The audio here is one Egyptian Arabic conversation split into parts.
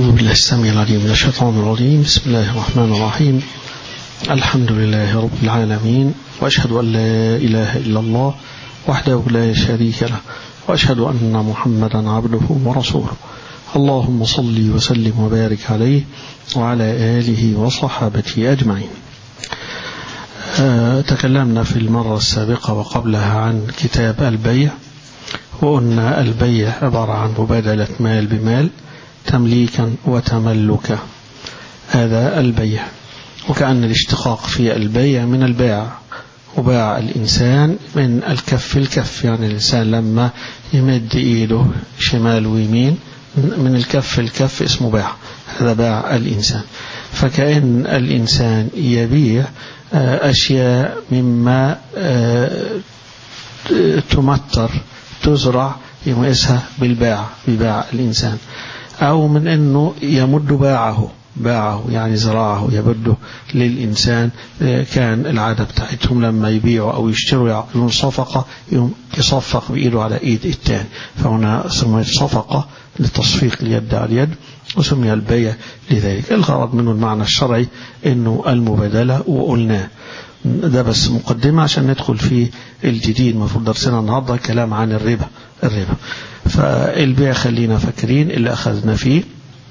أعوذ بالله السميع العليم من الشيطان الرجيم بسم الله الرحمن الرحيم الحمد لله رب العالمين وأشهد أن لا إله إلا الله وحده لا شريك له وأشهد أن محمدا عبده ورسوله اللهم صل وسلم وبارك عليه وعلى آله وصحابته أجمعين تكلمنا في المرة السابقة وقبلها عن كتاب البيع وقلنا البيع عبارة عن مبادلة مال بمال تمليكا وتملكا هذا البيع وكأن الاشتقاق في البيع من البيع وباع الإنسان من الكف الكف يعني الإنسان لما يمد إيده شمال ويمين من الكف الكف اسمه باع هذا باع الإنسان فكأن الإنسان يبيع أشياء مما تمتر تزرع يميزها بالباع بباع الإنسان أو من أنه يمد باعه باعه يعني زراعه يبده للإنسان كان العادة بتاعتهم لما يبيعوا أو يشتروا يعقلون صفقة يصفق بإيده على إيد التاني فهنا سميت صفقة لتصفيق اليد على اليد وسمي البيع لذلك الغرض منه المعنى الشرعي أنه المبادلة وقلناه ده بس مقدمة عشان ندخل في الجديد المفروض درسنا النهاردة كلام عن الربا الربا فالبيع خلينا فاكرين اللي أخذنا فيه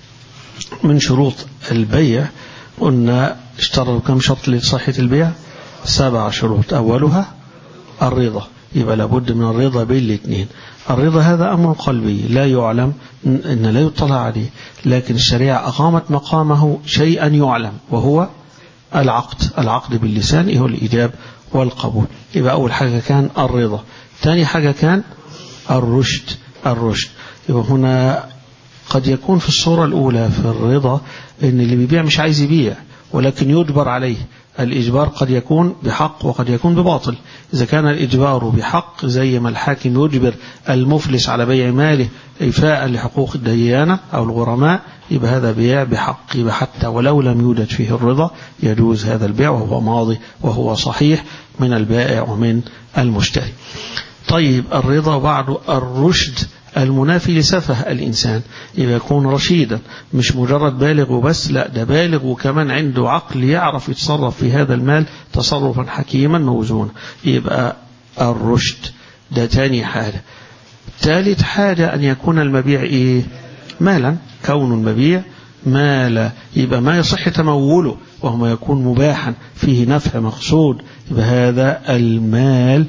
من شروط البيع قلنا اشترطوا كم شرط لصحة البيع سبع شروط أولها الرضا يبقى لابد من الرضا بين الاثنين الرضا هذا أمر قلبي لا يعلم إن لا يطلع عليه لكن الشريعة أقامت مقامه شيئا يعلم وهو العقد العقد باللسان هو الإجاب والقبول يبقى أول حاجة كان الرضا ثاني حاجة كان الرشد الرشد يبقى هنا قد يكون في الصورة الأولى في الرضا إن اللي بيبيع مش عايز يبيع ولكن يجبر عليه الإجبار قد يكون بحق وقد يكون بباطل إذا كان الإجبار بحق زي ما الحاكم يجبر المفلس على بيع ماله إيفاء لحقوق الديانة أو الغرماء يبقى هذا بيع بحق يبقى حتى ولو لم يوجد فيه الرضا يجوز هذا البيع وهو ماضي وهو صحيح من البائع ومن المشتري طيب الرضا بعد الرشد المنافي لسفه الإنسان إذا يكون رشيدا مش مجرد بالغ وبس لا ده بالغ وكمان عنده عقل يعرف يتصرف في هذا المال تصرفا حكيما موزونا يبقى الرشد ده تاني حاجة ثالث حاجة أن يكون المبيع إيه مالا كون المبيع مال يبقى ما يصح تموله وهو ما يكون مباحا فيه نفع مقصود يبقى هذا المال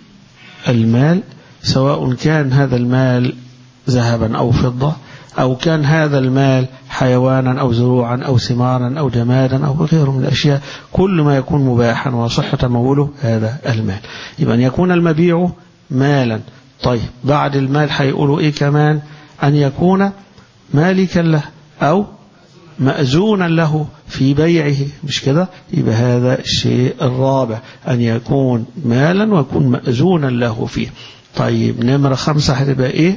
المال سواء كان هذا المال ذهبا أو فضة أو كان هذا المال حيوانا أو زروعا أو ثمارا أو جمادا أو غيره من الأشياء كل ما يكون مباحا وصح تموله هذا المال يبقى أن يكون المبيع مالا طيب بعد المال هيقولوا إيه كمان أن يكون مالكا له أو مأزونا له في بيعه مش كده يبقى هذا الشيء الرابع أن يكون مالا ويكون مأزونا له فيه طيب نمرة خمسة هتبقى ايه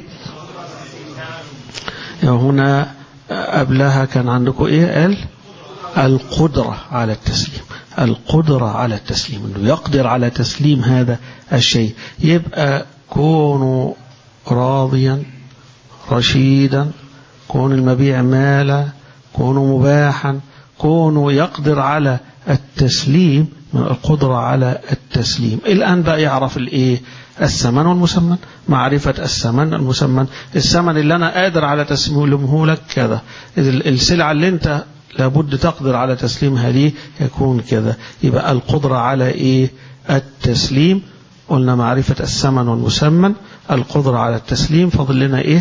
هنا قبلها كان عندكم ايه قال القدرة على التسليم القدرة على التسليم انه يقدر على تسليم هذا الشيء يبقى كونوا راضيا رشيدا كون المبيع مالا كونوا مباحا كونوا يقدر على التسليم من القدرة على التسليم الآن بقى يعرف الايه الثمن والمسمن معرفة الثمن المسمن الثمن اللي أنا قادر على تسليمه لك كذا السلعة اللي أنت لابد تقدر على تسليمها لي يكون كذا يبقى القدرة على إيه التسليم قلنا معرفة الثمن والمسمن القدرة على التسليم فضل لنا إيه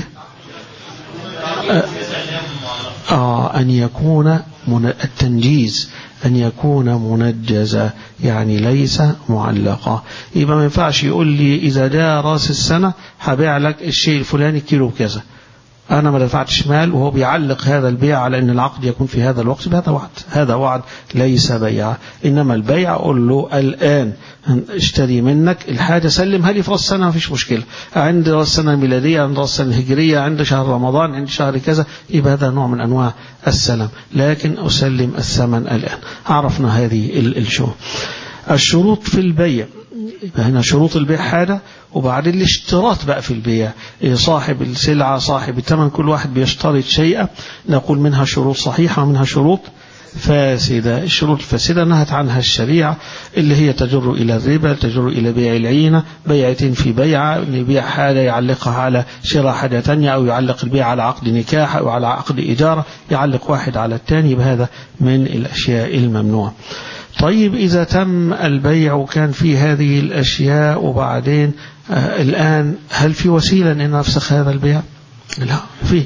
آه أن يكون التنجيز أن يكون منجزا يعني ليس معلقا يبقى ما ينفعش يقول لي إذا جاء راس السنة هبيع لك الشيء الفلاني كيلو كذا أنا ما دفعتش مال وهو بيعلق هذا البيع على أن العقد يكون في هذا الوقت هذا وعد هذا وعد ليس بيع إنما البيع أقول له الآن اشتري منك الحاجة سلمها لي في راس السنة ما فيش مشكلة عند راس السنة الميلادية عند راس السنة الهجرية عند شهر رمضان عند شهر كذا يبقى هذا نوع من أنواع السلام لكن أسلم الثمن الآن عرفنا هذه الشروط الشروط في البيع هنا شروط البيع حاجة وبعدين الاشتراط بقى في البيع صاحب السلعة صاحب الثمن كل واحد بيشترط شيئا نقول منها شروط صحيحة ومنها شروط فاسدة الشروط الفاسدة نهت عنها الشريعة اللي هي تجر إلى الربا تجر إلى بيع العينة بيعتين في بيعة يبيع حاجة يعلقها على شراء حاجة تانية أو يعلق البيع على عقد نكاح أو على عقد إجارة يعلق واحد على الثاني بهذا من الأشياء الممنوعة طيب إذا تم البيع وكان في هذه الأشياء وبعدين آه الآن هل في وسيلة أن نفسخ هذا البيع لا في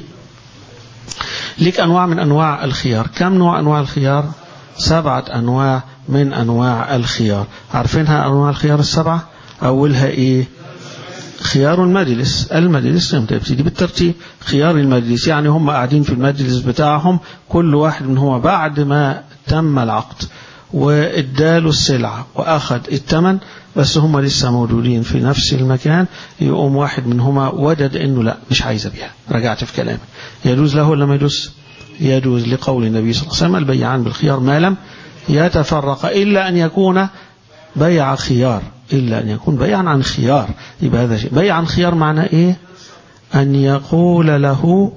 لك أنواع من أنواع الخيار كم نوع أنواع الخيار سبعة أنواع من أنواع الخيار عارفينها أنواع الخيار السبعة أولها إيه خيار المجلس المجلس بتبتدي بالترتيب خيار المجلس يعني هم قاعدين في المجلس بتاعهم كل واحد منهم بعد ما تم العقد واداله السلعة وأخذ الثمن بس هم لسه موجودين في نفس المكان يقوم واحد منهما وجد انه لا مش عايز ابيع رجعت في كلامي يجوز له ولا ما يجوز يجوز لقول النبي صلى الله عليه وسلم البيعان بالخيار ما لم يتفرق إلا أن يكون بيع خيار إلا أن يكون بيعا عن خيار يبقى هذا شيء بيع عن خيار معنى إيه أن يقول له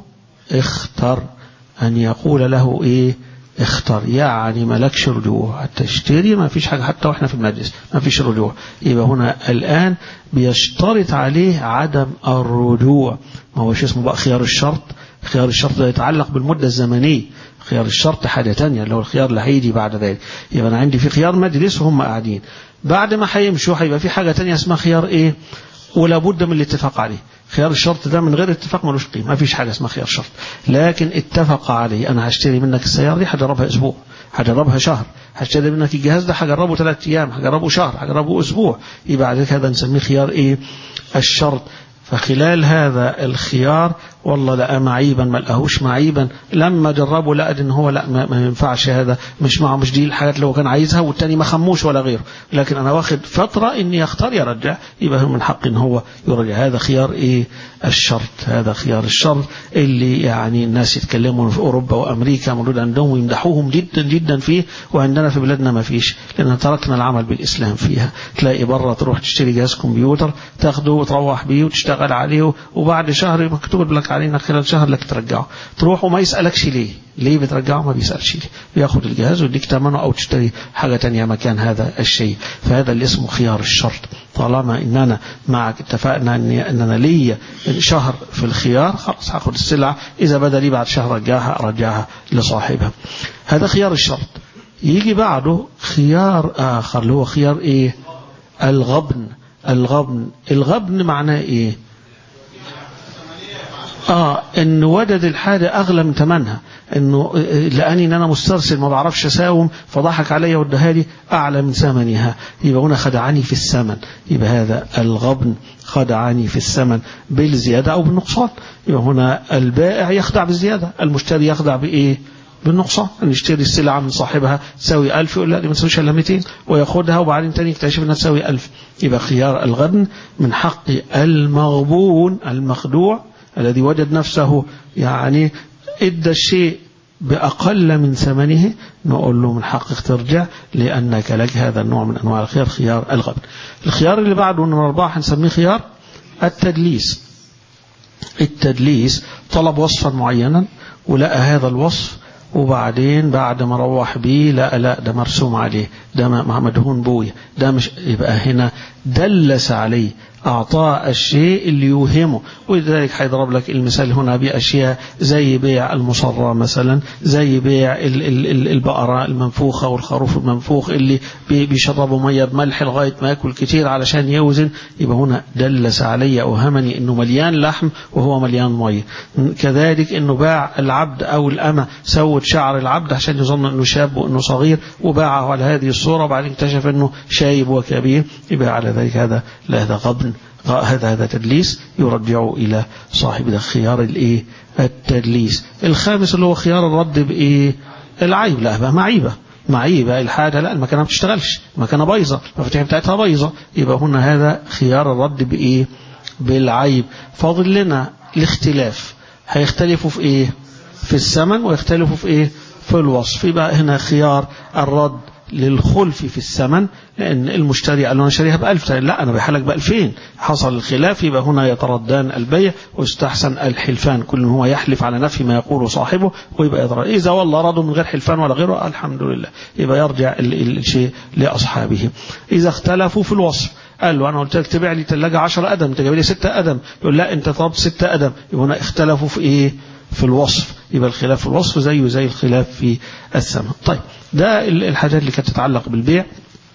اختر أن يقول له إيه اختار يعني مالكش رجوع تشتري ما فيش حاجة حتى واحنا في المجلس ما فيش رجوع يبقى هنا الآن بيشترط عليه عدم الرجوع ما هوش اسمه بقى خيار الشرط خيار الشرط ده يتعلق بالمدة الزمنية خيار الشرط حاجة تانية اللي هو الخيار اللي هيجي بعد ذلك يبقى أنا عندي في خيار مجلس وهم قاعدين بعد ما هيمشوا هيبقى في حاجة تانية اسمها خيار إيه ولا بد من الاتفاق عليه خيار الشرط ده من غير اتفاق ملوش قيمه ما فيش حاجه اسمها خيار شرط لكن اتفق عليه انا هشتري منك السياره دي هجربها اسبوع هجربها شهر هشتري منك الجهاز ده هجربه ثلاث ايام هجربه شهر هجربه اسبوع يبقى عليك هذا نسميه خيار ايه الشرط فخلال هذا الخيار والله لقى معيبا ما لقاهوش معيبا لما جربه لقى ان هو لا ما, ما ينفعش هذا مش معه مش دي الحاجات اللي هو كان عايزها والتاني ما خموش ولا غيره لكن انا واخد فتره اني يختار يرجع يبقى من حق ان هو يرجع هذا خيار ايه الشرط هذا خيار الشرط اللي يعني الناس يتكلموا في اوروبا وامريكا موجود عندهم ويمدحوهم جدا جدا فيه وعندنا في بلادنا ما فيش لان تركنا العمل بالاسلام فيها تلاقي بره تروح تشتري جهاز كمبيوتر تاخده وتروح بيه وتشتغل عليه وبعد شهر مكتوب لك علينا خلال شهر لك ترجعه تروح وما يسألكش ليه ليه بترجعه ما بيسألش ليه بياخد الجهاز ويديك ثمنه أو تشتري حاجة تانية مكان هذا الشيء فهذا اللي اسمه خيار الشرط طالما ان انا معك اتفقنا ان اننا ليا شهر في الخيار خلاص هاخد السلعة اذا بدا لي بعد شهر رجعها ارجعها لصاحبها هذا خيار الشرط يجي بعده خيار اخر اللي هو خيار ايه الغبن الغبن الغبن معناه ايه اه ان وجد الحاجة اغلى من ثمنها انه لاني ان انا مسترسل ما بعرفش اساوم فضحك عليا واداها لي اعلى من ثمنها يبقى هنا خدعني في الثمن يبقى هذا الغبن خدعني في الثمن بالزيادة او بالنقصان يبقى هنا البائع يخدع بالزيادة المشتري يخدع بايه بالنقصان ان يشتري السلعة من صاحبها تساوي 1000 يقول لا دي ما تساويش الا 200 وياخدها وبعدين تاني يكتشف انها تساوي 1000 يبقى خيار الغبن من حق المغبون المخدوع الذي وجد نفسه يعني ادى الشيء بأقل من ثمنه نقول له من حقك ترجع لأنك لك هذا النوع من أنواع الخيار خيار الغبن الخيار اللي بعده من أربعة هنسميه خيار التدليس التدليس طلب وصفا معينا ولقى هذا الوصف وبعدين بعد ما روح بيه لا لا ده مرسوم عليه ده مدهون بويا ده مش يبقى هنا دلس عليه أعطاه الشيء اللي يوهمه ولذلك هيضرب لك المثال هنا بأشياء زي بيع المصرة مثلا زي بيع البقرة المنفوخة والخروف المنفوخ اللي بيشربوا مية بملح لغاية ما ياكل كتير علشان يوزن يبقى هنا دلس علي أوهمني أنه مليان لحم وهو مليان مية كذلك أنه باع العبد أو الأمة سود شعر العبد عشان يظن أنه شاب وأنه صغير وباعه على هذه الصورة وبعدين اكتشف أنه شايب وكبير يبقى على ذلك هذا لا هذا غبن هذا هذا تدليس يرجع إلى صاحب ده خيار الإيه التدليس الخامس اللي هو خيار الرد بإيه العيب لا بقى معيبة معيبة الحاجة لا المكنة ما بتشتغلش المكنة بايظة المفاتيح بتاعتها بايظة يبقى هنا هذا خيار الرد بإيه بالعيب فاضل لنا الاختلاف هيختلفوا في إيه في الثمن ويختلفوا في إيه في الوصف يبقى هنا خيار الرد للخلف في الثمن لأن المشتري قال له أنا شاريها بألف لا أنا بحالك بألفين حصل الخلاف يبقى هنا يتردان البيع ويستحسن الحلفان كل هو يحلف على نفي ما يقول صاحبه ويبقى يضرر إذا والله رضوا من غير حلفان ولا غيره الحمد لله يبقى يرجع الشيء لأصحابه إذا اختلفوا في الوصف قال له أنا قلت لك تبيع لي ثلاجة 10 قدم أنت جايب لي 6 قدم يقول لا أنت طلبت 6 قدم يبقى هنا اختلفوا في إيه في الوصف يبقى الخلاف في الوصف زيه زي الخلاف في الثمن طيب ده الحاجات اللي كانت تتعلق بالبيع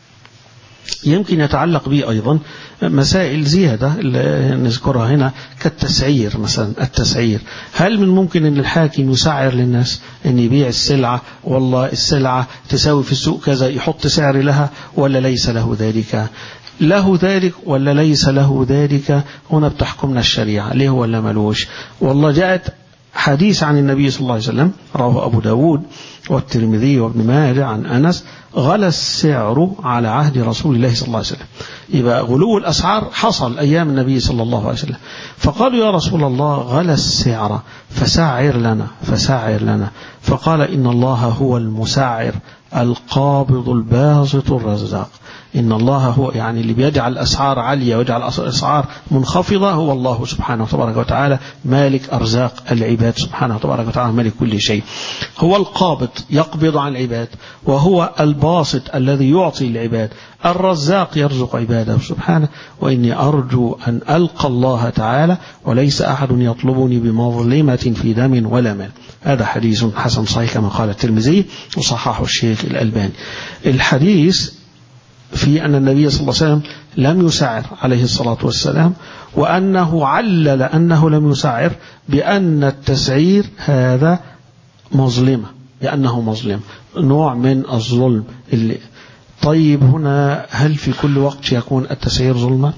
يمكن يتعلق به أيضا مسائل زيادة اللي نذكرها هنا كالتسعير مثلا التسعير هل من ممكن أن الحاكم يسعر للناس أن يبيع السلعة والله السلعة تساوي في السوق كذا يحط سعر لها ولا ليس له ذلك له ذلك ولا ليس له ذلك هنا بتحكمنا الشريعة ليه ولا ملوش والله جاءت حديث عن النبي صلى الله عليه وسلم رواه أبو داود والترمذي وابن ماجه عن أنس غلى السعر على عهد رسول الله صلى الله عليه وسلم يبقى غلو الأسعار حصل أيام النبي صلى الله عليه وسلم فقالوا يا رسول الله غلى السعر فسعر لنا فسعر لنا فقال إن الله هو المسعر القابض الباسط الرزاق إن الله هو يعني اللي بيجعل الأسعار عالية ويجعل الأسعار منخفضة هو الله سبحانه وتبارك وتعالى مالك أرزاق العباد سبحانه وتبارك وتعالى مالك كل شيء هو القابض يقبض عن العباد وهو الباسط الذي يعطي العباد الرزاق يرزق عباده سبحانه وإني أرجو أن ألقى الله تعالى وليس أحد يطلبني بمظلمة في دم ولا مال هذا حديث حسن صحيح كما قال الترمذي وصححه الشيخ الألباني الحديث في أن النبي صلى الله عليه وسلم لم يسعر عليه الصلاة والسلام وأنه علل أنه لم يسعر بأن التسعير هذا مظلمة بأنه مظلم نوع من الظلم اللي طيب هنا هل في كل وقت يكون التسعير ظلما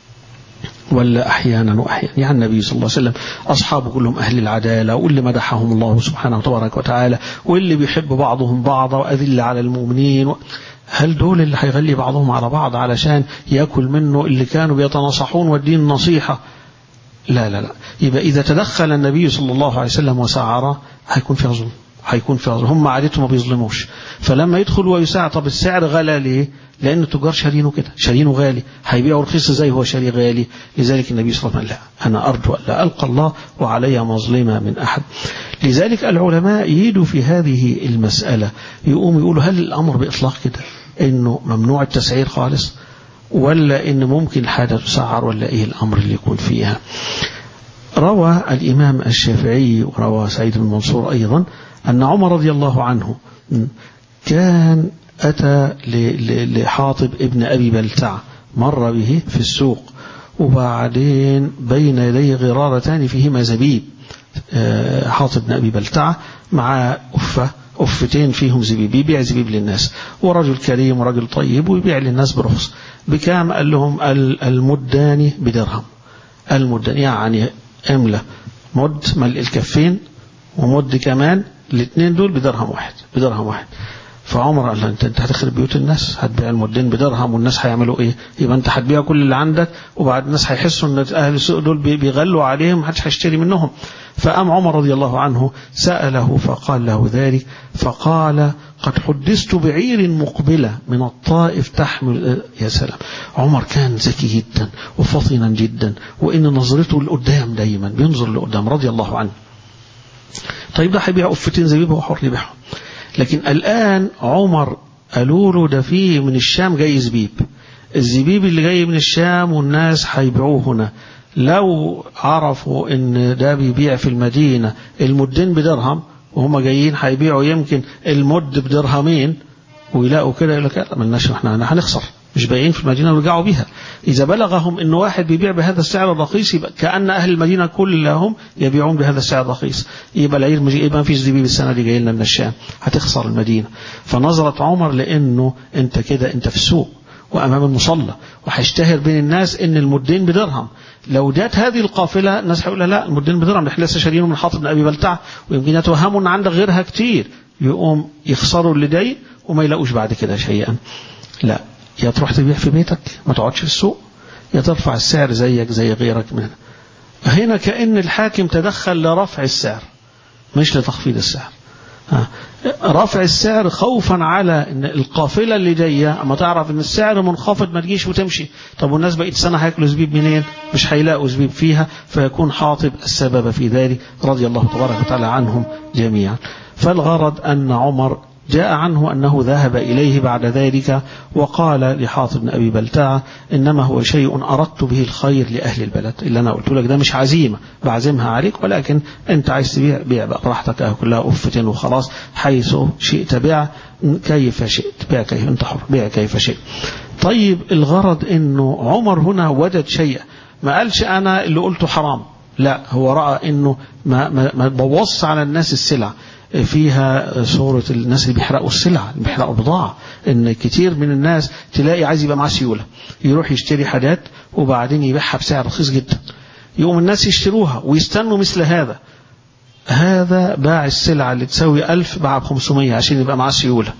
ولا أحيانا وأحيانا يعني النبي صلى الله عليه وسلم أصحابه كلهم أهل العدالة واللي مدحهم الله سبحانه وتبارك وتعالى واللي بيحب بعضهم بعضا وأذل على المؤمنين و... هل دول اللي هيغلي بعضهم على بعض علشان يأكل منه اللي كانوا بيتناصحون والدين نصيحة لا لا لا يبقى إذا تدخل النبي صلى الله عليه وسلم وسعر هيكون فيها ظلم هيكون فيها ظلم هم عادتهم ما بيظلموش فلما يدخل ويسعر طب السعر غلى ليه لأن التجار شارينه كده شارينه غالي هيبيعوا رخيص زي هو شاري غالي لذلك النبي صلى الله عليه وسلم لا أنا أرجو أن لا ألقى الله وعلي مظلمة من أحد لذلك العلماء يجدوا في هذه المسألة يقوم يقولوا هل الأمر بإطلاق كده انه ممنوع التسعير خالص ولا ان ممكن حاجة تسعر ولا ايه الامر اللي يكون فيها روى الامام الشافعي وروى سعيد بن منصور ايضا ان عمر رضي الله عنه كان اتى لحاطب ابن ابي بلتع مر به في السوق وبعدين بين يديه غرارتان فيهما زبيب حاطب بن ابي بلتع مع افه أفتين فيهم زبيب يبيع زبيب للناس ورجل كريم ورجل طيب ويبيع للناس برخص بكام قال لهم المدان بدرهم المدان يعني املى مد ملء الكفين ومد كمان الاثنين دول بدرهم واحد بدرهم واحد فعمر قال له انت انت هتخرب بيوت الناس هتبيع المدين بدرهم والناس هيعملوا ايه يبقى انت هتبيع كل اللي عندك وبعد الناس هيحسوا ان اهل السوق دول بيغلوا عليهم محدش هيشتري منهم فقام عمر رضي الله عنه سأله فقال له ذلك فقال قد حدثت بعير مقبلة من الطائف تحمل يا سلام عمر كان ذكي جدا وفطنا جدا وإن نظرته لقدام دايما بينظر لقدام رضي الله عنه طيب ده هيبيع أفتين زبيب هو حر يبيعهم لكن الآن عمر قالوا له ده فيه من الشام جاي زبيب الزبيب اللي جاي من الشام والناس هيبيعوه هنا لو عرفوا ان ده بيبيع في المدينة المدين بدرهم وهم جايين هيبيعوا يمكن المد بدرهمين ويلاقوا كده يقول لك لا ملناش احنا هنخسر مش بايعين في المدينة ويرجعوا بيها إذا بلغهم أن واحد بيبيع بهذا السعر الرخيص يبقى كأن أهل المدينة كلهم يبيعون بهذا السعر الرخيص يبقى العير مش يبقى ما فيش زبيب السنة دي جاي لنا من الشام هتخسر المدينة فنظرت عمر لأنه أنت كده أنت في السوق وأمام المصلى وهيشتهر بين الناس أن المدين بدرهم لو جات هذه القافلة الناس هيقول لا المدين بدرهم احنا لسه شارينه من حاطب بن أبي بلتع ويمكن يتوهموا أن عندك غيرها كتير يقوم يخسروا اللي جاي وما يلاقوش بعد كده شيئا لا يا تروح تبيع في بيتك ما تقعدش في السوق يا ترفع السعر زيك زي غيرك من هنا كأن الحاكم تدخل لرفع السعر مش لتخفيض السعر رفع السعر خوفا على ان القافله اللي جايه اما تعرف ان السعر منخفض ما تجيش وتمشي طب والناس بقيت سنه هياكلوا زبيب منين مش هيلاقوا زبيب فيها فيكون حاطب السبب في ذلك رضي الله تبارك وتعالى عنهم جميعا فالغرض ان عمر جاء عنه أنه ذهب إليه بعد ذلك وقال لحاطب بن أبي بلتعة إنما هو شيء أردت به الخير لأهل البلد اللي أنا قلت لك ده مش عزيمة بعزمها عليك ولكن أنت عايز تبيع بيع بقى براحتك أهو كلها أفتين وخلاص حيث شئت بيع كيف شئت بيع كيف أنت حر بيع كيف شئت طيب الغرض أنه عمر هنا وجد شيئا ما قالش أنا اللي قلته حرام لا هو رأى أنه ما, ما, ما بوص على الناس السلع فيها صورة الناس اللي بيحرقوا السلع اللي بيحرقوا البضاعة ان كتير من الناس تلاقي عايز يبقى معاه سيولة يروح يشتري حاجات وبعدين يبيعها بسعر رخيص جدا يقوم الناس يشتروها ويستنوا مثل هذا هذا باع السلعة اللي تساوي ألف باع ب 500 عشان يبقى معاه سيولة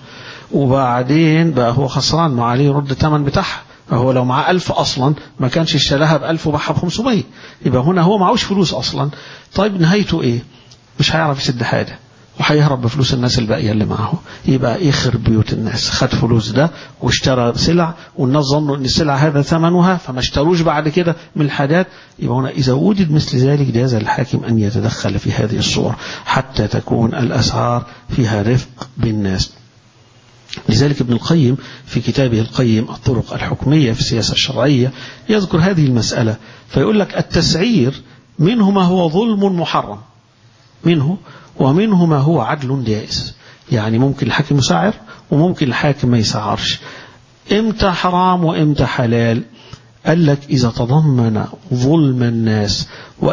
وبعدين بقى هو خسران ما عليه يرد الثمن بتاعها هو لو معاه ألف أصلا ما كانش اشتراها بألف وباعها ب 500 يبقى هنا هو معهوش فلوس أصلا طيب نهايته إيه مش هيعرف يسد حاجة وهيهرب بفلوس الناس الباقية اللي معه يبقى يخرب بيوت الناس خد فلوس ده واشترى سلع والناس ظنوا ان السلع هذا ثمنها فما اشتروش بعد كده من الحاجات يبقى هنا إذا وجد مثل ذلك جاز الحاكم أن يتدخل في هذه الصور حتى تكون الأسعار فيها رفق بالناس لذلك ابن القيم في كتابه القيم الطرق الحكمية في السياسة الشرعية يذكر هذه المسألة فيقول لك التسعير منه ما هو ظلم محرم منه ومنه ما هو عدل جائز يعني ممكن الحاكم يسعر وممكن الحاكم ما يسعرش امتى حرام وامتى حلال قال لك إذا تضمن ظلم الناس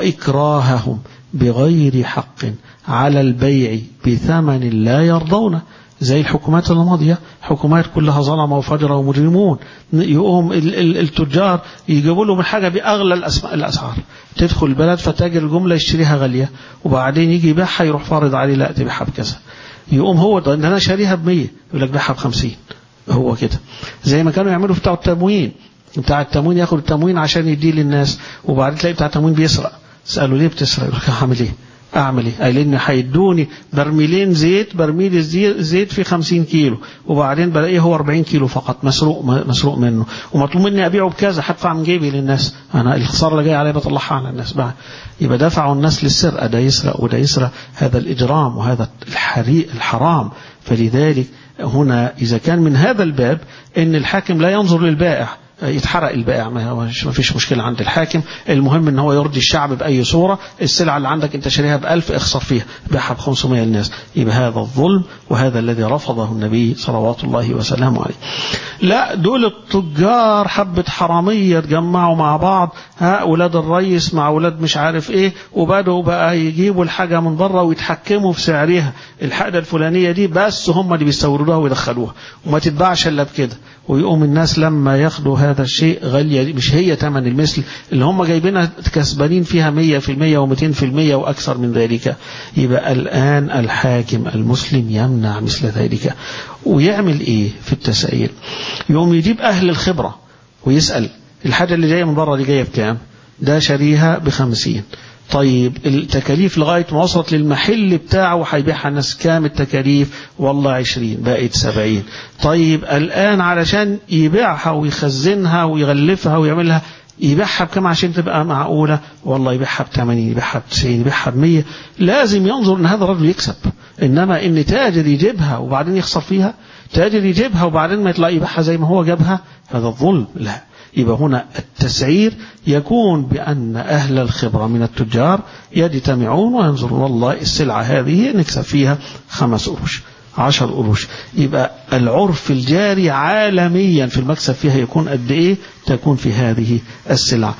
وإكراههم بغير حق على البيع بثمن لا يرضونه زي الحكومات الماضية حكومات كلها ظلمة وفجرة ومجرمون يقوم التجار يجيبوا لهم الحاجة بأغلى الأسعار تدخل البلد فتاجر الجملة يشتريها غالية وبعدين يجي يبيعها يروح فارض عليه لا تبيعها بكذا يقوم هو ده أنا شاريها ب 100 يقول لك بيعها ب 50 هو كده زي ما كانوا يعملوا بتاع التموين بتاع التموين ياخد التموين عشان يديه للناس وبعدين تلاقي بتاع التموين بيسرق سألوا ليه بتسرق يقول لك هعمل ايه اعمل ايه قال ان هيدوني برميلين زيت برميل الزيت في 50 كيلو وبعدين بلاقيه هو 40 كيلو فقط مسروق مسروق منه ومطلوب مني ابيعه بكذا هدفع من جيبي للناس انا الخساره اللي جايه عليا بطلعها على الناس بقى يبقى دفعوا الناس للسرقه ده يسرق وده يسرق هذا الاجرام وهذا الحريق الحرام فلذلك هنا اذا كان من هذا الباب ان الحاكم لا ينظر للبائع يتحرق البائع ما فيش مشكلة عند الحاكم المهم ان هو يرضي الشعب بأي صورة السلعة اللي عندك انت شاريها بألف اخسر فيها بيعها ب 500 للناس يبقى هذا الظلم وهذا الذي رفضه النبي صلوات الله وسلامه عليه لا دول التجار حبة حرامية اتجمعوا مع بعض ها أولاد الريس مع أولاد مش عارف إيه وبدأوا بقى يجيبوا الحاجة من بره ويتحكموا في سعرها الحاجة الفلانية دي بس هم اللي بيستوردوها ويدخلوها وما تتباعش إلا بكده ويقوم الناس لما ياخدوا هذا الشيء غالية مش هي ثمن المثل اللي هم جايبينها كسبانين فيها 100% و200% وأكثر من ذلك يبقى الآن الحاكم المسلم يمنع مثل ذلك ويعمل إيه في التسعير يقوم يجيب أهل الخبرة ويسأل الحاجة اللي جاية من بره دي جاية بكام ده شاريها بخمسين طيب التكاليف لغاية ما وصلت للمحل بتاعه وهيبيعها الناس كام التكاليف والله عشرين بقت سبعين طيب الآن علشان يبيعها ويخزنها ويغلفها ويعملها يبيعها بكم عشان تبقى معقولة والله يبيعها ب 80 يبيعها ب 90 يبيعها ب 100 لازم ينظر ان هذا الرجل يكسب انما ان تاجر يجيبها وبعدين يخسر فيها تاجر يجيبها وبعدين ما يطلع يبيعها زي ما هو جابها هذا الظلم لا يبقى هنا التسعير يكون بأن أهل الخبرة من التجار يجتمعون وينظرون والله السلعة هذه نكسب فيها خمس قروش عشر قروش يبقى العرف الجاري عالميا في المكسب فيها يكون قد إيه تكون في هذه السلع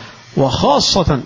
وخاصة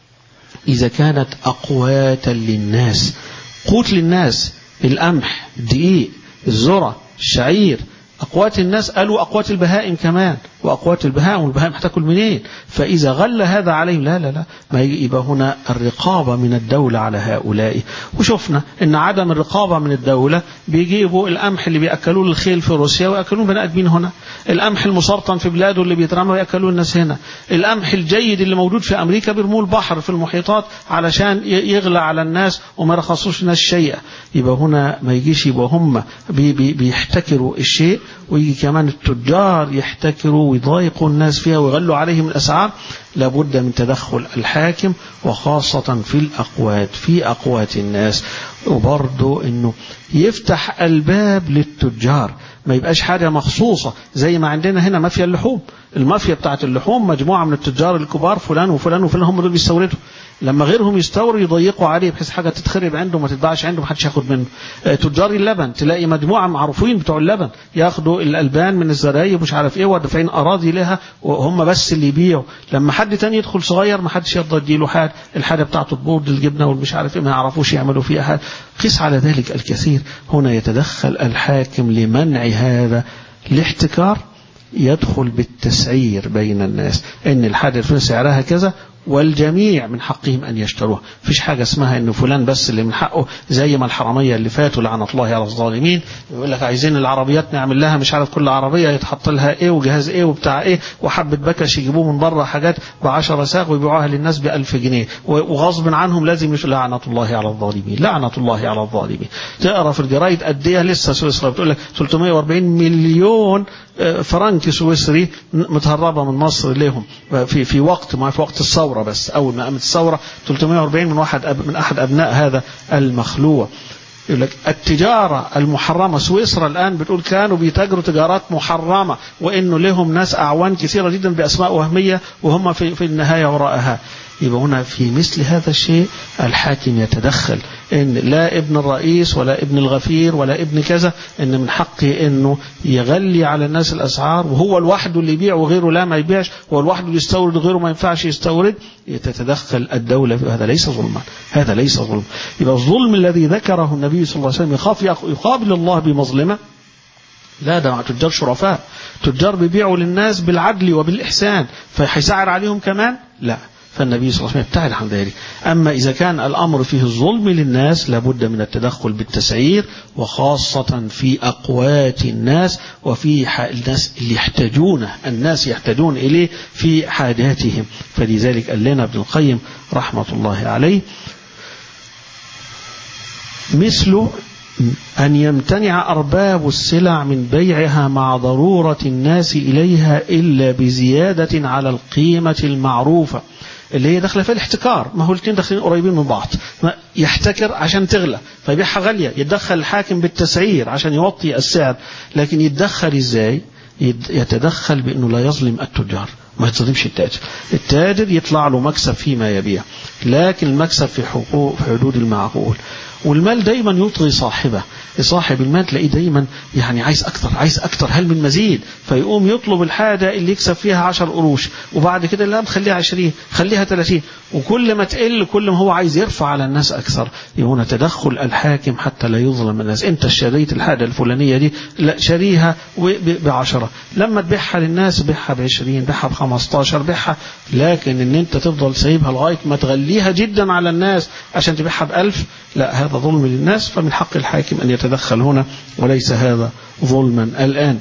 إذا كانت أقواتا للناس قوت للناس القمح الدقيق الذرة الشعير أقوات الناس قالوا أقوات البهائم كمان وأقوات البهائم والبهائم هتاكل منين فإذا غل هذا عليهم لا لا لا ما يبقى هنا الرقابة من الدولة على هؤلاء وشفنا ان عدم الرقابة من الدولة بيجيبوا القمح اللي بيأكلوه الخيل في روسيا ويأكلوه بني آدمين هنا القمح المسرطن في بلاده اللي بيترمى ويأكلوه الناس هنا القمح الجيد اللي موجود في أمريكا بيرموه البحر في المحيطات علشان يغلى على الناس وما يرخصوش الناس شيئا يبقى هنا ما يجيش يبقى هم بي بي بيحتكروا الشيء ويجي كمان التجار يحتكروا ويضايقوا الناس فيها ويغلوا عليهم الأسعار لابد من تدخل الحاكم وخاصة في الأقوات في أقوات الناس وبرضه أنه يفتح الباب للتجار ما يبقاش حاجة مخصوصة زي ما عندنا هنا مافيا اللحوم المافيا بتاعت اللحوم مجموعة من التجار الكبار فلان وفلان وفلان هم دول بيستوردوا لما غيرهم يستوردوا يضيقوا عليه بحيث حاجة تتخرب عنده وما تتباعش عنده محدش ياخد منه تجار اللبن تلاقي مجموعة معروفين بتوع اللبن ياخدوا الألبان من الزرايب مش عارف ايه ودافعين أراضي لها وهم بس اللي يبيعوا لما حد تاني يدخل صغير ما حدش يرضى يديله حاجة الحاجة بتاعته تبوظ الجبنة والمش عارف ايه ما يعرفوش يعملوا فيها حاجة قيس على ذلك الكثير هنا يتدخل الحاكم لمنع هذا الاحتكار يدخل بالتسعير بين الناس ان الحاجة الفلانية سعرها كذا والجميع من حقهم أن يشتروها فيش حاجة اسمها أن فلان بس اللي من حقه زي ما الحرامية اللي فاتوا لعنة الله على الظالمين يقول لك عايزين العربيات نعمل لها مش عارف كل عربية يتحط لها ايه وجهاز ايه وبتاع ايه وحبة بكش يجيبوه من بره حاجات بعشرة ساق ويبيعوها للناس بألف جنيه وغصب عنهم لازم يش لعنة الله على الظالمين لعنة الله على الظالمين تقرا في الجرايد قد ايه لسه سويسرا بتقول لك 340 مليون فرنك سويسري متهربة من مصر لهم في في وقت ما في وقت الثورة بس أول ما قامت الثورة 340 من واحد أب من أحد أبناء هذا المخلوع يقول لك التجارة المحرمة سويسرا الآن بتقول كانوا بيتاجروا تجارات محرمة وإنه لهم ناس أعوان كثيرة جدا بأسماء وهمية وهم في, في النهاية وراءها يبقى هنا في مثل هذا الشيء الحاكم يتدخل ان لا ابن الرئيس ولا ابن الغفير ولا ابن كذا ان من حقه انه يغلي على الناس الاسعار وهو لوحده اللي يبيع وغيره لا ما يبيعش هو لوحده اللي يستورد وغيره ما ينفعش يستورد تتدخل الدولة في هذا ليس ظلما هذا ليس ظلم يبقى الظلم الذي ذكره النبي صلى الله عليه وسلم يخاف يقابل الله بمظلمة لا ده مع تجار شرفاء تجار بيبيعوا للناس بالعدل وبالإحسان فهيسعر عليهم كمان لا فالنبي صلى الله عليه وسلم ابتعد عن ذلك أما إذا كان الأمر فيه الظلم للناس لابد من التدخل بالتسعير وخاصة في أقوات الناس وفي الناس اللي يحتاجونه الناس يحتاجون إليه في حاجاتهم فلذلك قال لنا ابن القيم رحمة الله عليه مثل أن يمتنع أرباب السلع من بيعها مع ضرورة الناس إليها إلا بزيادة على القيمة المعروفة اللي هي داخله في الاحتكار ما هو الاثنين داخلين قريبين من بعض يحتكر عشان تغلى فيبيعها غاليه يتدخل الحاكم بالتسعير عشان يوطي السعر لكن يتدخل ازاي يتدخل بانه لا يظلم التجار ما يظلمش التاجر التاجر يطلع له مكسب فيما يبيع لكن المكسب في حقوق في حدود المعقول والمال دايما يطغي صاحبه صاحب المال تلاقيه دايما يعني عايز أكتر عايز أكتر هل من مزيد فيقوم يطلب الحاجة اللي يكسب فيها عشر قروش وبعد كده لا مخليها عشرين خليها ثلاثين وكل ما تقل كل ما هو عايز يرفع على الناس أكثر هنا تدخل الحاكم حتى لا يظلم الناس أنت اشتريت الحاجة الفلانية دي لا شريها بعشرة لما تبيعها للناس بيعها بعشرين بيعها بخمستاشر بيعها لكن ان انت تفضل سايبها لغاية ما تغليها جدا على الناس عشان تبيعها بألف لا هذا ظلم للناس فمن حق الحاكم أن يتدخل هنا وليس هذا ظلما الآن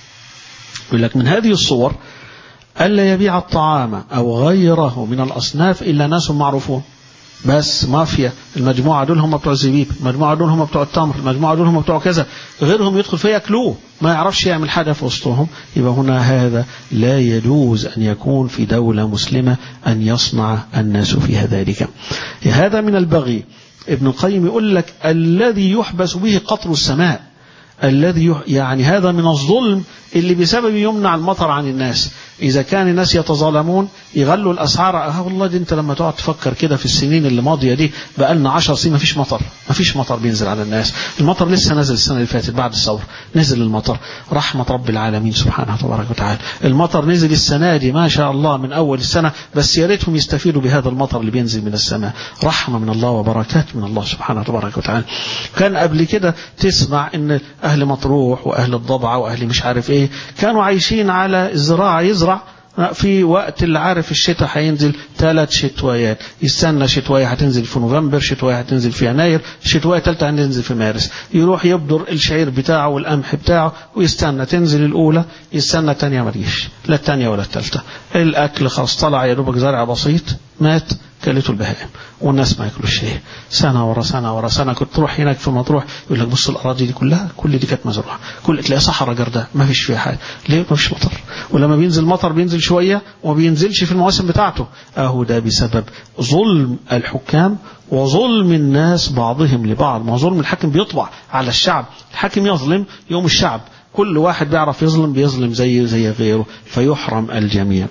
يقول لك من هذه الصور ألا يبيع الطعام أو غيره من الأصناف إلا ناس معروفون بس مافيا المجموعة دول هم بتوع الزبيب المجموعة دول هم بتوع التمر المجموعة دول هم بتوع كذا غيرهم يدخل فياكلوه ما يعرفش يعمل حاجة في وسطهم يبقى هنا هذا لا يجوز أن يكون في دولة مسلمة أن يصنع الناس فيها ذلك هذا من البغي ابن القيم يقول لك الذي يحبس به قطر السماء الذي يعني هذا من الظلم اللي بسبب يمنع المطر عن الناس إذا كان الناس يتظالمون يغلوا الأسعار اه والله دي أنت لما تقعد تفكر كده في السنين اللي ماضية دي بقى لنا 10 سنين ما فيش مطر ما فيش مطر بينزل على الناس المطر لسه نزل السنة اللي فاتت بعد الثورة نزل المطر رحمة رب العالمين سبحانه تبارك وتعالى المطر نزل السنة دي ما شاء الله من أول السنة بس يا ريتهم يستفيدوا بهذا المطر اللي بينزل من السماء رحمة من الله وبركات من الله سبحانه تبارك وتعالى كان قبل كده تسمع ان أهل مطروح وأهل الضبعة وأهل مش عارف إيه ايه كانوا عايشين على الزراعة يزرع في وقت اللي عارف الشتاء هينزل ثلاث شتويات يستنى شتوية هتنزل في نوفمبر شتوية هتنزل في يناير شتوية ثالثة هتنزل في مارس يروح يبدر الشعير بتاعه والقمح بتاعه ويستنى تنزل الأولى يستنى الثانية ما تجيش لا الثانية ولا الثالثة الأكل خلاص طلع يا دوبك زرع بسيط مات كلته البهائم والناس ما ياكلوا شيء سنة ورا سنة ورا سنة كنت تروح هناك في مطروح يقول لك بص الأراضي دي كلها كل دي كانت مزروعة كل تلاقي صحراء جرداء ما فيش فيها حاجة ليه ما فيش مطر ولما بينزل مطر بينزل شوية وما بينزلش في المواسم بتاعته أهو ده بسبب ظلم الحكام وظلم الناس بعضهم لبعض ما ظلم الحاكم بيطبع على الشعب الحاكم يظلم يوم الشعب كل واحد بيعرف يظلم بيظلم زي زي غيره فيحرم الجميع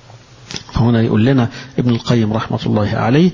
فهنا يقول لنا ابن القيم رحمة الله عليه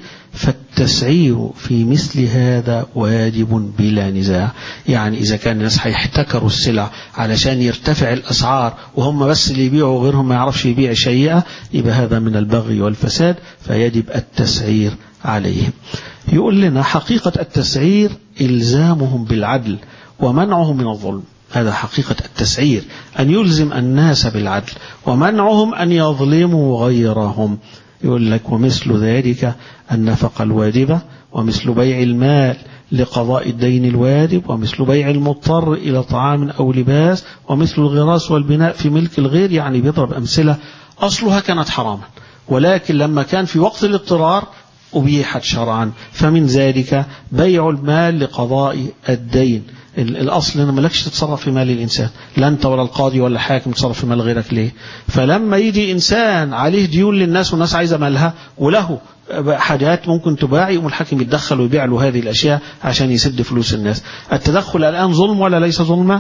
فالتسعير في مثل هذا واجب بلا نزاع يعني إذا كان الناس هيحتكروا السلع علشان يرتفع الأسعار وهم بس اللي يبيعوا وغيرهم ما يعرفش يبيع شيئا يبقى هذا من البغي والفساد فيجب التسعير عليهم يقول لنا حقيقة التسعير إلزامهم بالعدل ومنعهم من الظلم هذا حقيقة التسعير أن يلزم الناس بالعدل ومنعهم أن يظلموا غيرهم يقول لك ومثل ذلك النفقة الواجبة ومثل بيع المال لقضاء الدين الواجب ومثل بيع المضطر إلى طعام أو لباس ومثل الغراس والبناء في ملك الغير يعني بيضرب أمثلة أصلها كانت حراما ولكن لما كان في وقت الاضطرار أبيحت شرعا فمن ذلك بيع المال لقضاء الدين الأصل أن مالكش تتصرف في مال الإنسان لا أنت ولا القاضي ولا حاكم تتصرف في مال غيرك ليه فلما يجي إنسان عليه ديون للناس والناس عايزة مالها وله حاجات ممكن تباع يقوم الحاكم يتدخل ويبيع له هذه الأشياء عشان يسد فلوس الناس التدخل الآن ظلم ولا ليس ظلمة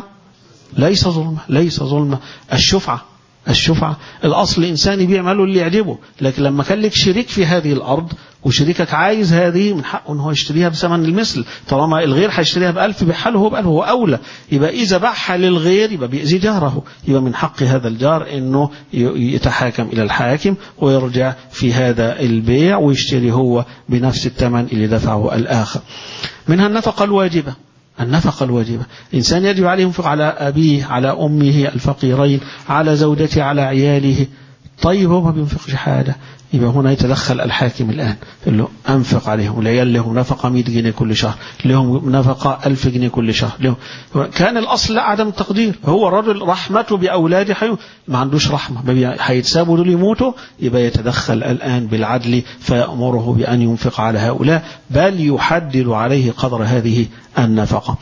ليس ظلمة ليس ظلمة الشفعة الشفعة الأصل الإنسان يبيع ماله اللي يعجبه لكن لما كان لك شريك في هذه الأرض وشريكك عايز هذه من حقه ان هو يشتريها بثمن المثل طالما الغير هيشتريها بألف بحاله هو بألف هو أولى يبقى إذا باعها للغير يبقى بيأذي جاره يبقى من حق هذا الجار أنه يتحاكم إلى الحاكم ويرجع في هذا البيع ويشتري هو بنفس الثمن اللي دفعه الآخر منها النفقة الواجبة النفقة الواجبة إنسان يجب عليه ينفق على أبيه على أمه الفقيرين على زوجته على عياله طيب هو ما بينفقش حاجة يبقى هنا يتدخل الحاكم الآن يقول له أنفق عليهم العيال لهم نفقة 100 جنيه كل شهر لهم نفقة 1000 جنيه كل شهر لهم كان الأصل لا عدم التقدير هو الرجل رحمته بأولاده حيو ما عندوش رحمة هيتسابوا دول يموتوا يبقى يتدخل الآن بالعدل فيأمره بأن ينفق على هؤلاء بل يحدد عليه قدر هذه النفقة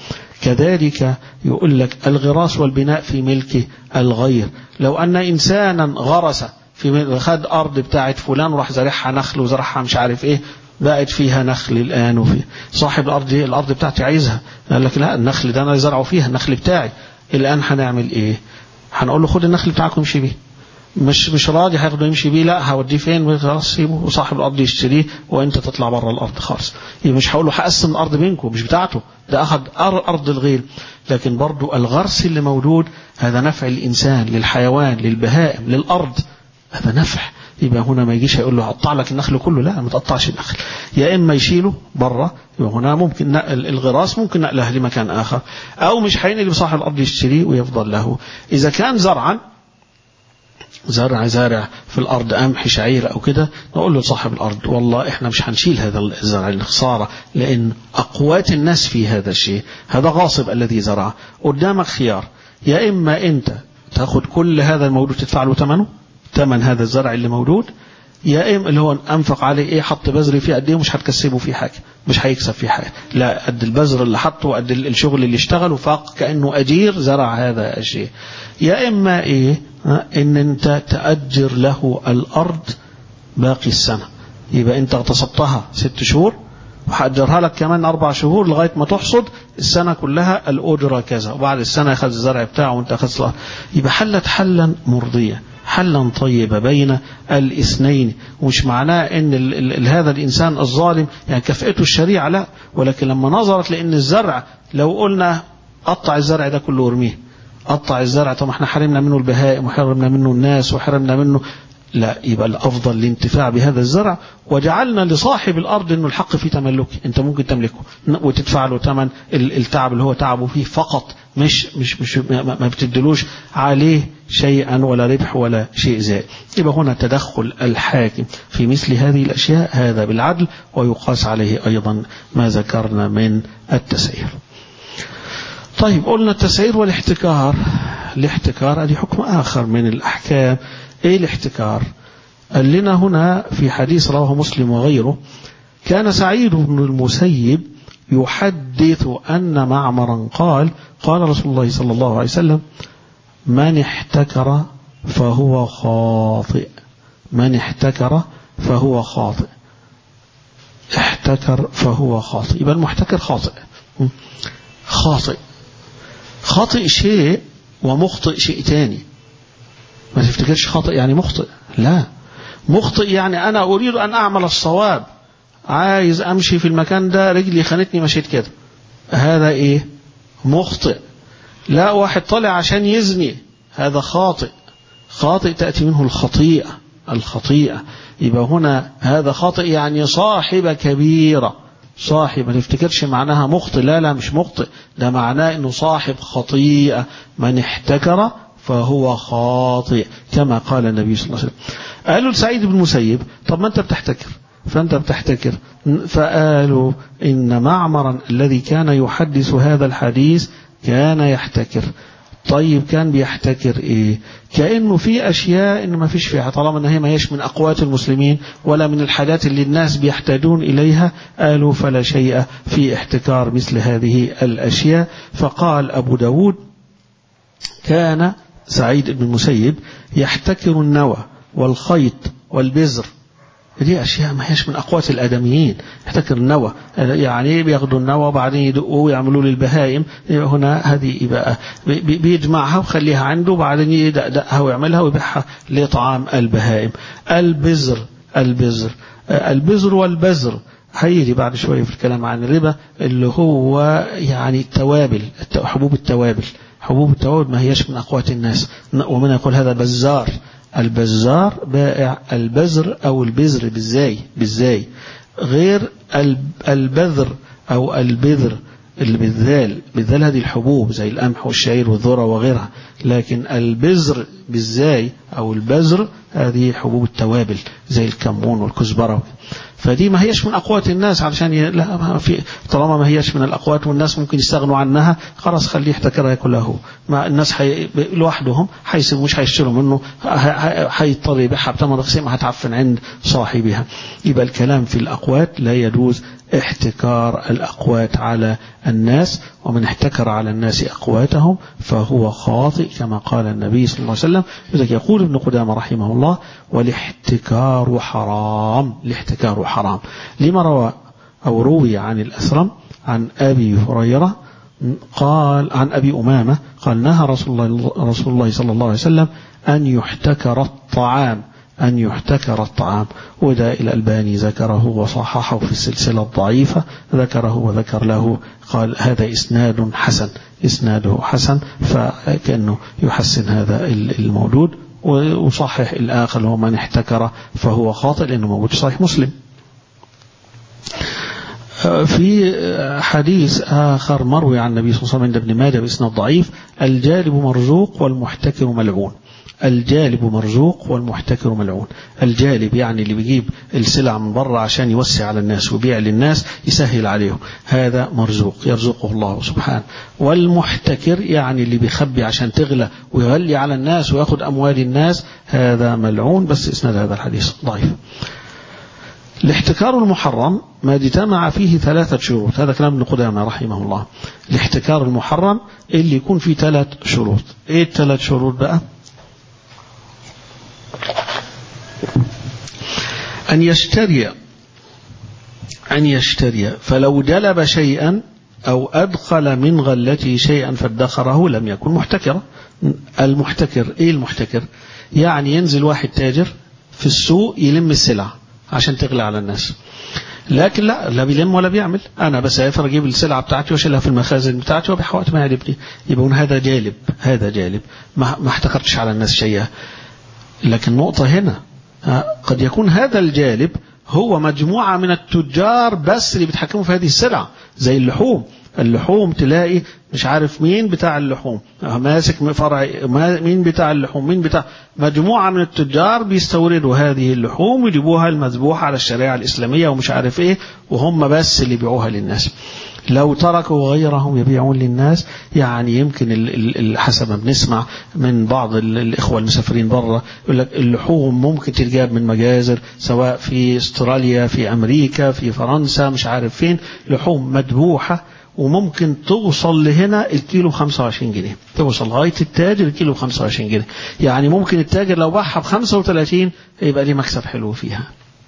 كذلك يقول لك الغراس والبناء في ملك الغير لو أن إنسانا غرس في خد أرض بتاعت فلان وراح زارعها نخل وزرعها مش عارف إيه بقت فيها نخل الآن وفي صاحب الأرض دي الأرض بتاعتي عايزها قال لك لا النخل ده أنا زرعه فيها النخل بتاعي الآن هنعمل إيه هنقول له خد النخل بتاعك وامشي بيه مش مش راضي هياخده يمشي بيه لا هوديه فين خلاص سيبه وصاحب الارض يشتريه وانت تطلع بره الارض خالص يعني مش هقول له هقسم الارض بينكم مش بتاعته ده اخذ ارض الغير لكن برضو الغرس اللي موجود هذا نفع الانسان للحيوان للبهائم للارض هذا نفع يبقى هنا ما يجيش يقول له هقطع لك النخل كله لا ما تقطعش النخل يا اما يشيله بره يبقى هنا ممكن نقل الغراس ممكن نقله لمكان اخر او مش هينقل بصاحب الارض يشتريه ويفضل له اذا كان زرعا زرع زارع في الأرض قمح شعير أو كده نقول له صاحب الأرض والله إحنا مش هنشيل هذا الزرع الخسارة لأن أقوات الناس في هذا الشيء هذا غاصب الذي زرع قدامك خيار يا إما أنت تاخد كل هذا الموجود تدفع له ثمنه ثمن هذا الزرع اللي موجود يا إما اللي هو أنفق عليه إيه حط بذر فيه قد إيه مش هتكسبه فيه حاجة مش هيكسب فيه حاجة لا قد البذر اللي حطه قد الشغل اللي اشتغله فاق كأنه أجير زرع هذا الشيء يا إما إيه إن أنت تأجر له الأرض باقي السنة يبقى أنت اغتصبتها ست شهور وهأجرها لك كمان أربع شهور لغاية ما تحصد السنة كلها الأجرة كذا وبعد السنة ياخذ الزرع بتاعه وأنت أخذت الأرض يبقى حلت حلا مرضية حلا طيبا بين الاثنين ومش معناه ان ال ال هذا الانسان الظالم يعني كفئته الشريعه لا ولكن لما نظرت لان الزرع لو قلنا قطع الزرع ده كله وارميه قطع الزرع طب احنا حرمنا منه البهائم وحرمنا منه الناس وحرمنا منه لا يبقى الافضل الانتفاع بهذا الزرع وجعلنا لصاحب الارض انه الحق في تملكه انت ممكن تملكه وتدفع له ثمن التعب اللي هو تعبه فيه فقط مش مش مش ما ما بتدلوش عليه شيئا ولا ربح ولا شيء زائد يبقى هنا تدخل الحاكم في مثل هذه الأشياء هذا بالعدل ويقاس عليه أيضا ما ذكرنا من التسعير طيب قلنا التسعير والاحتكار الاحتكار ادي حكم آخر من الأحكام ايه الاحتكار قال لنا هنا في حديث رواه مسلم وغيره كان سعيد بن المسيب يحدث أن معمرا قال قال رسول الله صلى الله عليه وسلم من احتكر فهو خاطئ من احتكر فهو خاطئ احتكر فهو خاطئ يبقى المحتكر خاطئ خاطئ خاطئ شيء ومخطئ شيء تاني ما تفتكرش خاطئ يعني مخطئ لا مخطئ يعني أنا أريد أن أعمل الصواب عايز أمشي في المكان ده رجلي خانتني مشيت كده هذا إيه مخطئ لا واحد طلع عشان يزني هذا خاطئ خاطئ تأتي منه الخطيئة الخطيئة يبقى هنا هذا خاطئ يعني صاحب كبيرة صاحب ما تفتكرش معناها مخطئ لا لا مش مخطئ ده معناه انه صاحب خطيئة من احتكر فهو خاطئ كما قال النبي صلى الله عليه وسلم قالوا لسعيد بن المسيب طب ما انت بتحتكر فانت بتحتكر فقالوا ان معمرا الذي كان يحدث هذا الحديث كان يحتكر طيب كان بيحتكر ايه كأنه في اشياء ان ما فيش فيها طالما ان هي ما هيش من اقوات المسلمين ولا من الحاجات اللي الناس بيحتاجون اليها قالوا فلا شيء في احتكار مثل هذه الاشياء فقال ابو داود كان سعيد بن المسيب يحتكر النوى والخيط والبزر دي أشياء ما هيش من أقوات الآدميين يحتكر النوى يعني بياخدوا النوى وبعدين يدقوا ويعملوا للبهائم هنا هذه يبقى بيجمعها ويخليها عنده وبعدين يدقها ويعملها ويبيعها لطعام البهائم البزر البزر البزر والبزر هيجي بعد شوية في الكلام عن الربا اللي هو يعني التوابل حبوب التوابل حبوب التوابل ما هيش من أقوات الناس ومن يقول هذا بزار البزار بائع البزر أو البزر بالزاي بالزاي غير البذر أو البذر اللي بالذال بالذال هذه الحبوب زي القمح والشعير والذرة وغيرها لكن البذر بالزاي أو البذر هذه حبوب التوابل زي الكمون والكزبرة فدي ما هيش من أقوات الناس علشان ي... لا ما في طالما ما هيش من الأقوات والناس ممكن يستغنوا عنها خلاص خليه يحتكرها ياكلها هو ما الناس حي... لوحدهم حيسيبوا مش هيشتروا منه هيضطر يبيعها بثمن رخيص ما هتعفن عند صاحبها يبقى الكلام في الأقوات لا يجوز احتكار الأقوات على الناس ومن احتكر على الناس أقواتهم فهو خاطئ كما قال النبي صلى الله عليه وسلم لذلك يقول ابن قدامة رحمه الله والاحتكار حرام الاحتكار حرام لما روى أو روي عن الأسرم عن أبي هريرة قال عن أبي أمامة قال نهى رسول الله, رسول الله صلى الله عليه وسلم أن يحتكر الطعام أن يحتكر الطعام وده الألباني ذكره وصححه في السلسلة الضعيفة ذكره وذكر له قال هذا إسناد حسن إسناده حسن فكأنه يحسن هذا الموجود وصحح الآخر هو من احتكر فهو خاطئ لأنه موجود في صحيح مسلم في حديث آخر مروي عن النبي صلى الله عليه وسلم عند ابن ماجه بإسناد ضعيف الجالب مرزوق والمحتكر ملعون الجالب مرزوق والمحتكر ملعون الجالب يعني اللي بيجيب السلع من بره عشان يوسع على الناس ويبيع للناس يسهل عليهم هذا مرزوق يرزقه الله سبحانه والمحتكر يعني اللي بيخبي عشان تغلى ويغلي على الناس وياخد أموال الناس هذا ملعون بس اسناد هذا الحديث ضعيف الاحتكار المحرم ما اجتمع فيه ثلاثة شروط هذا كلام ابن قدامة رحمه الله الاحتكار المحرم اللي يكون فيه ثلاث شروط ايه الثلاث شروط بقى أن يشتري أن يشتري فلو جلب شيئا أو أدخل من غلته شيئا فادخره لم يكن محتكرا المحتكر إيه المحتكر يعني ينزل واحد تاجر في السوق يلم السلع عشان تغلى على الناس لكن لا لا بيلم ولا بيعمل انا بسافر اجيب السلعه بتاعتي واشيلها في المخازن بتاعتي وابيعها وقت ما يعجبني يبقى هذا جالب هذا جالب ما, ما احتكرتش على الناس شيئا لكن نقطه هنا قد يكون هذا الجالب هو مجموعة من التجار بس اللي بيتحكموا في هذه السلعة زي اللحوم اللحوم تلاقي مش عارف مين بتاع اللحوم ماسك فرع مين بتاع اللحوم مين بتاع مجموعة من التجار بيستوردوا هذه اللحوم ويجيبوها المذبوحة على الشريعة الإسلامية ومش عارف إيه وهم بس اللي بيبيعوها للناس لو تركوا غيرهم يبيعون للناس يعني يمكن حسب ما بنسمع من بعض الإخوة المسافرين بره يقول لك اللحوم ممكن تتجاب من مجازر سواء في استراليا في أمريكا في فرنسا مش عارف فين لحوم مذبوحة وممكن توصل لهنا الكيلو ب 25 جنيه توصل لغايه التاجر الكيلو ب 25 جنيه يعني ممكن التاجر لو باعها ب 35 يبقى ليه مكسب حلو فيها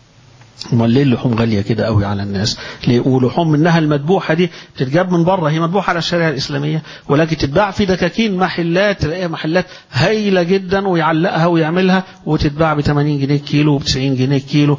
امال ليه اللحوم غاليه كده قوي على الناس ليه ولحوم منها المذبوحه دي بتتجاب من بره هي مذبوحه على الشريعه الاسلاميه ولكن تتباع في دكاكين محلات تلاقيها محلات هايله جدا ويعلقها ويعملها وتتباع ب 80 جنيه كيلو وب 90 جنيه كيلو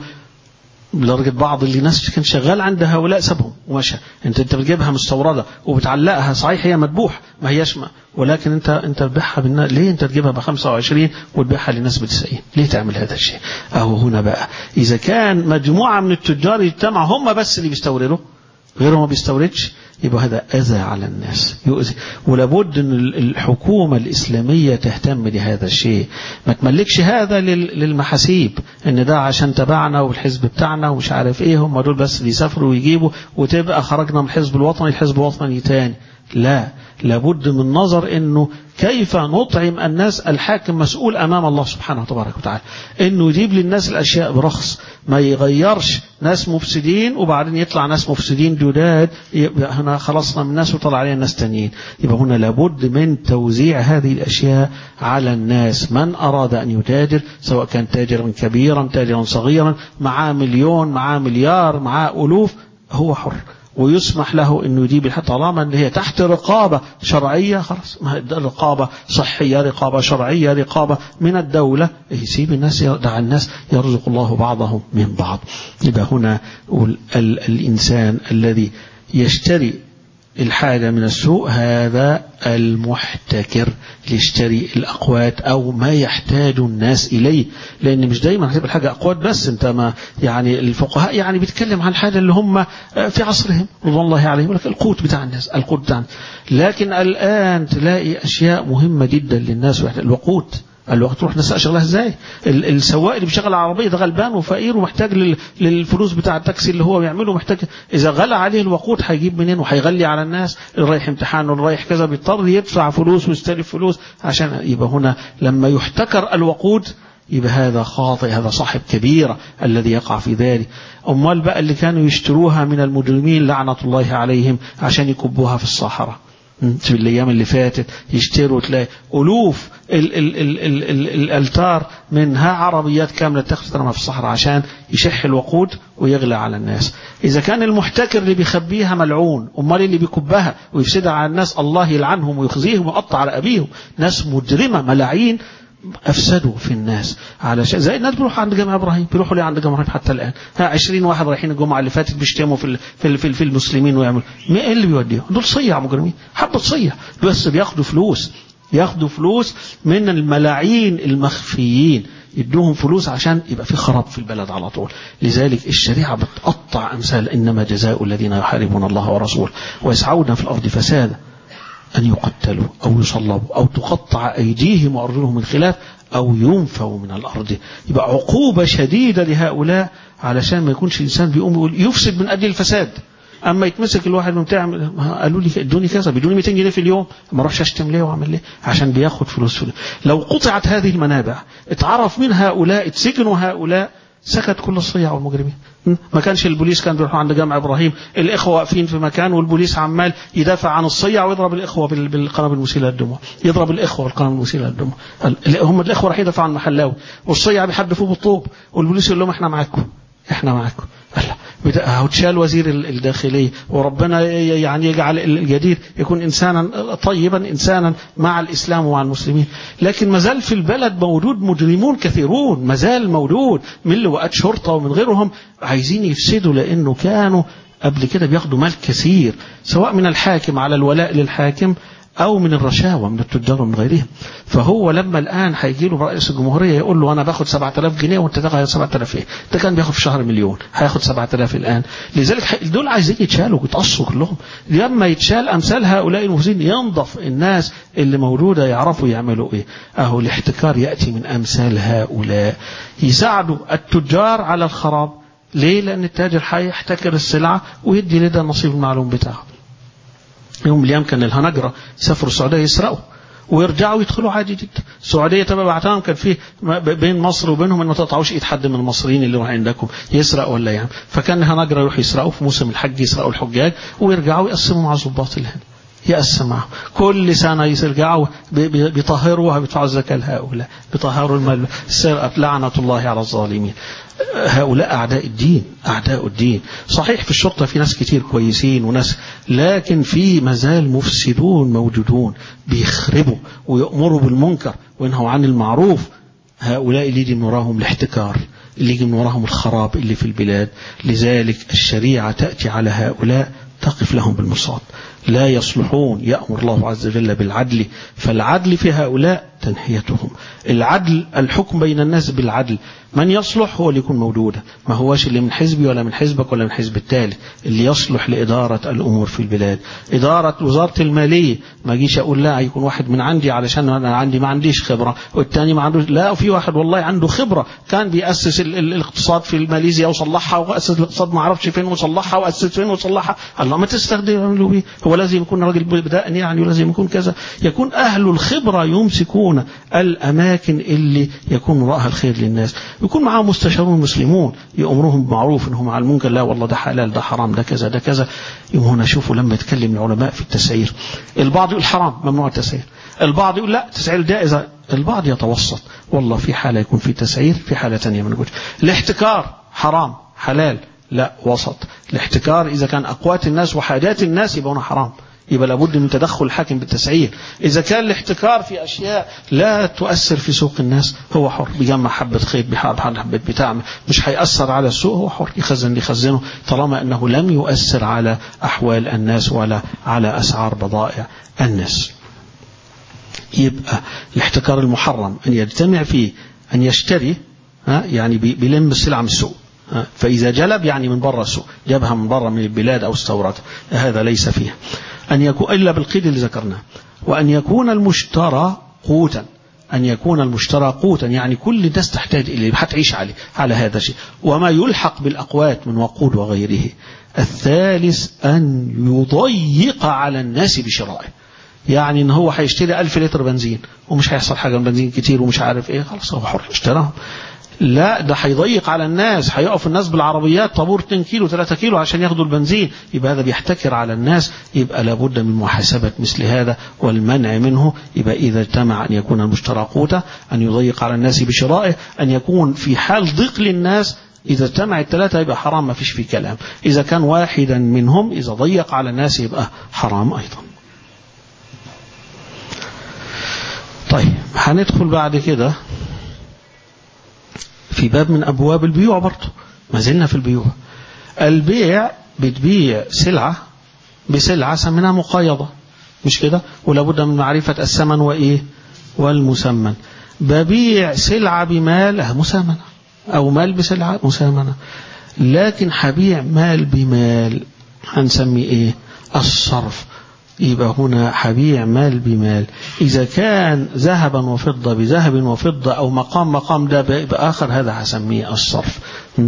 لدرجة بعض اللي ناس كان شغال عند هؤلاء سابهم ومشى انت انت بتجيبها مستوردة وبتعلقها صحيح هي مذبوح ما هياش ما ولكن انت انت بتبيعها بالنا ليه انت تجيبها ب 25 وتبيعها للناس ب 90 ليه تعمل هذا الشيء اهو هنا بقى اذا كان مجموعة من التجار يجتمعوا هم بس اللي بيستوردوا غيرهم ما بيستوردش يبقى هذا أذى على الناس يؤذي ولابد أن الحكومة الإسلامية تهتم بهذا الشيء ما تملكش هذا للمحاسيب أن ده عشان تبعنا والحزب بتاعنا ومش عارف إيه هم دول بس اللي يسافروا ويجيبوا وتبقى خرجنا من الحزب الوطني الحزب الوطني تاني لا لابد من نظر انه كيف نطعم الناس الحاكم مسؤول امام الله سبحانه وتبارك وتعالى انه يجيب للناس الاشياء برخص ما يغيرش ناس مفسدين وبعدين يطلع ناس مفسدين جداد يبقى هنا خلصنا من الناس وطلع علينا ناس تانيين يبقى هنا لابد من توزيع هذه الاشياء على الناس من اراد ان يتاجر سواء كان تاجرا كبيرا تاجرا صغيرا معاه مليون معاه مليار معاه الوف هو حر ويسمح له انه يجيب الحد طالما ان هي تحت رقابه شرعيه خلاص ما رقابه صحيه رقابه شرعيه رقابه من الدوله يسيب الناس دع الناس يرزق الله بعضهم من بعض يبقى هنا الانسان الذي يشتري الحاجة من السوق هذا المحتكر يشتري الأقوات أو ما يحتاج الناس إليه لأن مش دايما هتبقى الحاجة أقوات بس أنت ما يعني الفقهاء يعني بيتكلم عن الحاجة اللي هم في عصرهم رضوان الله عليهم لك القوت بتاع الناس القوت بتاع الناس لكن الآن تلاقي أشياء مهمة جدا للناس الوقود الوقت تروح نسأل شغلها ازاي السواق اللي بيشغل العربية ده غلبان وفقير ومحتاج للفلوس بتاع التاكسي اللي هو بيعمله محتاج اذا غلى عليه الوقود هيجيب منين وهيغلي على الناس اللي رايح امتحان واللي رايح كذا بيضطر يدفع فلوس ويستلف فلوس عشان يبقى هنا لما يحتكر الوقود يبقى هذا خاطئ هذا صاحب كبيرة الذي يقع في ذلك أمال بقى اللي كانوا يشتروها من المجرمين لعنة الله عليهم عشان يكبوها في الصحراء في الأيام اللي فاتت يشتروا تلاقي ألوف ال ال ال ال ال الألتار منها عربيات كاملة تخطرها في الصحراء عشان يشح الوقود ويغلى على الناس إذا كان المحتكر اللي بيخبيها ملعون أمال اللي بيكبها ويفسدها على الناس الله يلعنهم ويخزيهم ويقطع رقابيهم ناس مجرمة ملاعين افسدوا في الناس علشان زي الناس بيروحوا عند جامع ابراهيم بيروحوا ليه عند جامع ابراهيم حتى الان ها 20 واحد رايحين الجمعه اللي فاتت بيشتموا في في في, في المسلمين ويعملوا ايه اللي بيوديهم دول صيع مجرمين حبه صيع بس بياخدوا فلوس ياخدوا فلوس من الملاعين المخفيين يدوهم فلوس عشان يبقى في خراب في البلد على طول لذلك الشريعة بتقطع أمثال إنما جزاء الذين يحاربون الله ورسوله ويسعون في الأرض فسادا أن يقتلوا أو يصلبوا أو تقطع أيديهم وأرجلهم من خلاف أو ينفوا من الأرض يبقى عقوبة شديدة لهؤلاء علشان ما يكونش الإنسان بيقوم يقول يفسد من أجل الفساد اما يتمسك الواحد من بتاع قالوا لي ادوني كذا بيدوني 200 جنيه في اليوم ما اروحش اشتم ليه واعمل ليه عشان بياخد فلوس فلوس لو قطعت هذه المنابع اتعرف من هؤلاء اتسجنوا هؤلاء سكت كل الصيع والمجرمين ما كانش البوليس كان بيروحوا عند جامع ابراهيم الاخوه واقفين في مكان والبوليس عمال يدافع عن الصيع ويضرب الاخوه بالقنابل المسيله للدموع يضرب الاخوه بالقنابل المسيله للدموع هم الاخوه رايحين يدافعوا عن محلاوي والصيع بيحدفوه بالطوب والبوليس يقول لهم احنا معاكم احنا معاكم وتشال وزير الداخلية وربنا يعني يجعل الجديد يكون إنسانا طيبا إنسانا مع الإسلام ومع المسلمين لكن ما زال في البلد موجود مجرمون كثيرون ما زال موجود من لواءات شرطة ومن غيرهم عايزين يفسدوا لأنه كانوا قبل كده بياخدوا مال كثير سواء من الحاكم على الولاء للحاكم أو من الرشاوى من التجار ومن غيرهم فهو لما الآن هيجي له رئيس الجمهورية يقول له أنا باخد 7000 جنيه وأنت تاخد 7000 إيه ده كان بياخد في شهر مليون هياخد 7000 الآن لذلك دول عايزين يتشالوا ويتقصوا كلهم لما يتشال أمثال هؤلاء المفسدين ينضف الناس اللي موجودة يعرفوا يعملوا إيه أهو الاحتكار يأتي من أمثال هؤلاء يساعدوا التجار على الخراب ليه لأن التاجر هيحتكر السلعة ويدي لده النصيب المعلوم بتاعه يوم من الايام كان الهنجره يسافروا السعوديه يسرقوا ويرجعوا يدخلوا عادي جدا السعوديه تبع بعتهم كان في بين مصر وبينهم ان ما تقطعوش ايد حد من المصريين اللي راح عندكم يسرق ولا يعني فكان الهنجره يروحوا يسرقوا في موسم الحج يسرقوا الحجاج ويرجعوا يقسموا مع الضباط اللي هنا يقسم معهم كل سنة يرجعوا بيطهروا بيدفعوا الزكاة لهؤلاء بيطهروا المال السرقة لعنة الله على الظالمين هؤلاء أعداء الدين أعداء الدين صحيح في الشرطة في ناس كتير كويسين وناس لكن في مازال مفسدون موجودون بيخربوا ويأمروا بالمنكر وينهوا عن المعروف هؤلاء اللي يجي من وراهم الاحتكار اللي يجي من وراهم الخراب اللي في البلاد لذلك الشريعة تأتي على هؤلاء تقف لهم بالمصاد لا يصلحون يأمر الله عز وجل بالعدل فالعدل في هؤلاء تنحيتهم العدل الحكم بين الناس بالعدل من يصلح هو اللي يكون موجودا ما هوش اللي من حزبي ولا من حزبك ولا من حزب التالي اللي يصلح لإدارة الأمور في البلاد إدارة وزارة المالية ما اجيش أقول لا يكون واحد من عندي علشان أنا عندي ما عنديش خبرة والتاني ما عندوش لا في واحد والله عنده خبرة كان بيأسس ال ال الاقتصاد في ماليزيا وصلحها وأسس الاقتصاد ما عرفش فين وصلحها وأسس فين وصلحها الله ما تستخدم له بيه هو لازم يكون راجل بدأني يعني ولازم يكون كذا يكون أهل الخبرة يمسكون الأماكن اللي يكون وراءها الخير للناس يكون معاهم مستشارون مسلمون يأمرهم بمعروف انهم على المنكر لا والله ده حلال ده حرام ده كذا ده كذا يوم هنا شوفوا لما يتكلم العلماء في التسعير البعض يقول حرام ممنوع التسعير البعض يقول لا تسعير جائزة البعض يتوسط والله في حالة يكون في تسعير في حالة ثانيه ما نقولش الاحتكار حرام حلال لا وسط الاحتكار إذا كان أقوات الناس وحاجات الناس يبقى حرام يبقى لابد من تدخل الحاكم بالتسعير إذا كان الاحتكار في أشياء لا تؤثر في سوق الناس هو حر بيجمع حبة خيط بحب حبة بتاع مش هيأثر على السوق هو حر يخزن اللي يخزنه طالما أنه لم يؤثر على أحوال الناس ولا على أسعار بضائع الناس يبقى الاحتكار المحرم أن يجتمع فيه أن يشتري يعني بيلم السلعة من السوق فإذا جلب يعني من برا السوق جابها من برا من البلاد أو استوردها هذا ليس فيها أن يكون إلا بالقيد اللي ذكرناه وأن يكون المشترى قوتا أن يكون المشترى قوتا يعني كل الناس تحتاج إليه هتعيش عليه على هذا الشيء وما يلحق بالأقوات من وقود وغيره الثالث أن يضيق على الناس بشرائه يعني ان هو هيشتري ألف لتر بنزين ومش هيحصل حاجة من بنزين كتير ومش عارف ايه خلاص هو حر اشتراهم لا ده هيضيق على الناس هيقف الناس بالعربيات طابور 2 كيلو 3 كيلو عشان ياخدوا البنزين يبقى هذا بيحتكر على الناس يبقى لابد من محاسبة مثل هذا والمنع منه يبقى إذا اجتمع أن يكون المشترى قوته أن يضيق على الناس بشرائه أن يكون في حال ضيق للناس إذا اجتمع الثلاثة يبقى حرام ما فيش فيه كلام إذا كان واحدا منهم إذا ضيق على الناس يبقى حرام أيضا طيب هندخل بعد كده في باب من أبواب البيوع برضه ما زلنا في البيوع البيع بتبيع سلعة بسلعة سميناها مقايضة مش كده ولابد من معرفة الثمن وإيه والمسمن ببيع سلعة بمال مسامنة أو مال بسلعة مسامنة لكن حبيع مال بمال هنسمي إيه الصرف يبقى هنا حبيع مال بمال إذا كان ذهبا وفضة بذهب وفضة أو مقام مقام ده بآخر هذا هسميه الصرف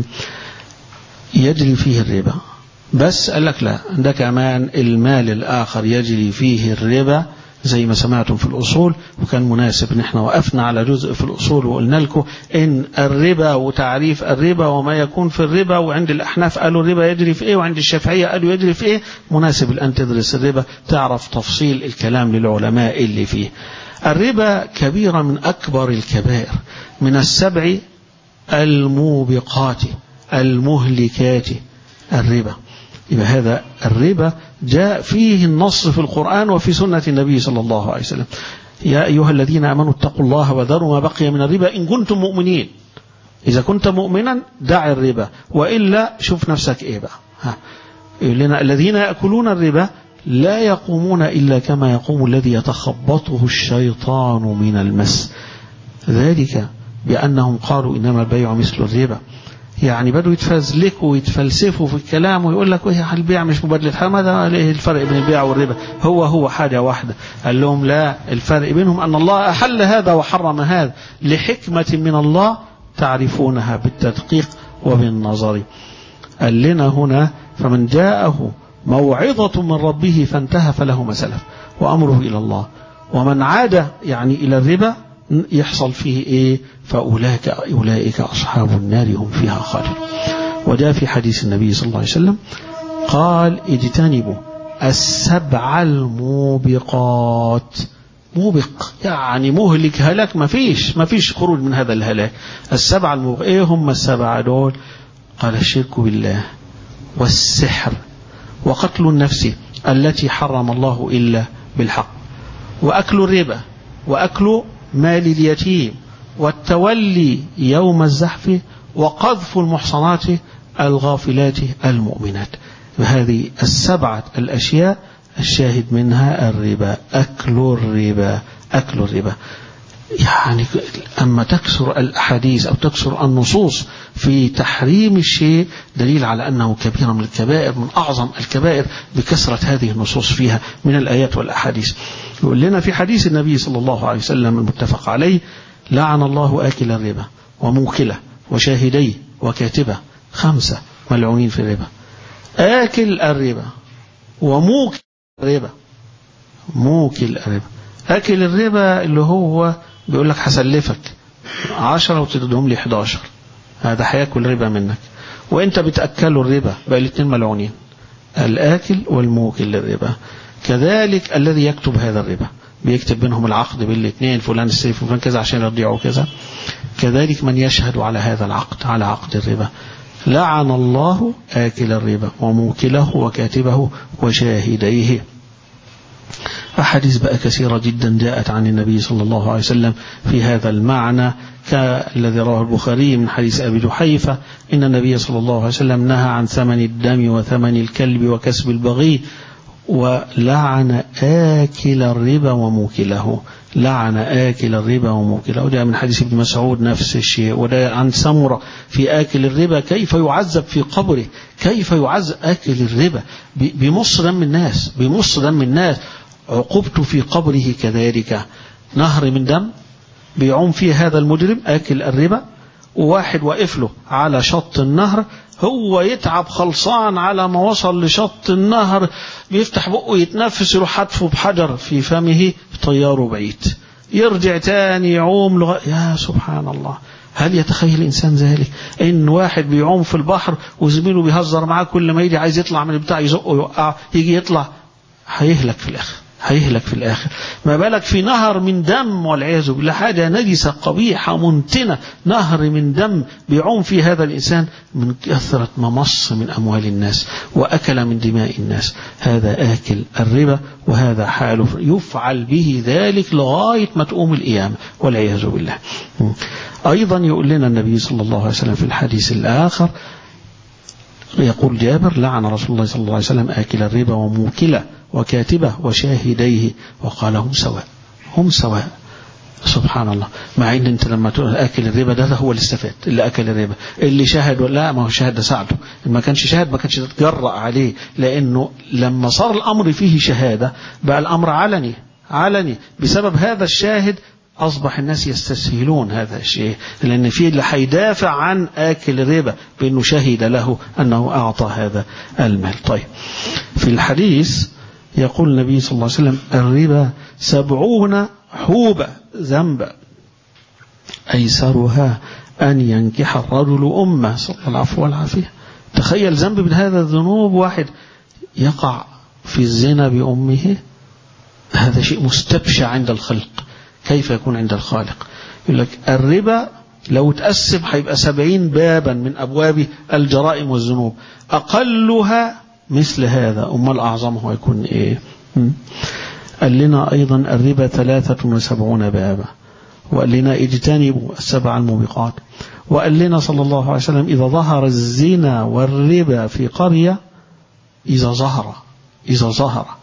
يجري فيه الربا بس قال لك لا ده كمان المال الآخر يجري فيه الربا زي ما سمعتم في الأصول وكان مناسب ان احنا وقفنا على جزء في الأصول وقلنا لكم ان الربا وتعريف الربا وما يكون في الربا وعند الأحناف قالوا الربا يجري في ايه وعند الشافعية قالوا يجري في ايه مناسب الآن تدرس الربا تعرف تفصيل الكلام للعلماء اللي فيه الربا كبيرة من أكبر الكبائر من السبع الموبقات المهلكات الربا يبقى هذا الربا جاء فيه النص في القرآن وفي سنة النبي صلى الله عليه وسلم يا أيها الذين آمنوا اتقوا الله وذروا ما بقي من الربا إن كنتم مؤمنين إذا كنت مؤمنا دع الربا وإلا شوف نفسك إيه بقى ها يقول لنا الذين يأكلون الربا لا يقومون إلا كما يقوم الذي يتخبطه الشيطان من المس ذلك بأنهم قالوا إنما البيع مثل الربا يعني بدوا يتفزلكوا ويتفلسفوا في الكلام ويقول لك ايه البيع مش مبادلة حال ماذا ايه الفرق بين البيع والربا هو هو حاجة واحدة قال لهم لا الفرق بينهم أن الله أحل هذا وحرم هذا لحكمة من الله تعرفونها بالتدقيق وبالنظر قال لنا هنا فمن جاءه موعظة من ربه فانتهى فله ما سلف وأمره إلى الله ومن عاد يعني إلى الربا يحصل فيه إيه فأولئك أولئك أصحاب النار هم فيها خالدون وجاء في حديث النبي صلى الله عليه وسلم قال اجتنبوا السبع الموبقات موبق يعني مهلك هلاك ما فيش ما فيش خروج من هذا الهلاك السبع الموبق ايه هم السبعة دول قال الشرك بالله والسحر وقتل النفس التي حرم الله إلا بالحق وأكل الربا وأكل مال اليتيم والتولي يوم الزحف وقذف المحصنات الغافلات المؤمنات هذه السبعة الأشياء الشاهد منها الربا أكل الربا أكل الربا يعني أما تكثر الأحاديث أو تكثر النصوص في تحريم الشيء دليل على أنه كبيرة من الكبائر من أعظم الكبائر بكثرة هذه النصوص فيها من الآيات والأحاديث يقول لنا في حديث النبي صلى الله عليه وسلم المتفق عليه لعن الله آكل الربا وموكله وشاهديه وكاتبه خمسة ملعونين في الربا آكل الربا وموكل الربا موكل الربا أكل الربا اللي هو بيقول لك هسلفك عشرة وتدهم لي 11 هذا هياكل ربا منك وانت بتأكله الربا بقى الاثنين ملعونين الآكل والموكل للربا كذلك الذي يكتب هذا الربا بيكتب بينهم العقد بالاثنين فلان السيف وفلان كذا عشان يرضيعوا كذا كذلك من يشهد على هذا العقد على عقد الربا لعن الله آكل الربا وموكله وكاتبه وشاهديه أحاديث بقى كثيرة جدا جاءت عن النبي صلى الله عليه وسلم في هذا المعنى كالذي رواه البخاري من حديث أبي جحيفة إن النبي صلى الله عليه وسلم نهى عن ثمن الدم وثمن الكلب وكسب البغي ولعن آكل الربا وموكله لعن آكل الربا وموكله وجاء من حديث ابن مسعود نفس الشيء وجاء عن سمرة في آكل الربا كيف يعذب في قبره كيف يعذب آكل الربا بمص دم الناس بمص دم الناس عقوبته في قبره كذلك نهر من دم بيعوم فيه هذا المجرم آكل الربا وواحد واقف له على شط النهر هو يتعب خلصان على ما وصل لشط النهر بيفتح بقه يتنفس يروح حتفه بحجر في فمه طياره بعيد يرجع تاني يعوم لغا يا سبحان الله هل يتخيل الإنسان ذلك إن واحد بيعوم في البحر وزميله بيهزر معاه كل ما يجي عايز يطلع من البتاع يزقه يوقعه يجي يطلع هيهلك في الآخر هيهلك في الآخر ما بالك في نهر من دم والعياذ بالله حاجة نجسة قبيحة منتنة نهر من دم بيعوم في هذا الإنسان من كثرة ما مص من أموال الناس وأكل من دماء الناس هذا آكل الربا وهذا حاله يفعل به ذلك لغاية ما تقوم القيامة والعياذ بالله أيضا يقول لنا النبي صلى الله عليه وسلم في الحديث الآخر يقول جابر لعن رسول الله صلى الله عليه وسلم آكل الربا وموكله وكاتبه وشاهديه وقال هم سواء هم سواء سبحان الله مع ان انت لما تقول اكل الربا ده, ده هو اللي استفاد اللي اكل الربا اللي شاهد ولا ما هو شاهد ده ساعده ما كانش شاهد ما كانش تتجرأ عليه لانه لما صار الامر فيه شهاده بقى الامر علني علني بسبب هذا الشاهد أصبح الناس يستسهلون هذا الشيء لأن في اللي هيدافع عن آكل الربا بأنه شهد له أنه أعطى هذا المال طيب في الحديث يقول النبي صلى الله عليه وسلم الربا سبعون حوبة ذنبا أيسرها أن ينكح الرجل أمه صلى الله العفو والعافية تخيل ذنب من هذا الذنوب واحد يقع في الزنا بأمه هذا شيء مستبشع عند الخلق كيف يكون عند الخالق يقول لك الربا لو تقسم هيبقى سبعين بابا من أبواب الجرائم والذنوب أقلها مثل هذا أمال أعظمه يكون إيه قال لنا أيضا الربا ثلاثة وسبعون بابا وقال لنا اجتنبوا السبع الموبقات وقال لنا صلى الله عليه وسلم إذا ظهر الزنا والربا في قرية إذا ظهر إذا ظهر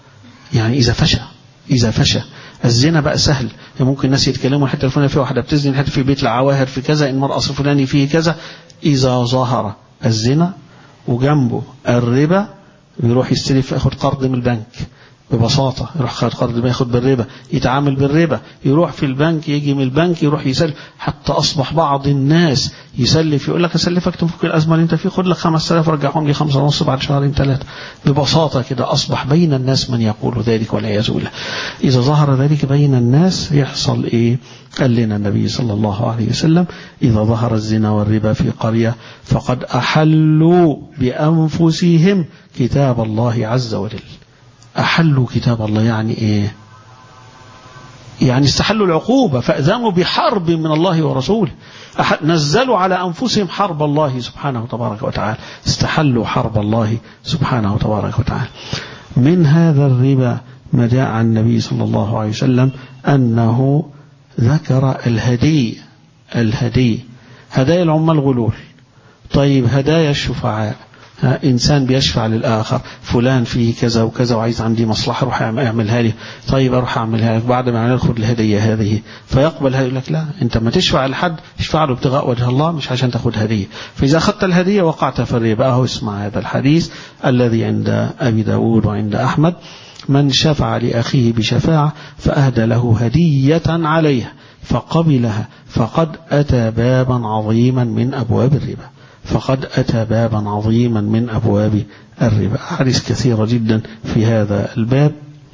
يعني إذا فشى إذا فشى الزنا بقى سهل يعني ممكن الناس يتكلموا الحته الفلانيه في واحده بتزني الحته في بيت العواهر في كذا المرأة الفلاني فيه كذا إذا ظهر الزنا وجنبه الربا يروح يستلف ياخد قرض من البنك ببساطة يروح خد قرض ما ياخد بالربا يتعامل بالربا يروح في البنك يجي من البنك يروح يسلف حتى أصبح بعض الناس يسلف يقول لك أسلفك تفك الأزمة اللي أنت فيه خد لك 5000 رجعهم لي خمسة ونص بعد شهرين ثلاثة ببساطة كده أصبح بين الناس من يقول ذلك والعياذ بالله إذا ظهر ذلك بين الناس يحصل إيه قال لنا النبي صلى الله عليه وسلم إذا ظهر الزنا والربا في قرية فقد أحلوا بأنفسهم كتاب الله عز وجل أحلوا كتاب الله يعني إيه يعني استحلوا العقوبة فأذنوا بحرب من الله ورسوله نزلوا على أنفسهم حرب الله سبحانه تبارك وتعالى استحلوا حرب الله سبحانه تبارك وتعالى من هذا الربا ما جاء عن النبي صلى الله عليه وسلم أنه ذكر الهدي الهدي هدايا العمال غلول طيب هدايا الشفعاء إنسان بيشفع للآخر فلان فيه كذا وكذا وعايز عندي مصلحة روح اعملها لي طيب أروح أعملها لك بعد ما ناخد الهدية هذه فيقبل هذا لك لا أنت ما تشفع لحد اشفع له ابتغاء وجه الله مش عشان تاخد هدية فإذا أخذت الهدية وقعت في الربا أهو اسمع هذا الحديث الذي عند أبي داود وعند أحمد من شفع لأخيه بشفاعة فأهدى له هدية عليها فقبلها فقد أتى بابا عظيما من أبواب الربا فقد أتى بابا عظيما من أبواب الربا أحاديث كثيرة جدا في هذا الباب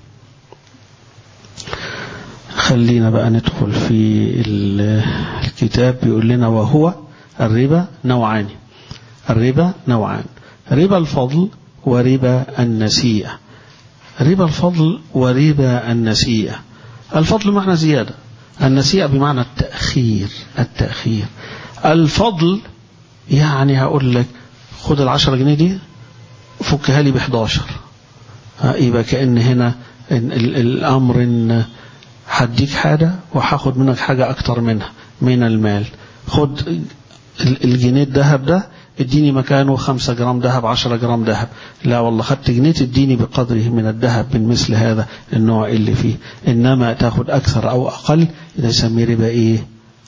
خلينا بقى ندخل في الكتاب بيقول لنا وهو الربا نوعان الربا نوعان ربا الفضل وربا النسيئة ربا الفضل وربا النسيئة الفضل معنى زيادة النسيئة بمعنى التأخير التأخير الفضل يعني هقول لك خد العشرة جنيه دي فكها لي بحداشر يبقى كأن هنا الأمر إن هديك حاجة وهاخد منك حاجة أكتر منها من المال خد الجنيه الذهب ده اديني مكانه خمسة جرام ذهب عشرة جرام ذهب لا والله خدت جنيه تديني بقدره من الذهب من مثل هذا النوع اللي فيه إنما تاخد أكثر أو أقل إذا يسميه ربا إيه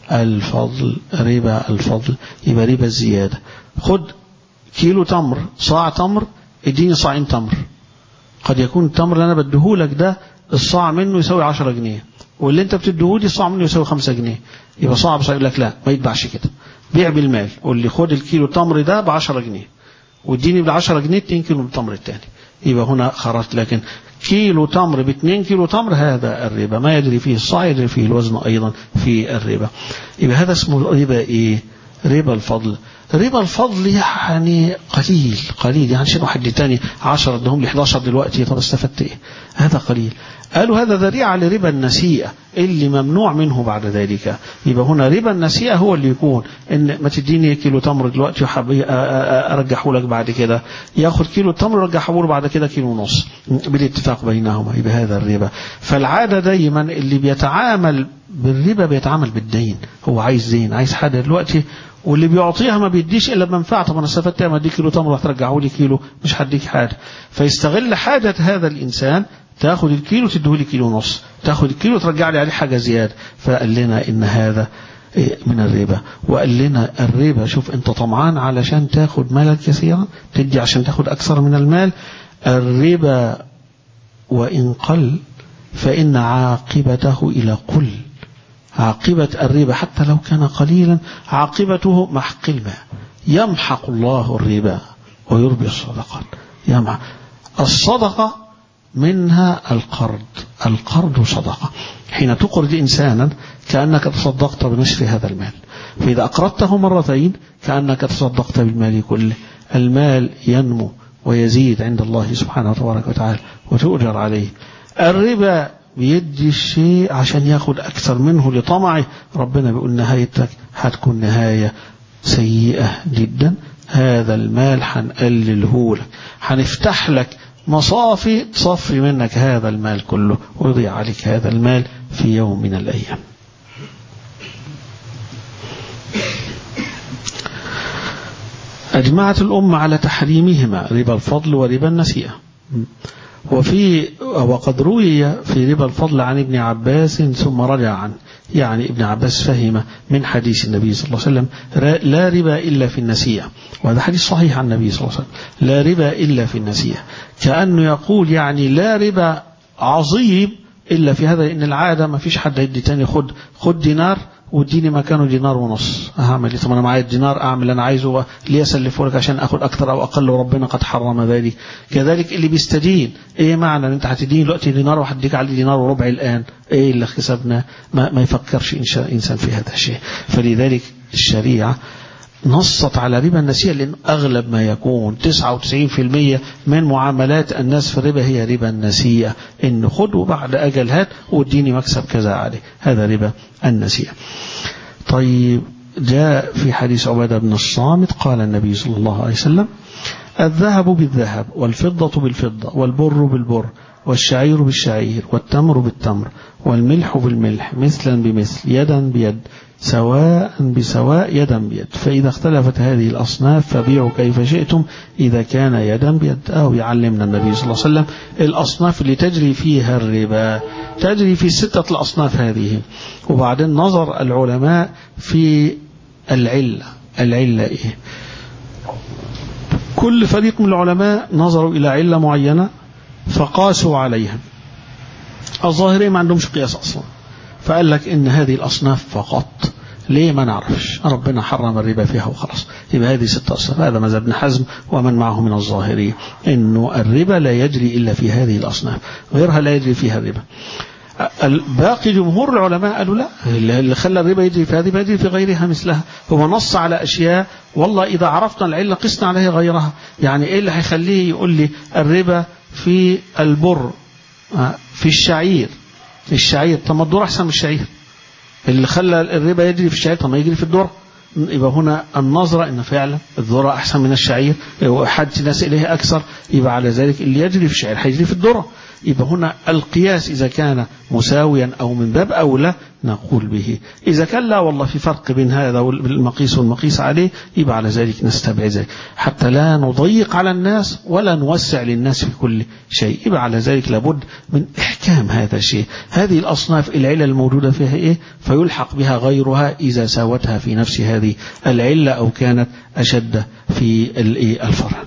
الفضل ربا الفضل يبقى ربا الزيادة خد كيلو تمر صاع تمر اديني صاعين تمر قد يكون التمر اللي انا بديهولك ده الصاع منه يساوي 10 جنيه واللي انت بتديهولي الصاع منه يساوي 5 جنيه يبقى صعب يقول لك لا ما يتباعش كده بيع بالمال قول لي خد الكيلو تمر ده ب 10 جنيه واديني بال 10 جنيه 2 كيلو من التمر الثاني يبقى هنا خرجت لكن كيلو تمر ب 2 كيلو تمر هذا الربا ما يدري فيه الصاع يدري فيه الوزن أيضا في الربا يبقى هذا اسمه ربا إيه ربا الفضل ربا الفضل يعني قليل قليل يعني شنو حد تاني 10 ادهم لي 11 دلوقتي طب استفدت ايه هذا قليل قالوا هذا ذريعة لربا النسيئة اللي ممنوع منه بعد ذلك يبقى هنا ربا النسيئة هو اللي يكون ان ما تديني كيلو تمر دلوقتي ارجحه لك بعد كده ياخد كيلو تمر ارجحه له بعد كده كيلو ونص بالاتفاق بينهما يبقى هذا الربا فالعادة دايما اللي بيتعامل بالربا بيتعامل بالدين هو عايز دين عايز حاجة دلوقتي واللي بيعطيها ما بيديش الا بمنفعه طب انا استفدت ما اديك كيلو تمر هترجعه لي كيلو مش هديك حاجه فيستغل حاجه هذا الانسان تاخد الكيلو تديه لي كيلو ونص تاخد الكيلو ترجع لي عليه حاجه زياده فقال لنا ان هذا من الربا وقال لنا الربا شوف انت طمعان علشان تاخد مالا كثيرا تدي عشان تاخد اكثر من المال الربا وان قل فان عاقبته الى قل عاقبة الربا حتى لو كان قليلا عاقبته محق الماء يمحق الله الربا ويربي الصدقات يمحق الصدقة منها القرض القرض صدقة حين تقرض إنسانا كأنك تصدقت بنصف هذا المال فإذا أقرضته مرتين كأنك تصدقت بالمال كله المال ينمو ويزيد عند الله سبحانه وتبارك وتعالى وتؤجر عليه الربا بيدي الشيء عشان ياخد أكثر منه لطمعه ربنا بيقول نهايتك هتكون نهاية سيئة جدا هذا المال هنقلله لك هنفتح لك مصافي تصفي منك هذا المال كله ويضيع عليك هذا المال في يوم من الأيام أجمعت الأمة على تحريمهما ربا الفضل وربا النسيئة وفي وقد روي في ربا الفضل عن ابن عباس ثم رجع عنه يعني ابن عباس فهم من حديث النبي صلى الله عليه وسلم لا ربا إلا في النسيئة وهذا حديث صحيح عن النبي صلى الله عليه وسلم لا ربا إلا في النسيئة كأنه يقول يعني لا ربا عظيم إلا في هذا إن العادة ما فيش حد يدي تاني خد خد دينار واديني مكانه دينار ونص هعمل ايه طب انا معايا الدينار اعمل اللي انا عايزه ليه اسلفه لك عشان اخد اكتر او اقل وربنا قد حرم ذلك كذلك اللي بيستدين ايه معنى ان انت هتديني دلوقتي دينار وهديك عليه دينار وربع الان ايه اللي كسبنا ما, ما يفكرش انسان في هذا الشيء فلذلك الشريعه نصت على ربا النسيئة لأن أغلب ما يكون 99% من معاملات الناس في الربا هي ربا النسيئة إن خد وبعد أجل هات واديني مكسب كذا عليه هذا ربا النسيئة طيب جاء في حديث عبادة بن الصامت قال النبي صلى الله عليه وسلم الذهب بالذهب والفضة بالفضة والبر بالبر والشعير بالشعير والتمر بالتمر والملح بالملح مثلا بمثل يدا بيد سواء بسواء يدا بيد فإذا اختلفت هذه الأصناف فبيعوا كيف شئتم إذا كان يدا بيد أو يعلمنا النبي صلى الله عليه وسلم الأصناف اللي تجري فيها الربا تجري في ستة الأصناف هذه وبعدين نظر العلماء في العلة العلة إيه كل فريق من العلماء نظروا إلى علة معينة فقاسوا عليها الظاهرية ما عندهمش قياس أصلا فقال لك إن هذه الأصناف فقط ليه ما نعرفش ربنا حرم الربا فيها وخلاص يبقى هذه ستة أصناف هذا مذهب ابن حزم ومن معه من الظاهرية إنه الربا لا يجري إلا في هذه الأصناف غيرها لا يجري فيها الربا باقي جمهور العلماء قالوا لا اللي خلى الربا يجري في هذه يجري في غيرها مثلها هو نص على أشياء والله إذا عرفنا العلة قسنا عليها غيرها يعني إيه اللي هيخليه يقول لي الربا في البر في الشعير في الشعير طب ما الذرة أحسن من الشعير اللي خلى الربا يجري في الشعير طب ما يجري في الذرة يبقى هنا النظرة ان فعلا الذرة احسن من الشعير وحاجة الناس اليه اكثر يبقى على ذلك اللي يجري في الشعير هيجري في الذرة يبقى هنا القياس اذا كان مساويا او من باب اولى نقول به اذا كان لا والله في فرق بين هذا والمقيس والمقيس عليه يبقى على ذلك نستبعد ذلك حتى لا نضيق على الناس ولا نوسع للناس في كل شيء يبقى على ذلك لابد من احكام هذا الشيء هذه الاصناف العلل الموجودة فيها ايه فيلحق بها غيرها اذا ساوتها في نفس هذه العلة او كانت اشد في الفرع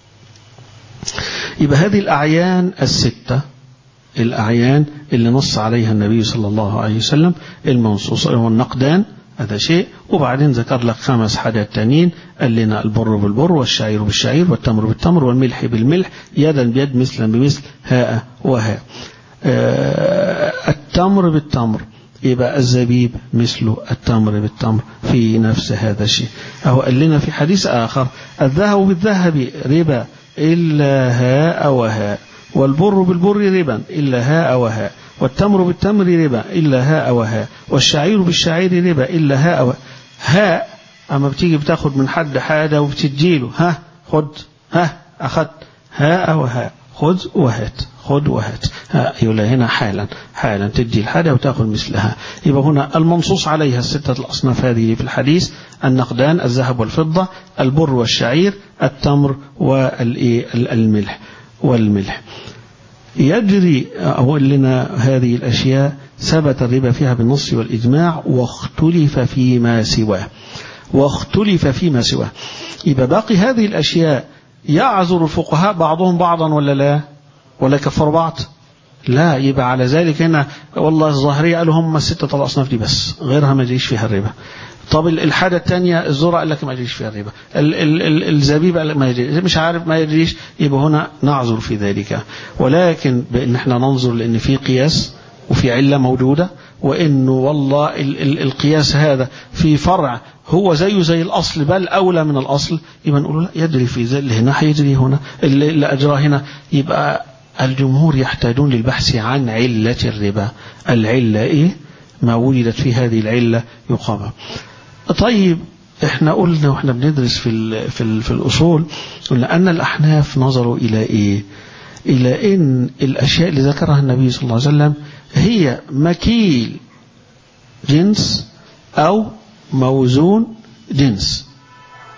يبقى هذه الأعيان الستة الأعيان اللي نص عليها النبي صلى الله عليه وسلم المنصوص هو النقدان هذا شيء وبعدين ذكر لك خمس حاجات تانيين قال لنا البر بالبر والشعير بالشعير والتمر بالتمر والملح بالملح يدا بيد مثلا بمثل هاء وهاء آه التمر بالتمر يبقى الزبيب مثل التمر بالتمر في نفس هذا الشيء أو قال لنا في حديث آخر الذهب بالذهب ربا إلا هاء وهاء والبر بالبر ربا إلا هاء وهاء والتمر بالتمر ربا إلا هاء وهاء والشعير بالشعير ربا إلا هاء وهاء هاء أما بتيجي بتاخد من حد حاجة وبتديله ها خد ها أخذت هاء وهاء خذ وهات خذ وهات يقول هنا حالا حالا تدي الحاجة وتأخذ مثلها يبقى هنا المنصوص عليها الستة الأصناف هذه في الحديث النقدان الذهب والفضة البر والشعير التمر والملح والملح يجري أقول لنا هذه الأشياء ثبت الربا فيها بالنص والإجماع واختلف فيما سواه واختلف فيما سواه يبقى باقي هذه الأشياء يعذر الفقهاء بعضهم بعضا ولا لا ولا كفروا بعض لا يبقى على ذلك هنا والله الظاهرية قالوا هم الستة الأصناف دي بس غيرها ما يجيش فيها الربا طب الحاجة الثانية الذرة قال لك ما يجيش فيها الربا ال ال ال الزبيب قال لك ما يجيش مش عارف ما يجيش يبقى هنا نعذر في ذلك ولكن بأن احنا ننظر لأن في قياس وفي علة موجودة وإنه والله ال ال القياس هذا في فرع هو زيه زي الأصل بل أولى من الأصل يبقى نقول لا يجري في ذل هنا هيجري هنا اللي أجرى هنا يبقى الجمهور يحتاجون للبحث عن علة الربا العلة إيه ما وجدت في هذه العلة يقام طيب احنا قلنا واحنا بندرس في ال في ال في الاصول قلنا ان الاحناف نظروا الى ايه الى ان الاشياء اللي ذكرها النبي صلى الله عليه وسلم هي مكيل جنس او موزون جنس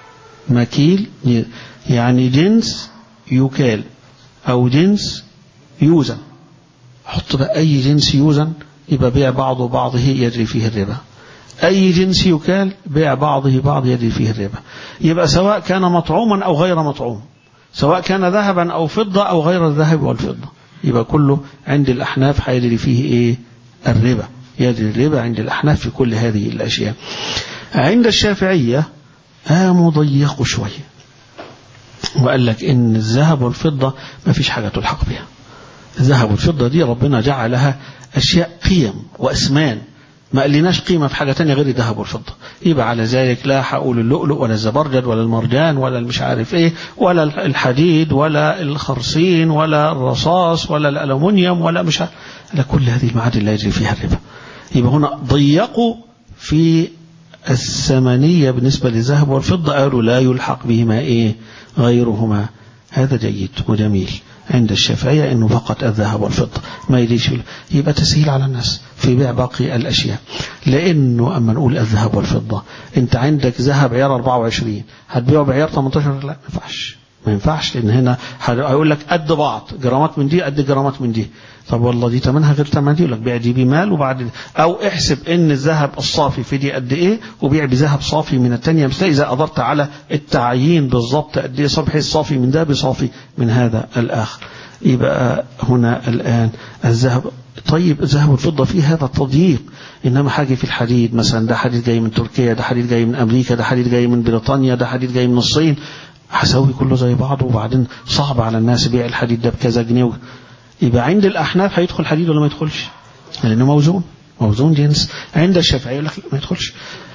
مكيل يعني جنس يكال او جنس يوزن حط بقى أي جنس يوزن يبقى بيع بعضه بعضه يجري فيه الربا أي جنس يكال بيع بعضه بعض يجري فيه الربا يبقى سواء كان مطعوما أو غير مطعوم سواء كان ذهبا أو فضة أو غير الذهب والفضة يبقى كله عند الأحناف هيجري فيه إيه الربا يجري الربا عند الأحناف في كل هذه الأشياء عند الشافعية قاموا ضيقوا شوية وقال لك إن الذهب والفضة ما فيش حاجة تلحق بها الذهب والفضة دي ربنا جعلها أشياء قيم وأسمان ما قالناش قيمة في حاجة تانية غير الذهب والفضة يبقى على ذلك لا هقول اللؤلؤ ولا الزبرجد ولا المرجان ولا المش عارف ايه ولا الحديد ولا الخرسين ولا الرصاص ولا الألمنيوم ولا مش عارف لا كل هذه المعادن لا يجري فيها الربا يبقى هنا ضيقوا في الثمنية بالنسبة للذهب والفضة قالوا لا يلحق بهما ايه غيرهما هذا جيد وجميل عند الشافعية انه فقط الذهب والفضة ما يديش يبقى تسهيل على الناس في بيع باقي الاشياء لانه اما نقول الذهب والفضة انت عندك ذهب عيار 24 هتبيعه بعيار 18 لا ما ينفعش ما ينفعش لان هنا هيقول لك قد بعض جرامات من دي قد جرامات من دي طب والله دي ثمنها غير ثمن دي يقول لك بيع دي بمال وبعد او احسب ان الذهب الصافي في دي قد ايه وبيع بذهب صافي من الثانيه مثل اذا قدرت على التعيين بالضبط قد ايه صبحي الصافي من ده بصافي من هذا الاخر يبقى هنا الان الذهب طيب الذهب والفضه فيه هذا التضييق انما حاجه في الحديد مثلا ده حديد جاي من تركيا ده حديد جاي من امريكا ده حديد جاي من بريطانيا ده حديد جاي من الصين هسوي كله زي بعضه وبعدين صعب على الناس بيع الحديد ده بكذا جنيه يبقى عند الأحناف هيدخل حديد ولا ما يدخلش لأنه موزون موزون جنس عند الشافعية يقول لك ما يدخلش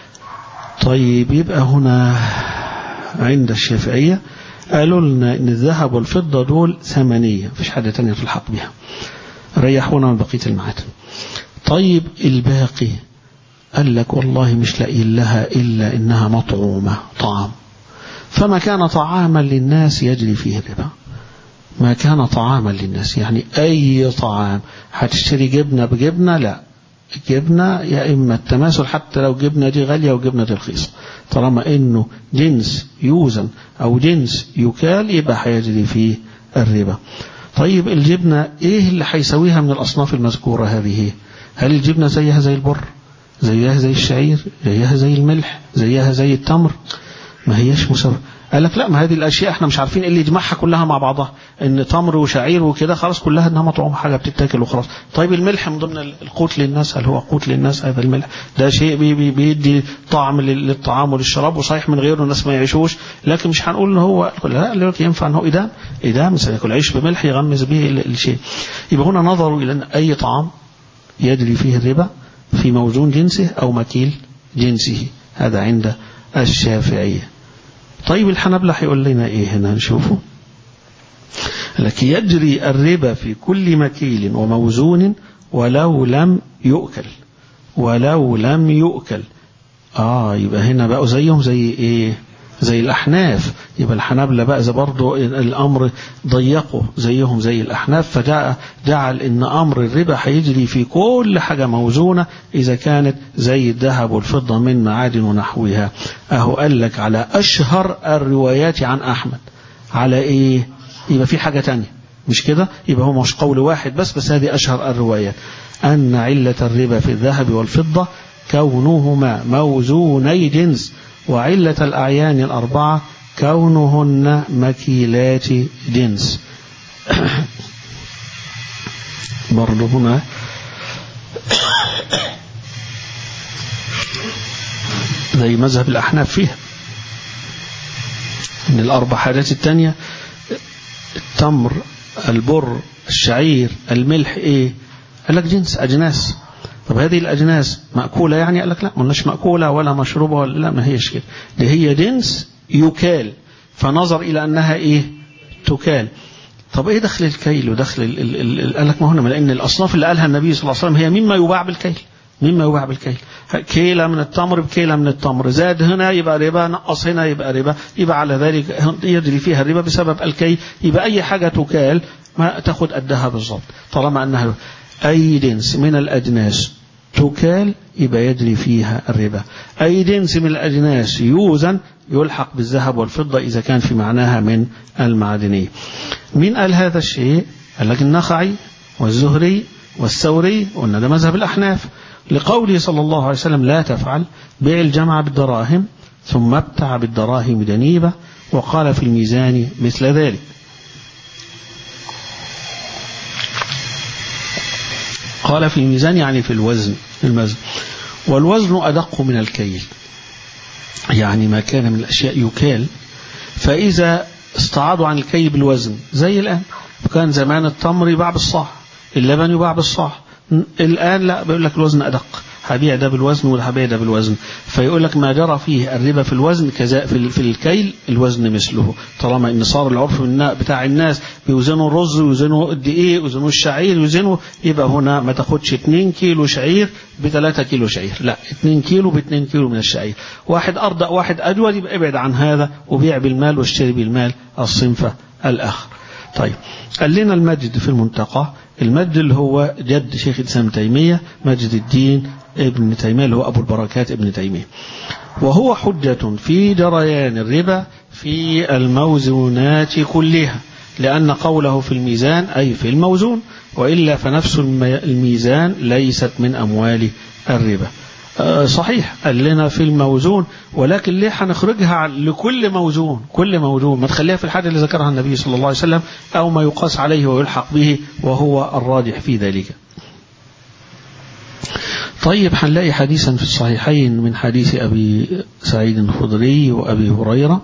طيب يبقى هنا عند الشافعية قالوا لنا ان الذهب والفضة دول ثمنية مفيش حاجة تانية تلحق بها ريحونا من بقية المعادن طيب الباقي قال لك والله مش لاقيين لها إلا إنها مطعومة طعام فما كان طعاما للناس يجري فيه الربا ما كان طعاما للناس يعني أي طعام هتشتري جبنة بجبنة لا جبنة يا إما التماثل حتى لو جبنة دي غالية وجبنة دي رخيصة طالما إنه جنس يوزن أو جنس يكال يبقى هيجري فيه الربا طيب الجبنة إيه اللي هيسويها من الأصناف المذكورة هذه هل الجبنة زيها زي البر زيها زي الشعير زيها زي الملح زيها زي التمر ما هيش مساوية قال لك لا ما هذه الاشياء احنا مش عارفين ايه اللي يجمعها كلها مع بعضها ان تمر وشعير وكده خلاص كلها انها مطعوم حاجه بتتاكل وخلاص طيب الملح من ضمن القوت للناس هل هو قوت للناس هذا الملح ده شيء بي بي بيدي طعم للطعام وللشراب وصحيح من غيره الناس ما يعيشوش لكن مش هنقول ان هو لا ينفع ان هو ادام ادام مثلا ياكل عيش بملح يغمز به الشيء يبقى هنا نظروا الى ان اي طعام يجري فيه الربا في موزون جنسه او مكيل جنسه هذا عند الشافعيه طيب الحنبلة هيقول لنا ايه هنا نشوفه لك يجري الربا في كل مكيل وموزون ولو لم يؤكل ولو لم يؤكل اه يبقى هنا بقوا زيهم زي ايه زي الأحناف يبقى الحنابلة بقى إذا برضه الأمر ضيقه زيهم زي الأحناف فجاء جعل إن أمر الربا هيجري في كل حاجة موزونة إذا كانت زي الذهب والفضة من معادن ونحوها أهو قال لك على أشهر الروايات عن أحمد على إيه يبقى في حاجة تانية مش كده يبقى هو مش قول واحد بس بس هذه أشهر الروايات أن علة الربا في الذهب والفضة كونهما موزوني جنس وعلة الأعيان الأربعة كونهن مكيلات جنس برضو هنا زي مذهب الأحناف فيها من الأربع حاجات التانية التمر البر الشعير الملح ايه قال لك جنس أجناس طب هذه الأجناس مأكولة يعني قال لك لا مش مأكولة ولا مشروبة ولا لا ما هيش كده دي هي جنس يكال فنظر إلى أنها إيه تكال طب إيه دخل الكيل ودخل ال ال ال قال لك ما هنا لأن الأصناف اللي قالها النبي صلى الله عليه وسلم هي مما يباع بالكيل مما يباع بالكيل كيلة من التمر بكيلة من التمر زاد هنا يبقى ربا نقص هنا يبقى ربا يبقى على ذلك يجري فيها الربا بسبب الكي يبقى أي حاجة تكال ما تاخد قدها بالضبط طالما أنها أي جنس من الأجناس تكال يبقى يجري فيها الربا أي جنس من الأجناس يوزن يلحق بالذهب والفضة إذا كان في معناها من المعدنية من قال هذا الشيء قال لك النخعي والزهري والثوري قلنا ده مذهب الأحناف لقوله صلى الله عليه وسلم لا تفعل بيع الجمع بالدراهم ثم ابتع بالدراهم دنيبة وقال في الميزان مثل ذلك قال في الميزان يعني في الوزن المزن والوزن أدق من الكيل يعني ما كان من الأشياء يكال فإذا استعاضوا عن الكيل بالوزن زي الآن كان زمان التمر يباع بالصاع اللبن يباع بالصاع الآن لا بيقول لك الوزن أدق هبيع ده بالوزن ولا هبيع ده بالوزن فيقول لك ما جرى فيه الربا في الوزن كذا في, في الكيل الوزن مثله طالما ان صار العرف بتاع الناس بيوزنوا الرز ويوزنوا الدقيق ويوزنوا الشعير يوزنوا يبقى هنا ما تاخدش 2 كيلو شعير ب 3 كيلو شعير لا 2 كيلو ب 2 كيلو من الشعير واحد ارضى واحد اجود يبقى ابعد عن هذا وبيع بالمال واشتري بالمال الصنف الاخر طيب قال لنا المجد في المنتقى المجد اللي هو جد شيخ الإسلام تيمية مجد الدين ابن تيمية اللي هو أبو البركات ابن تيمية وهو حجة في جريان الربا في الموزونات كلها لأن قوله في الميزان أي في الموزون وإلا فنفس الميزان ليست من أموال الربا صحيح قال لنا في الموزون ولكن ليه هنخرجها لكل موزون كل موزون ما تخليها في الحاجة اللي ذكرها النبي صلى الله عليه وسلم أو ما يقاس عليه ويلحق به وهو الراجح في ذلك طيب هنلاقي حديثا في الصحيحين من حديث أبي سعيد الخدري وأبي هريرة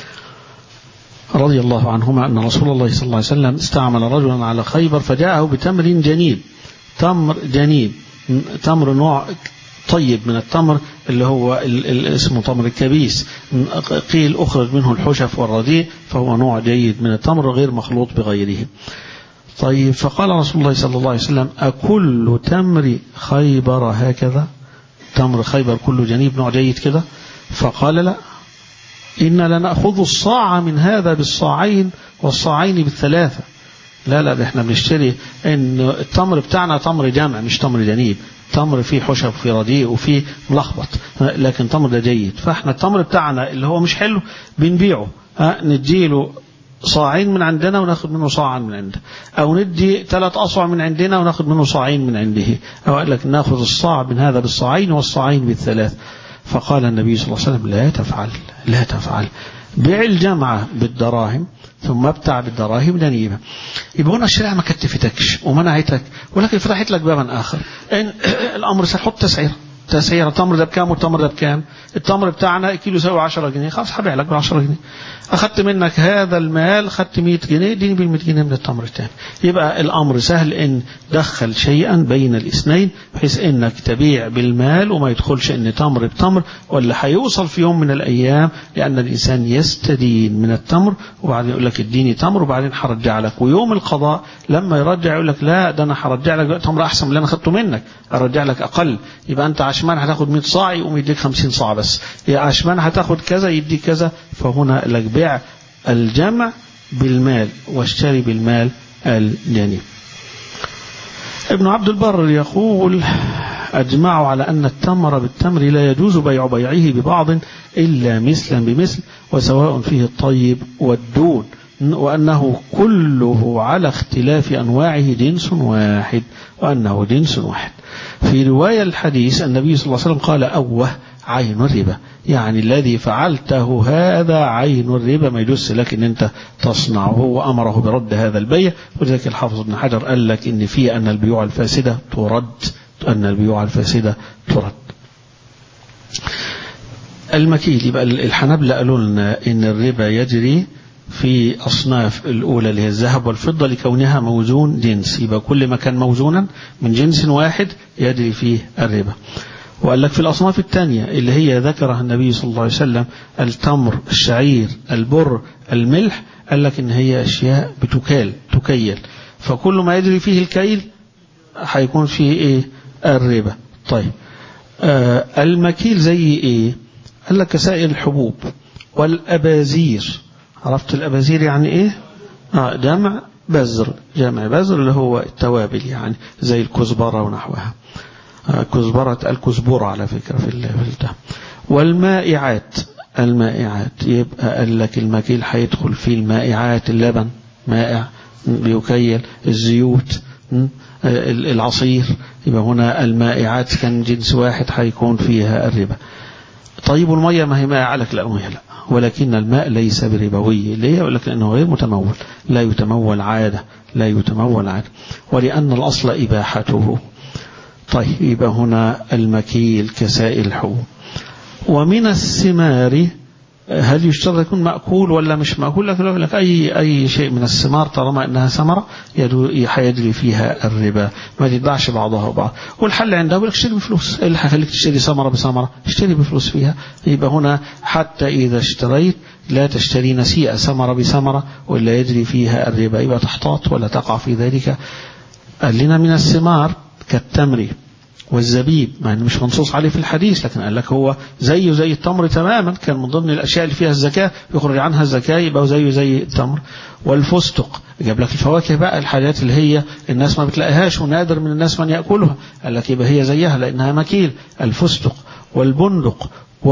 رضي الله عنهما أن رسول الله صلى الله عليه وسلم استعمل رجلا على خيبر فجاءه بتمر جنيب تمر جنيب تمر نوع طيب من التمر اللي هو اسمه تمر الكبيس قيل أخرج منه الحشف والرديء فهو نوع جيد من التمر غير مخلوط بغيره طيب فقال رسول الله صلى الله عليه وسلم أكل تمر خيبر هكذا تمر خيبر كله جنيب نوع جيد كده فقال لا إن لنأخذ الصاع من هذا بالصاعين والصاعين بالثلاثة لا لا ده احنا بنشتري ان التمر بتاعنا تمر جامع مش تمر جنيب تمر فيه حشب وفيه رديء وفيه ملخبط لكن تمر ده جيد فاحنا التمر بتاعنا اللي هو مش حلو بنبيعه نديله صاعين من عندنا وناخد منه صاعا من عنده او ندي ثلاث اصع من عندنا وناخد منه صاعين من عنده او قال لك ناخذ الصاع من هذا بالصاعين والصاعين بالثلاث فقال النبي صلى الله عليه وسلم لا تفعل لا تفعل بيع الجمعة بالدراهم ثم ابتع بالدراهم دنيبة يبقى هنا الشريعة ما كتفتكش ومنعتك ولكن فتحت لك بابا آخر إن الأمر سيحط تسعيره تسعيره التمر ده بكام والتمر ده بكام التمر بتاعنا كيلو يساوي 10 جنيه خلاص هبيع لك ب 10 جنيه اخدت منك هذا المال خدت 100 جنيه اديني بال 100 جنيه من التمر الثاني يبقى الامر سهل ان دخل شيئا بين الاثنين بحيث انك تبيع بالمال وما يدخلش ان تمر بتمر ولا هيوصل في يوم من الايام لان الانسان يستدين من التمر وبعدين يقول لك اديني تمر وبعدين هرجع لك ويوم القضاء لما يرجع يقول لك لا ده انا هرجع لك تمر احسن من اللي انا خدته منك ارجع لك اقل يبقى انت عشمان هتاخد 100 صاع يقوم يديك 50 صاع بس يا عشمان هتاخد كذا يديك كذا فهنا لك بيع الجمع بالمال واشتري بالمال الجنيب ابن عبد البر يقول أجمعوا على أن التمر بالتمر لا يجوز بيع بيعه ببعض إلا مثلا بمثل وسواء فيه الطيب والدون وأنه كله على اختلاف أنواعه جنس واحد وأنه جنس واحد في رواية الحديث النبي صلى الله عليه وسلم قال أوه عين الربا يعني الذي فعلته هذا عين الربا ما يجوز لك ان انت تصنعه وامره برد هذا البيع ولذلك الحافظ ابن حجر قال لك ان في ان البيوع الفاسده ترد ان البيوع الفاسده ترد المكيل يبقى الحنابلة قالوا لنا ان الربا يجري في أصناف الأولى اللي هي الذهب والفضة لكونها موزون جنس يبقى كل ما كان موزونا من جنس واحد يجري فيه الربا وقال لك في الأصناف الثانية اللي هي ذكرها النبي صلى الله عليه وسلم التمر الشعير البر الملح قال لك إن هي أشياء بتكال تكيل فكل ما يجري فيه الكيل هيكون فيه إيه الربا طيب آه المكيل زي إيه قال لك كسائر الحبوب والأبازير عرفت الأبازير يعني إيه آه جمع بزر جمع بزر اللي هو التوابل يعني زي الكزبرة ونحوها كزبرة الكزبرة على فكرة في الده والمائعات المائعات يبقى قال لك المكيل هيدخل فيه المائعات اللبن مائع بيكيل الزيوت العصير يبقى هنا المائعات كان جنس واحد هيكون فيها الربا طيب المية ما هي مائعة لك لا المية لا ولكن الماء ليس بربوي ليه يقول لك لأنه غير متمول لا يتمول عادة لا يتمول عادة ولأن الأصل إباحته طيب يبقى هنا المكيل كسائل الحبوب ومن الثمار هل يشترط يكون مأكول ولا مش مأكول لك يقول لك أي أي شيء من الثمار طالما أنها ثمرة هيجري فيها الربا ما تتباعش بعضها بعض والحل عنده يقول لك اشتري بفلوس إيه اللي هيخليك تشتري ثمرة بثمرة اشتري بفلوس فيها يبقى هنا حتى إذا اشتريت لا تشتري نسيئة ثمرة بثمرة ولا يجري فيها الربا يبقى تحتاط ولا تقع في ذلك قال لنا من الثمار كالتمر والزبيب مع انه مش منصوص عليه في الحديث لكن قال لك هو زيه زي التمر تماما كان من ضمن الاشياء اللي فيها الزكاه يخرج عنها الزكاه يبقى زيه زي التمر والفستق جاب لك الفواكه بقى الحاجات اللي هي الناس ما بتلاقيهاش ونادر من الناس من ياكلها قال لك يبقى هي زيها لانها مكيل الفستق والبندق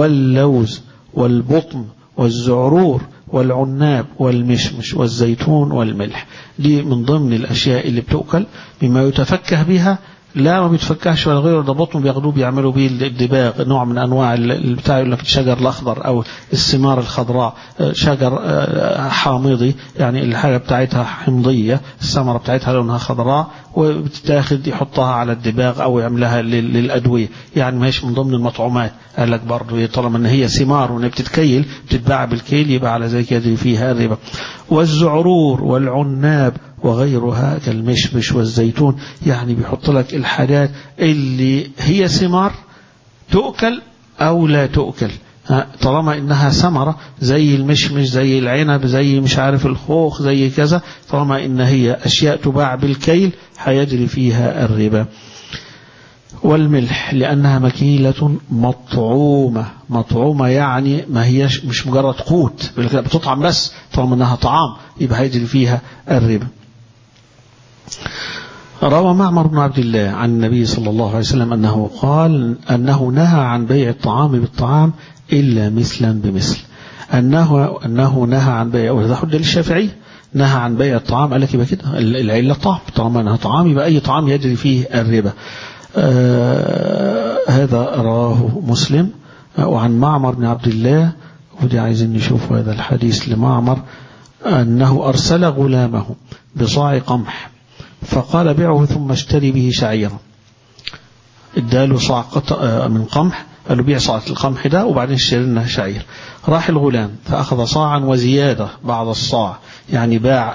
واللوز والبطن والزعرور والعناب والمشمش والزيتون والملح دي من ضمن الأشياء اللي بتؤكل مما يتفكه بها لا ما بيتفكهش ولا غيره ده بطنه بياخدوه بيعملوا بيه الدباغ نوع من انواع بتاع يقول لك الشجر الاخضر او الثمار الخضراء شجر حامضي يعني الحاجه بتاعتها حمضيه الثمره بتاعتها لونها خضراء وبتتاخد يحطها على الدباغ او يعملها للادويه يعني ماهيش من ضمن المطعومات قال لك برضه طالما ان هي ثمار وان بتتكيل بتتباع بالكيل يبقى على ذلك يدري فيها الربا والزعرور والعناب وغيرها كالمشمش والزيتون يعني بيحط لك الحاجات اللي هي ثمار تؤكل أو لا تؤكل طالما إنها ثمرة زي المشمش زي العنب زي مش عارف الخوخ زي كذا طالما إن هي أشياء تباع بالكيل هيجري فيها الربا والملح لأنها مكيلة مطعومة مطعومة يعني ما هيش مش مجرد قوت بتطعم بس طالما أنها طعام يبقى هيجري فيها الربا روى معمر بن عبد الله عن النبي صلى الله عليه وسلم أنه قال أنه نهى عن بيع الطعام بالطعام إلا مثلا بمثل أنه أنه نهى عن بيع وهذا حجة للشافعي نهى عن بيع الطعام قال لك يبقى كده العلة طعام طالما أنها طعام يبقى أي طعام يجري فيه الربا آه هذا رواه مسلم وعن معمر بن عبد الله ودي عايزين نشوف هذا الحديث لمعمر أنه أرسل غلامه بصاع قمح فقال بيعه ثم اشتري به شعيرا اداله صاع من قمح قال له بيع صاع القمح ده وبعدين اشتري لنا شعير راح الغلام فأخذ صاعا وزيادة بعض الصاع يعني باع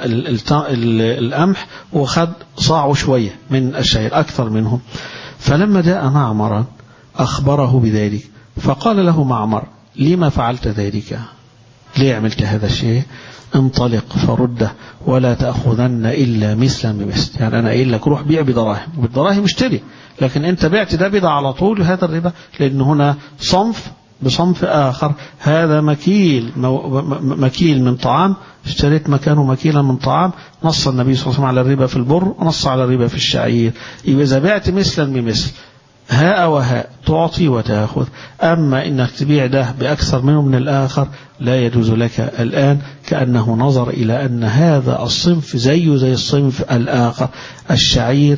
القمح وخد صاع شوية من الشعير أكثر منهم فلما جاء معمرا أخبره بذلك فقال له معمر لما فعلت ذلك ليه عملت هذا الشيء انطلق فرده ولا تأخذن إلا مثلا بمثل يعني أنا قايل لك روح بيع بدراهم وبالدراهم اشتري لكن أنت بعت ده بضع على طول هذا الربا لأن هنا صنف بصنف آخر هذا مكيل مكيل من طعام اشتريت مكانه مكيلا من طعام نص النبي صلى الله عليه وسلم على الربا في البر ونص على الربا في الشعير يبقى إذا بعت مثلا بمثل هاء وهاء تعطي وتأخذ أما إنك تبيع ده بأكثر منه من الآخر لا يجوز لك الآن كأنه نظر إلى أن هذا الصنف زيه زي الصنف الآخر الشعير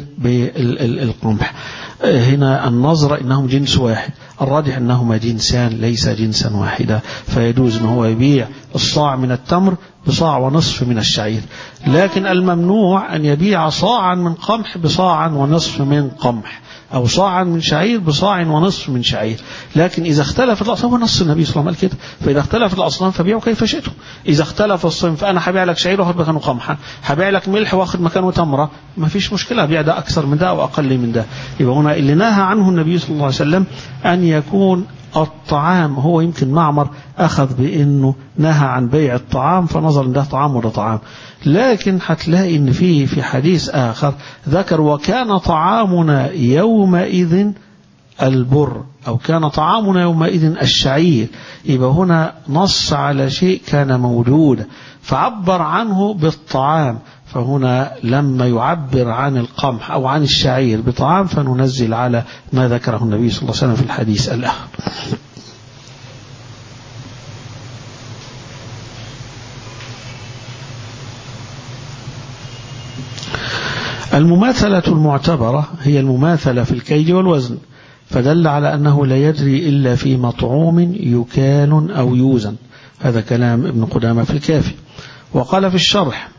بالقمح هنا النظر إنهم جنس واحد الراجح أنهما جنسان ليس جنسا واحدا فيجوز أن هو يبيع الصاع من التمر بصاع ونصف من الشعير لكن الممنوع أن يبيع صاعا من قمح بصاعا ونصف من قمح أو صاعا من شعير بصاع ونصف من شعير لكن إذا اختلف الأصناف هو نص النبي صلى الله عليه وسلم كده فإذا اختلف الأصناف فبيعوا كيف شئتم إذا اختلف الصنف أنا هبيع لك شعير واخد مكانه قمحا هبيع لك ملح واخد مكانه تمرة ما فيش مشكلة بيع ده أكثر من ده أو أقل من ده يبقى هنا اللي نهى عنه النبي صلى الله عليه وسلم أن يكون الطعام هو يمكن معمر أخذ بأنه نهى عن بيع الطعام فنظر ان ده طعام وده طعام لكن هتلاقي ان في في حديث آخر ذكر وكان طعامنا يومئذ البر أو كان طعامنا يومئذ الشعير يبقى هنا نص على شيء كان موجودا فعبر عنه بالطعام فهنا لما يعبر عن القمح أو عن الشعير بطعام فننزل على ما ذكره النبي صلى الله عليه وسلم في الحديث الآخر المماثلة المعتبرة هي المماثلة في الكيد والوزن فدل على أنه لا يجري إلا في مطعوم يكال أو يوزن هذا كلام ابن قدامة في الكافي وقال في الشرح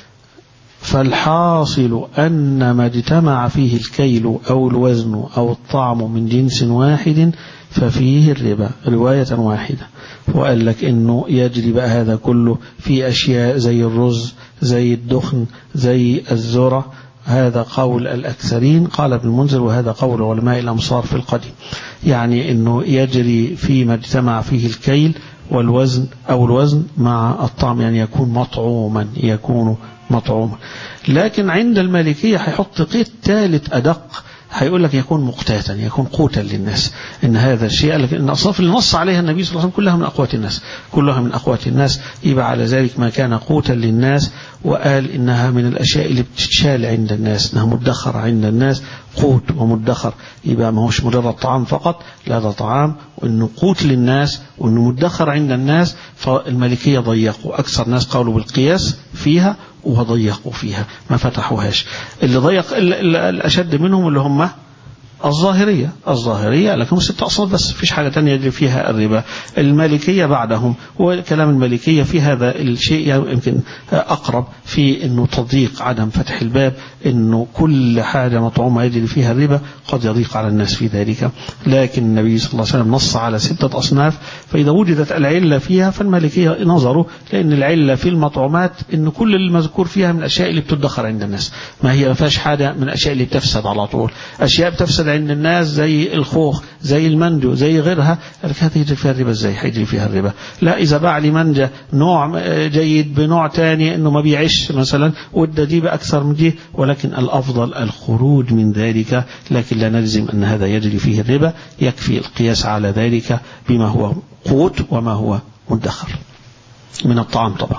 فالحاصل أن ما اجتمع فيه الكيل أو الوزن أو الطعم من جنس واحد ففيه الربا رواية واحدة وقال لك انه يجري بقى هذا كله في اشياء زي الرز زي الدخن زي الذرة هذا قول الأكثرين قال ابن المنذر وهذا قول علماء الأمصار في القديم يعني أنه يجري فيما اجتمع فيه الكيل والوزن أو الوزن مع الطعم يعني يكون مطعوما يكون مطعوما لكن عند المالكية هيحط قيد ثالث أدق هيقول لك يكون مقتاتا يكون قوتا للناس ان هذا الشيء قال لك ان اصناف اللي نص عليها النبي صلى الله عليه وسلم كلها من اقوات الناس كلها من اقوات الناس يبقى على ذلك ما كان قوتا للناس وقال انها من الاشياء اللي بتتشال عند الناس انها مدخره عند الناس قوت ومدخر يبقى ما هوش مجرد طعام فقط لا ده طعام وانه قوت للناس وانه مدخر عند الناس فالمالكيه ضيقوا اكثر ناس قالوا بالقياس فيها وضيقوا فيها ما فتحوهاش اللي ضيق الأشد منهم اللي هم الظاهرية الظاهرية لكن ست أصناف بس فيش حاجة تانية يجري فيها الربا المالكية بعدهم وكلام المالكية في هذا الشيء يمكن أقرب في أنه تضييق عدم فتح الباب أنه كل حاجة مطعومة يجري فيها الربا قد يضيق على الناس في ذلك لكن النبي صلى الله عليه وسلم نص على ستة أصناف فإذا وجدت العلة فيها فالمالكية نظروا لأن العلة في المطعومات أن كل المذكور فيها من الأشياء اللي بتدخر عند الناس ما هي ما فيهاش حاجة من الأشياء اللي بتفسد على طول أشياء بتفسد عند الناس زي الخوخ زي المندو زي غيرها هذه يجري فيها الربا ازاي هيجري فيها الربا لا اذا باع لي منجا نوع جيد بنوع تاني انه ما بيعيش مثلا وده دي باكثر من دي ولكن الافضل الخروج من ذلك لكن لا نلزم ان هذا يجري فيه الربا يكفي القياس على ذلك بما هو قوت وما هو مدخر من الطعام طبعا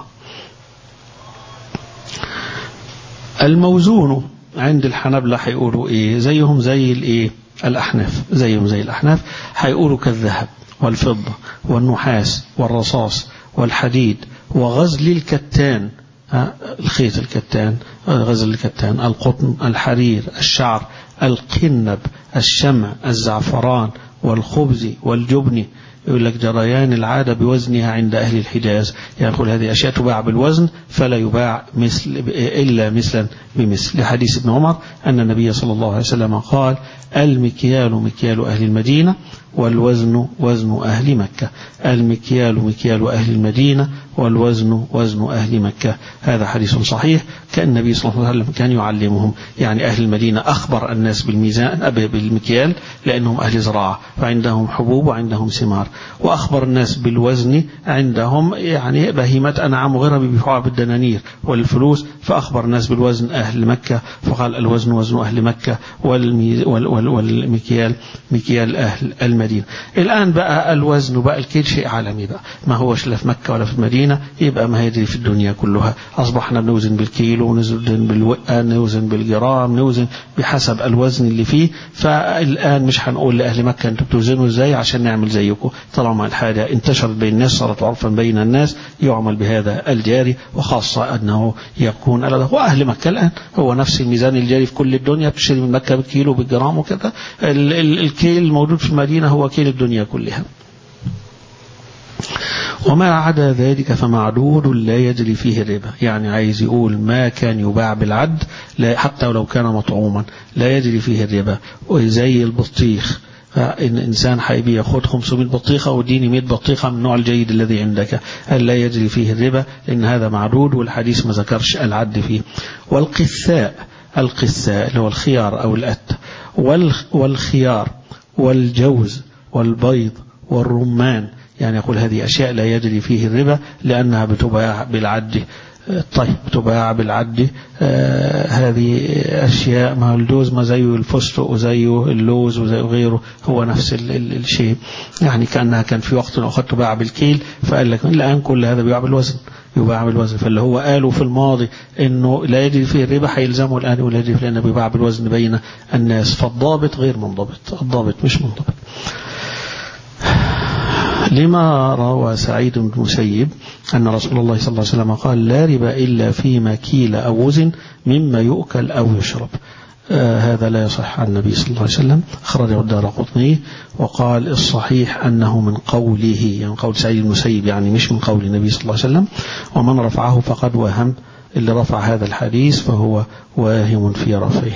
الموزون عند الحنبلة هيقولوا ايه زيهم زي الايه الاحناف زيهم زي الاحناف هيقولوا كالذهب والفضة والنحاس والرصاص والحديد وغزل الكتان الخيط الكتان غزل الكتان القطن الحرير الشعر القنب الشمع الزعفران والخبز والجبن يقول لك جريان العادة بوزنها عند أهل الحجاز يقول هذه أشياء تباع بالوزن فلا يباع مثل إلا مثلا بمثل لحديث ابن عمر أن النبي صلى الله عليه وسلم قال المكيال مكيال أهل المدينة والوزن وزن أهل مكة المكيال مكيال أهل المدينة والوزن وزن أهل مكة هذا حديث صحيح كان النبي صلى الله عليه وسلم كان يعلمهم يعني أهل المدينة أخبر الناس بالميزان بالمكيال لأنهم أهل زراعة فعندهم حبوب وعندهم ثمار وأخبر الناس بالوزن عندهم يعني بهيمة أنعام وغيرها بيبيعوها بالدنانير والفلوس فأخبر الناس بالوزن أهل مكة فقال الوزن وزن أهل مكة والمكيال مكيال أهل المدينة الآن بقى الوزن بقى الكيل شيء عالمي بقى ما هوش لا في مكة ولا في المدينة يبقى ما هيدري في الدنيا كلها أصبحنا بنوزن بالكيلو ونوزن بالوقة نوزن بالجرام نوزن بحسب الوزن اللي فيه فالآن مش هنقول لأهل مكة أنتوا بتوزنوا إزاي عشان نعمل زيكم طالما الحاجة انتشرت بين الناس صارت عرفا بين الناس يعمل بهذا الجاري وخاصة أنه يكون وأهل مكة الآن هو نفس الميزان الجاري في كل الدنيا بتشتري من مكة بالكيلو بالجرام وكذا الكيل الموجود في المدينة هو كيل الدنيا كلها وما عدا ذلك فمعدود لا يجري فيه الربا يعني عايز يقول ما كان يباع بالعد لا حتى ولو كان مطعوما لا يجري فيه الربا وزي البطيخ فإن إنسان حيبي ياخد 500 بطيخة واديني 100 بطيخة من النوع الجيد الذي عندك لا يجري فيه الربا لأن هذا معدود والحديث ما ذكرش العد فيه والقثاء القثاء اللي هو الخيار أو الأت والخيار والجوز والبيض والرمان يعني يقول هذه أشياء لا يجري فيه الربا لأنها بتباع بالعد طيب بتباع بالعد آه هذه أشياء ما الجوز ما زيه الفستق وزيه اللوز وزيه غيره هو نفس ال ال الشيء يعني كأنها كان في وقت أخذ تباع بالكيل فقال لك الآن كل هذا بيباع بالوزن يباع بالوزن فاللي هو قالوا في الماضي انه لا يجري فيه الربا هيلزمه الان ولا يجري فيه لانه بيباع بالوزن بين الناس فالضابط غير منضبط الضابط مش منضبط لما روى سعيد بن المسيب أن رسول الله صلى الله عليه وسلم قال لا ربا إلا فيما كيل أو وزن مما يؤكل أو يشرب آه هذا لا يصح عن النبي صلى الله عليه وسلم أخرجه الدار قطني وقال الصحيح أنه من قوله يعني قول سعيد المسيب يعني مش من قول النبي صلى الله عليه وسلم ومن رفعه فقد وهم اللي رفع هذا الحديث فهو واهم في رفعه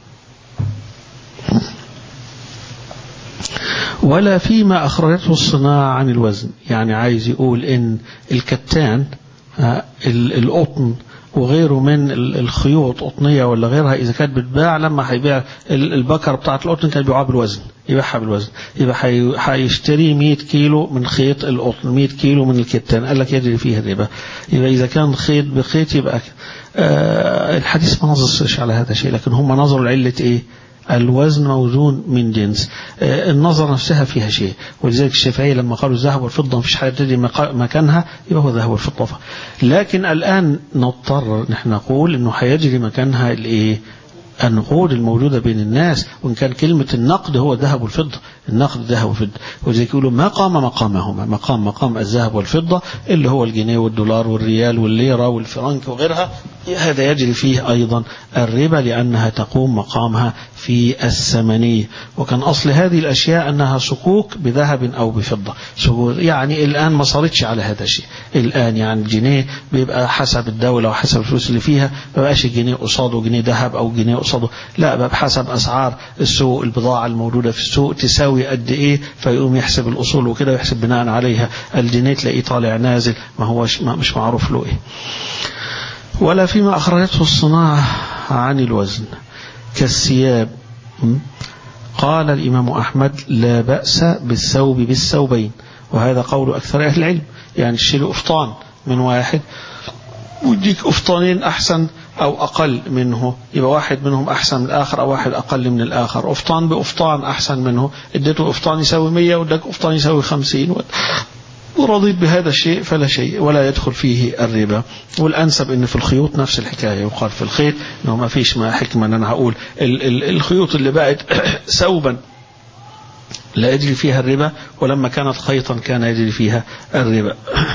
ولا فيما أخرجته الصناعة عن الوزن يعني عايز يقول إن الكتان القطن وغيره من الخيوط قطنية ولا غيرها إذا كانت بتباع لما هيبيع البكر بتاعت القطن كان بيبيعها بالوزن يبيعها بالوزن يبقى هيشتري 100 كيلو من خيط القطن 100 كيلو من الكتان قال لك يجري فيه الربا يبقى إذا كان خيط بخيط يبقى آه الحديث ما نظرش على هذا الشيء لكن هم نظروا لعلة إيه الوزن موزون من جنس النظر نفسها فيها شيء ولذلك الشافعية لما قالوا الذهب والفضة مفيش حاجة تدري مكانها يبقى هو الذهب والفضة لكن الآن نضطر نحن نقول انه هيجري مكانها الايه النقود الموجودة بين الناس وإن كان كلمة النقد هو الذهب والفضة النقد الذهب والفضة ولذلك يقولوا ما قام مقامهما مقام مقام الذهب والفضة اللي هو الجنيه والدولار والريال والليرة والفرنك وغيرها هذا يجري فيه أيضا الربا لأنها تقوم مقامها في الثمنية وكان أصل هذه الأشياء أنها صكوك بذهب أو بفضة يعني الآن ما صارتش على هذا الشيء الآن يعني الجنيه بيبقى حسب الدولة وحسب الفلوس اللي فيها ما بقاش الجنيه قصاده جنيه ذهب أو جنيه قصاده لا بقى بحسب أسعار السوق البضاعة الموجودة في السوق تساوي قد إيه فيقوم يحسب الأصول وكده ويحسب بناء عليها الجنيه تلاقيه طالع نازل ما هوش مش معروف له إيه ولا فيما أخرجته الصناعة عن الوزن كالثياب قال الإمام أحمد لا بأس بالثوب بالثوبين وهذا قول أكثر أهل العلم يعني تشيل أفطان من واحد ويديك أفطانين أحسن أو أقل منه يبقى واحد منهم أحسن من الآخر أو واحد أقل من الآخر أفطان بأفطان أحسن منه اديته أفطان يساوي مية وادك أفطان يساوي خمسين ورضيت بهذا الشيء فلا شيء ولا يدخل فيه الربا والأنسب أن في الخيوط نفس الحكاية يقال في الخيط أنه ما فيش ما حكمة أن أنا هقول ال ال الخيوط اللي بقت ثوبا لا يجري فيها الربا ولما كانت خيطا كان يجري فيها الربا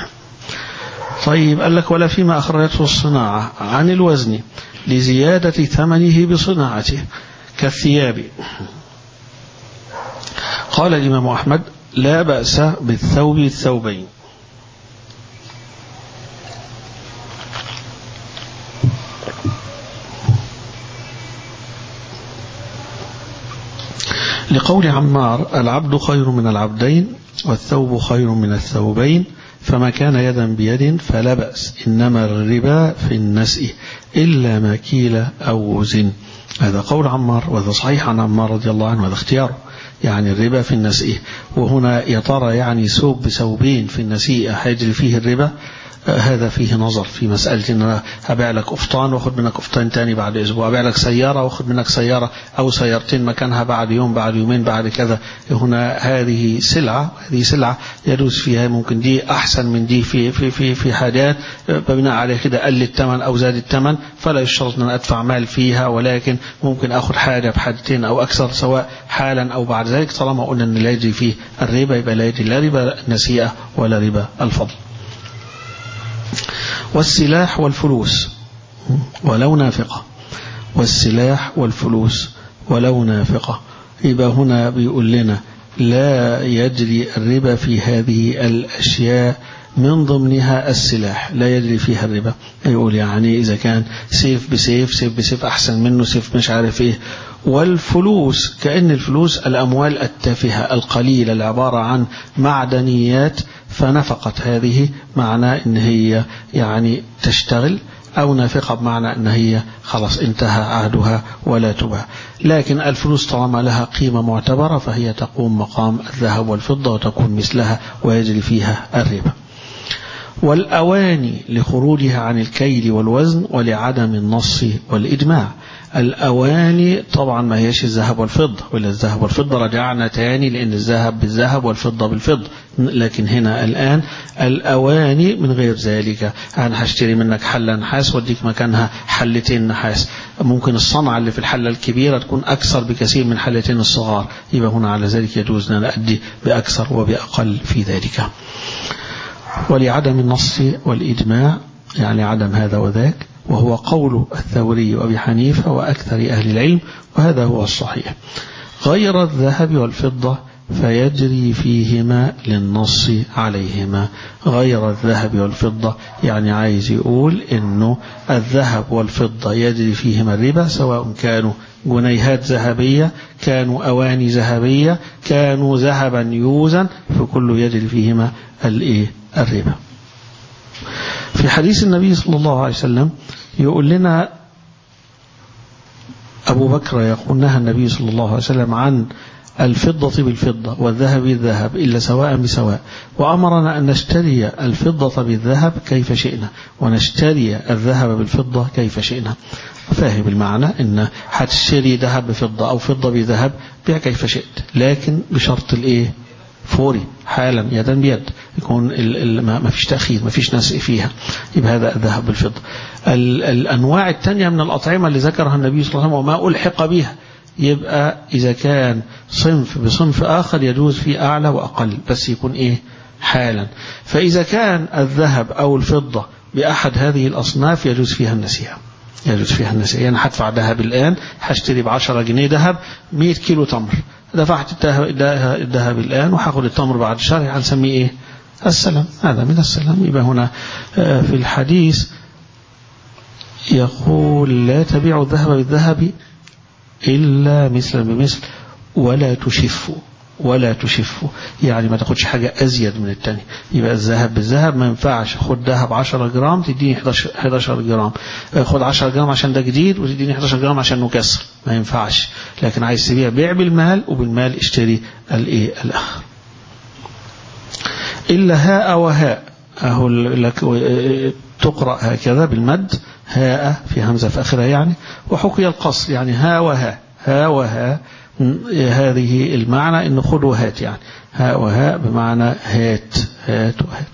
طيب قال لك ولا فيما أخرجته الصناعة عن الوزن لزيادة ثمنه بصناعته كالثياب قال الإمام أحمد لا بأس بالثوب الثوبين لقول عمار العبد خير من العبدين والثوب خير من الثوبين فما كان يدا بيد فلا بأس إنما الربا في النسء إلا ما كيل أو وزن هذا قول عمار وهذا صحيح عن عمار رضي الله عنه هذا اختياره يعني الربا في النسيئة وهنا يا ترى يعني ثوب بثوبين في النسيئة هيجري فيه الربا هذا فيه نظر في مسألة ان انا هبيع لك قفطان واخد منك قفطان تاني بعد اسبوع ابيع لك سيارة واخد منك سيارة او سيارتين مكانها بعد يوم بعد يومين بعد كذا هنا هذه سلعة هذه سلعة يدوس فيها ممكن دي احسن من دي في في في في حاجات بناء عليه كده قل الثمن او زاد الثمن فلا يشترط ان انا ادفع مال فيها ولكن ممكن اخد حاجة بحاجتين او اكثر سواء حالا او بعد ذلك طالما قلنا ان لا يجري فيه الربا يبقى لا يجري لا ربا النسيئة ولا ربا الفضل والسلاح والفلوس ولو نافقة والسلاح والفلوس ولو نافقة يبقى هنا بيقول لنا لا يجري الربا في هذه الأشياء من ضمنها السلاح لا يجري فيها الربا يقول يعني إذا كان سيف بسيف سيف بسيف أحسن منه سيف مش عارف إيه والفلوس كأن الفلوس الأموال التافهة القليلة العبارة عن معدنيات فنفقت هذه معنى ان هي يعني تشتغل أو نافقة بمعنى أن هي خلاص انتهى عهدها ولا تباع لكن الفلوس طالما لها قيمة معتبرة فهي تقوم مقام الذهب والفضة وتكون مثلها ويجري فيها الربا والأواني لخروجها عن الكيل والوزن ولعدم النص والإجماع الأواني طبعا ما هيش الذهب والفضة ولا الذهب والفضة رجعنا تاني لأن الذهب بالذهب والفضة بالفضة لكن هنا الآن الأواني من غير ذلك أنا هشتري منك حلة نحاس واديك مكانها حلتين نحاس ممكن الصنعة اللي في الحلة الكبيرة تكون أكثر بكثير من حلتين الصغار يبقى هنا على ذلك يجوز أن أدي بأكثر وبأقل في ذلك ولعدم النص والإجماع يعني عدم هذا وذاك وهو قول الثوري وأبي حنيفة وأكثر أهل العلم وهذا هو الصحيح غير الذهب والفضة فيجري فيهما للنص عليهما غير الذهب والفضة يعني عايز يقول انه الذهب والفضة يجري فيهما الربا سواء كانوا جنيهات ذهبية كانوا أواني ذهبية كانوا ذهبا يوزا فكل يجري فيهما الايه الربا في حديث النبي صلى الله عليه وسلم يقول لنا أبو بكر يقول نهى النبي صلى الله عليه وسلم عن الفضة بالفضة والذهب بالذهب إلا سواء بسواء وأمرنا أن نشتري الفضة بالذهب كيف شئنا ونشتري الذهب بالفضة كيف شئنا فاهم المعنى أن هتشتري ذهب بفضة أو فضة بذهب بيع كيف شئت لكن بشرط الإيه فوري حالا يدا بيد يكون ما فيش تأخير ما فيش نسق فيها يبقى هذا الذهب بالفضة الأنواع الثانية من الأطعمة اللي ذكرها النبي صلى الله عليه وسلم وما ألحق بها يبقى إذا كان صنف بصنف آخر يجوز فيه أعلى وأقل بس يكون إيه حالا فإذا كان الذهب أو الفضة بأحد هذه الأصناف يجوز فيها النسيئة يجوز فيها النسيئة أنا هدفع ذهب الآن هشتري ب 10 جنيه ذهب 100 كيلو تمر دفعت الذهب الآن وهاخد التمر بعد شهر هنسميه إيه السلام هذا من السلام يبقى هنا في الحديث يقول لا تبيع الذهب بالذهب إلا مثلا بمثل ولا تشفوا ولا تشفوا يعني ما تاخدش حاجة أزيد من التاني يبقى الذهب بالذهب ما ينفعش خد ذهب 10 جرام تديني 11, 11 جرام خد 10 جرام عشان ده جديد وتديني 11 جرام عشان نكسر ما ينفعش لكن عايز تبيع بيع بالمال وبالمال اشتري الايه الآخر إلا هاء وهاء أهو لك تقرأ هكذا بالمد هاء في همزة في آخرها يعني وحكي القصر يعني ها وها ها وها هذه المعنى إن خذ وهات يعني ها وها بمعنى هات هات وهات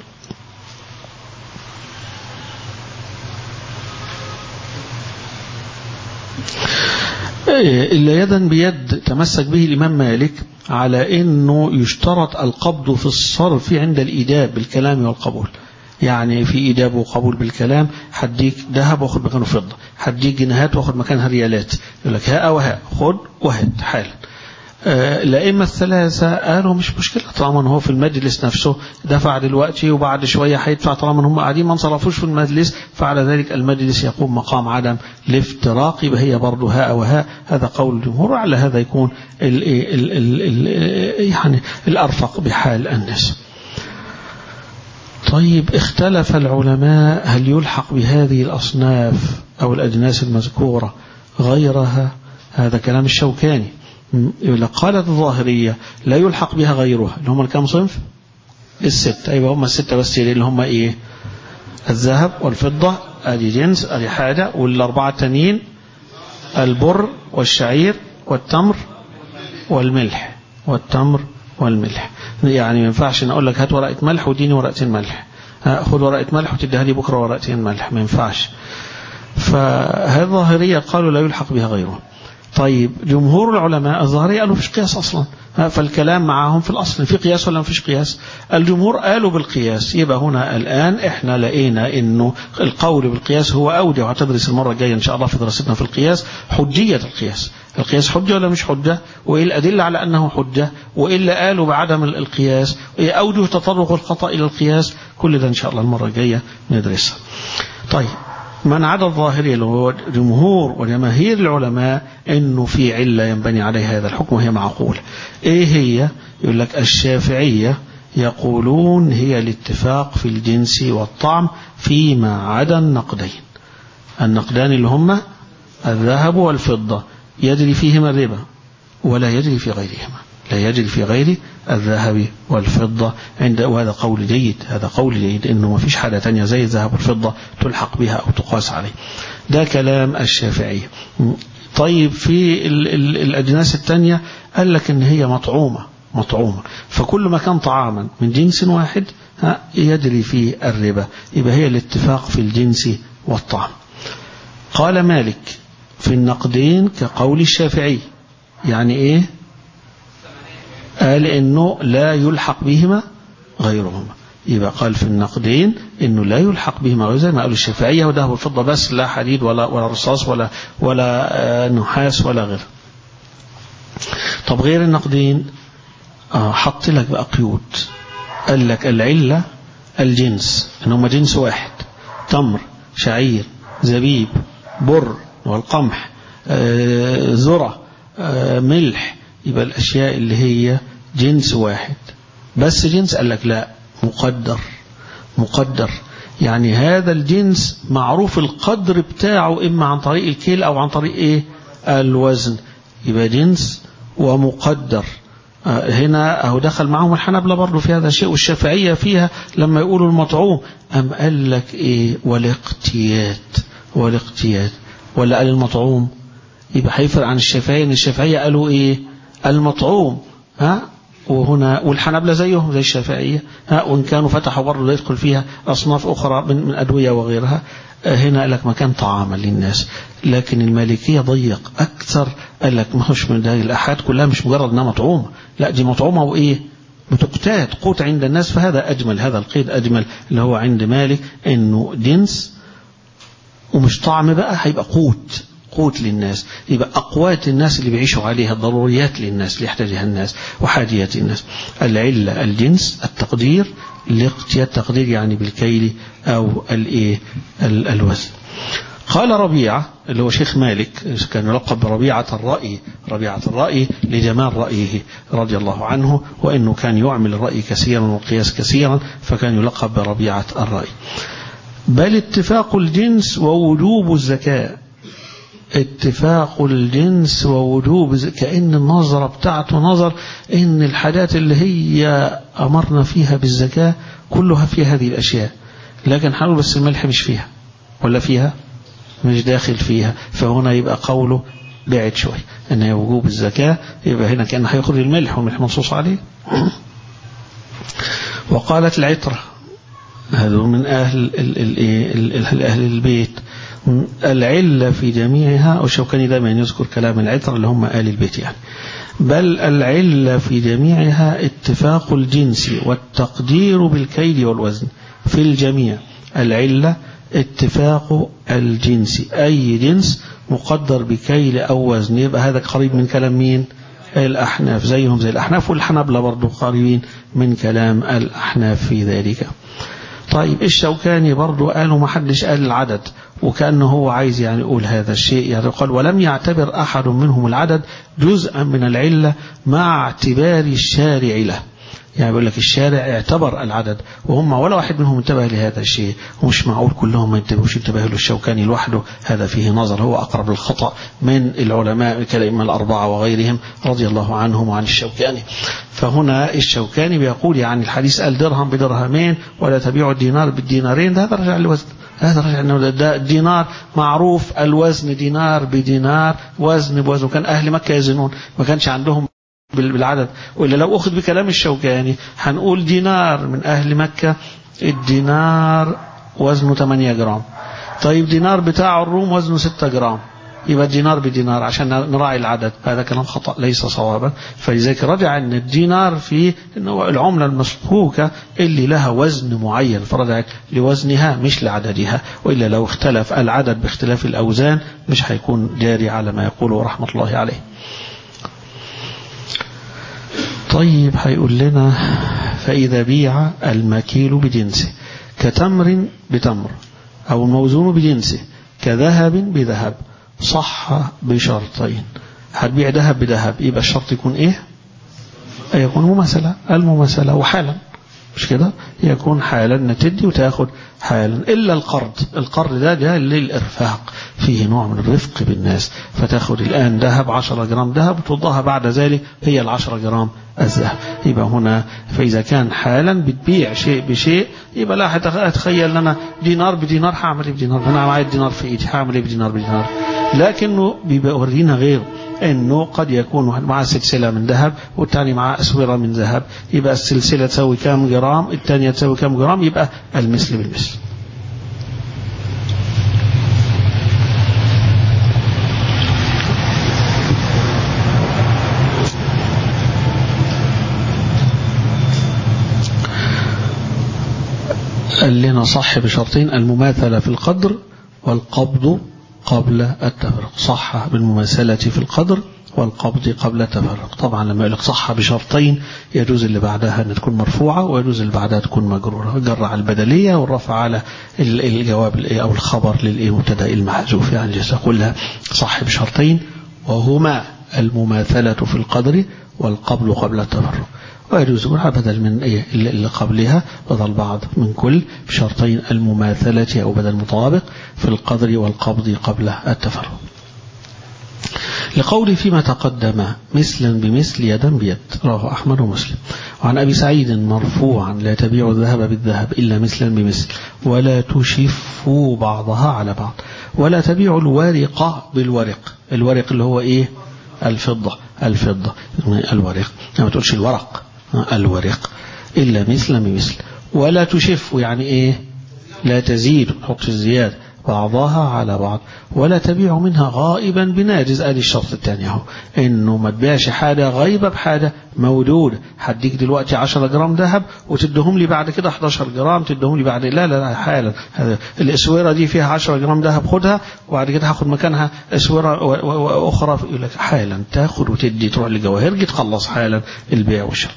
إلا يدا بيد تمسك به الإمام مالك على أنه يشترط القبض في الصرف عند الإيداب بالكلام والقبول يعني في إيداب وقبول بالكلام هديك ذهب واخد مكانه فضة هديك جنيهات واخد مكانها ريالات يقول لك هاء وهاء خد وهد حالا الأئمة الثلاثة قالوا مش مشكلة طالما هو في المجلس نفسه دفع دلوقتي وبعد شوية هيدفع طالما هم قاعدين ما انصرفوش في المجلس فعلى ذلك المجلس يقوم مقام عدم الافتراق يبقى هي برضه هاء وهاء هذا قول الجمهور على هذا يكون ال ال ال ال يعني الأرفق بحال الناس طيب اختلف العلماء هل يلحق بهذه الأصناف أو الأجناس المذكورة غيرها هذا كلام الشوكاني قالت الظاهرية لا يلحق بها غيرها اللي هم الكام صنف الستة أيوة هم الستة بس اللي هم إيه الذهب والفضة ادي جنس ادي حاجة والأربعة التانيين البر والشعير والتمر والملح والتمر والملح يعني ما ينفعش نقول لك هات ورقة ملح وديني ورقتين ملح خد ورقة ملح وتديها لي بكرة ورقتين ملح ما ينفعش فهذه الظاهرية قالوا لا يلحق بها غيره طيب جمهور العلماء الظاهرية قالوا فيش قياس أصلا فالكلام معهم في الأصل في قياس ولا ما فيش قياس الجمهور قالوا بالقياس يبقى هنا الآن احنا لقينا انه القول بالقياس هو أودي وهتدرس المرة الجاية إن شاء الله في دراستنا في القياس حجية القياس القياس حجة ولا مش حجة وإيه الأدلة على أنه حجة وإيه اللي قالوا بعدم القياس وإيه أوجه تطرق الخطأ إلى القياس كل ده إن شاء الله المرة الجاية ندرسها طيب من عدا الظاهرية اللي هو جمهور وجماهير العلماء انه في علة ينبني عليها هذا الحكم وهي معقولة ايه هي يقول لك الشافعية يقولون هي الاتفاق في الجنس والطعم فيما عدا النقدين النقدان اللي هما الذهب والفضة يجري فيهما الربا ولا يجري في غيرهما لا يجري في غير الذهب والفضة عند وهذا قول جيد هذا قول جيد انه ما فيش حاجة تانية زي الذهب والفضة تلحق بها او تقاس عليه ده كلام الشافعية طيب في ال ال الأجناس التانية قال لك ان هي مطعومة مطعومة فكل ما كان طعاما من جنس واحد يجري فيه الربا يبقى هي الاتفاق في الجنس والطعم قال مالك في النقدين كقول الشافعي يعني ايه قال انه لا يلحق بهما غيرهما يبقى قال في النقدين انه لا يلحق بهما غير زي ما قالوا الشافعيه وذهب والفضه بس لا حديد ولا ولا رصاص ولا ولا نحاس ولا غيره. طب غير النقدين آه حط لك بقى قيود قال لك العله الجنس ان هم جنس واحد تمر شعير زبيب بر والقمح آه ذره آه ملح يبقى الاشياء اللي هي جنس واحد بس جنس قال لك لا مقدر مقدر يعني هذا الجنس معروف القدر بتاعه إما عن طريق الكيل أو عن طريق إيه الوزن يبقى جنس ومقدر هنا أهو دخل معهم الحنبلة برضه في هذا الشيء والشافعية فيها لما يقولوا المطعوم أم قال لك إيه والاقتيات والاقتيات ولا قال المطعوم يبقى هيفرق عن الشافعية إن الشافعية قالوا إيه المطعوم ها وهنا والحنابلة زيهم زي الشافعية ها وإن كانوا فتحوا برضه يدخل فيها أصناف أخرى من, من أدوية وغيرها هنا قال لك مكان طعاما للناس لكن المالكية ضيق أكثر قال لك ما هوش من الأحاد كلها مش مجرد أنها مطعومة لا دي مطعومة وإيه بتقتات قوت عند الناس فهذا أجمل هذا القيد أجمل اللي هو عند مالك إنه جنس ومش طعم بقى هيبقى قوت قوت للناس يبقى أقوات الناس اللي بيعيشوا عليها ضروريات للناس اللي يحتاجها الناس وحاجيات الناس العلة الجنس التقدير الاقتياد تقدير يعني بالكيل أو الايه الوزن قال ربيعة اللي هو شيخ مالك كان يلقب بربيعة الرأي ربيعة الرأي لجمال رأيه رضي الله عنه وأنه كان يعمل الرأي كثيرا والقياس كثيرا فكان يلقب بربيعة الرأي بل اتفاق الجنس ووجوب الزكاة اتفاق الجنس ووجوب كأن النظرة بتاعته نظر ان الحاجات اللي هي أمرنا فيها بالزكاة كلها في هذه الأشياء لكن حنقول بس الملح مش فيها ولا فيها مش داخل فيها فهنا يبقى قوله بعد شوي ان وجوب الزكاة يبقى هنا كان هيخرج الملح والملح منصوص عليه وقالت العترة هذول من أهل أهل البيت العلة في جميعها والشوكاني دائما يذكر كلام العتر اللي هم آل البيت يعني بل العلة في جميعها اتفاق الجنس والتقدير بالكيل والوزن في الجميع العلة اتفاق الجنس أي جنس مقدر بكيل أو وزن يبقى هذا قريب من كلام مين الأحناف زيهم زي الأحناف والحنابلة برضو قريبين من كلام الأحناف في ذلك طيب الشوكاني برضو قالوا ما حدش قال العدد وكأنه هو عايز يعني يقول هذا الشيء يعني قال ولم يعتبر أحد منهم العدد جزءا من العلة مع اعتبار الشارع له يعني بيقول لك الشارع اعتبر العدد وهم ولا واحد منهم انتبه لهذا الشيء ومش معقول كلهم ما ينتبهوش انتبهوا للشوكاني لوحده هذا فيه نظر هو أقرب للخطأ من العلماء كالأئمة الأربعة وغيرهم رضي الله عنهم وعن الشوكاني فهنا الشوكاني بيقول يعني الحديث قال درهم بدرهمين ولا تبيعوا الدينار بالدينارين ده هذا رجع للوزن هذا رجع انه ده الدينار معروف الوزن دينار بدينار وزن بوزن وكان اهل مكه يزنون ما كانش عندهم بالعدد وإلا لو أخذ بكلام الشوكاني هنقول دينار من أهل مكة الدينار وزنه 8 جرام طيب دينار بتاع الروم وزنه 6 جرام يبقى دينار بدينار عشان نراعي العدد هذا كلام خطأ ليس صوابا فلذلك رجع أن الدينار في إنه العملة المسبوكة اللي لها وزن معين فرجعت لوزنها مش لعددها وإلا لو اختلف العدد باختلاف الأوزان مش هيكون جاري على ما يقوله رحمة الله عليه طيب هيقول لنا فإذا بيع المكيل بجنسه كتمر بتمر أو الموزون بجنسه كذهب بذهب صح بشرطين هتبيع ذهب بذهب يبقى الشرط يكون ايه يكون مماثلة المماثلة وحالا مش كده يكون حالا نتدي وتاخد حالا إلا القرض القرض ده ده للإرفاق فيه نوع من الرفق بالناس فتاخد الآن ذهب 10 جرام ذهب وتوضعها بعد ذلك هي العشرة جرام الذهب يبقى هنا فإذا كان حالا بتبيع شيء بشيء يبقى لا أتخيل أنا دينار بدينار هعمل إيه بدينار أنا معايا الدينار في إيدي هعمل إيه بدينار بدينار لكنه بيبقى ورينا غيره انه قد يكون معاه سلسلة من ذهب والثاني معاه اسورة من ذهب يبقى السلسلة تساوي كام جرام الثانية تساوي كام جرام يبقى المثل بالمثل قال لنا صح بشرطين المماثلة في القدر والقبض قبل التفرق صح بالمماثلة في القدر والقبض قبل التفرق طبعا لما يقول لك صح بشرطين يجوز اللي بعدها ان تكون مرفوعة ويجوز اللي بعدها تكون مجرورة جر على البدلية والرفع على الجواب او الخبر للمبتدا المحذوف يعني تقول صح بشرطين وهما المماثلة في القدر والقبل قبل التفرق ويجوز منها بدل من إيه اللي قبلها بدل بعض من كل بشرطين المماثلة أو بدل مطابق في القدر والقبض قبل التفرق لقول فيما تقدم مثلا بمثل يدا بيد رواه أحمد ومسلم وعن أبي سعيد مرفوعا لا تبيع الذهب بالذهب إلا مثلا بمثل ولا تشفوا بعضها على بعض ولا تبيع الورق بالورق الورق اللي هو إيه الفضة الفضة الورق ما تقولش الورق الورق إلا مثل بمثل ولا تشف يعني إيه لا تزيد حط الزيادة بعضها على بعض ولا تبيع منها غائبا بناجز ادي الشرط الثاني اهو انه ما تبيعش حاجه غايبه بحاجه موجوده هديك دلوقتي 10 جرام ذهب وتدهم لي بعد كده 11 جرام تدهم لي بعد لا لا لا حالا الاسوره دي فيها 10 جرام ذهب خدها وبعد كده هاخد مكانها اسوره اخرى يقول لك حالا تاخد وتدي تروح لجواهرجي تخلص حالا البيع والشراء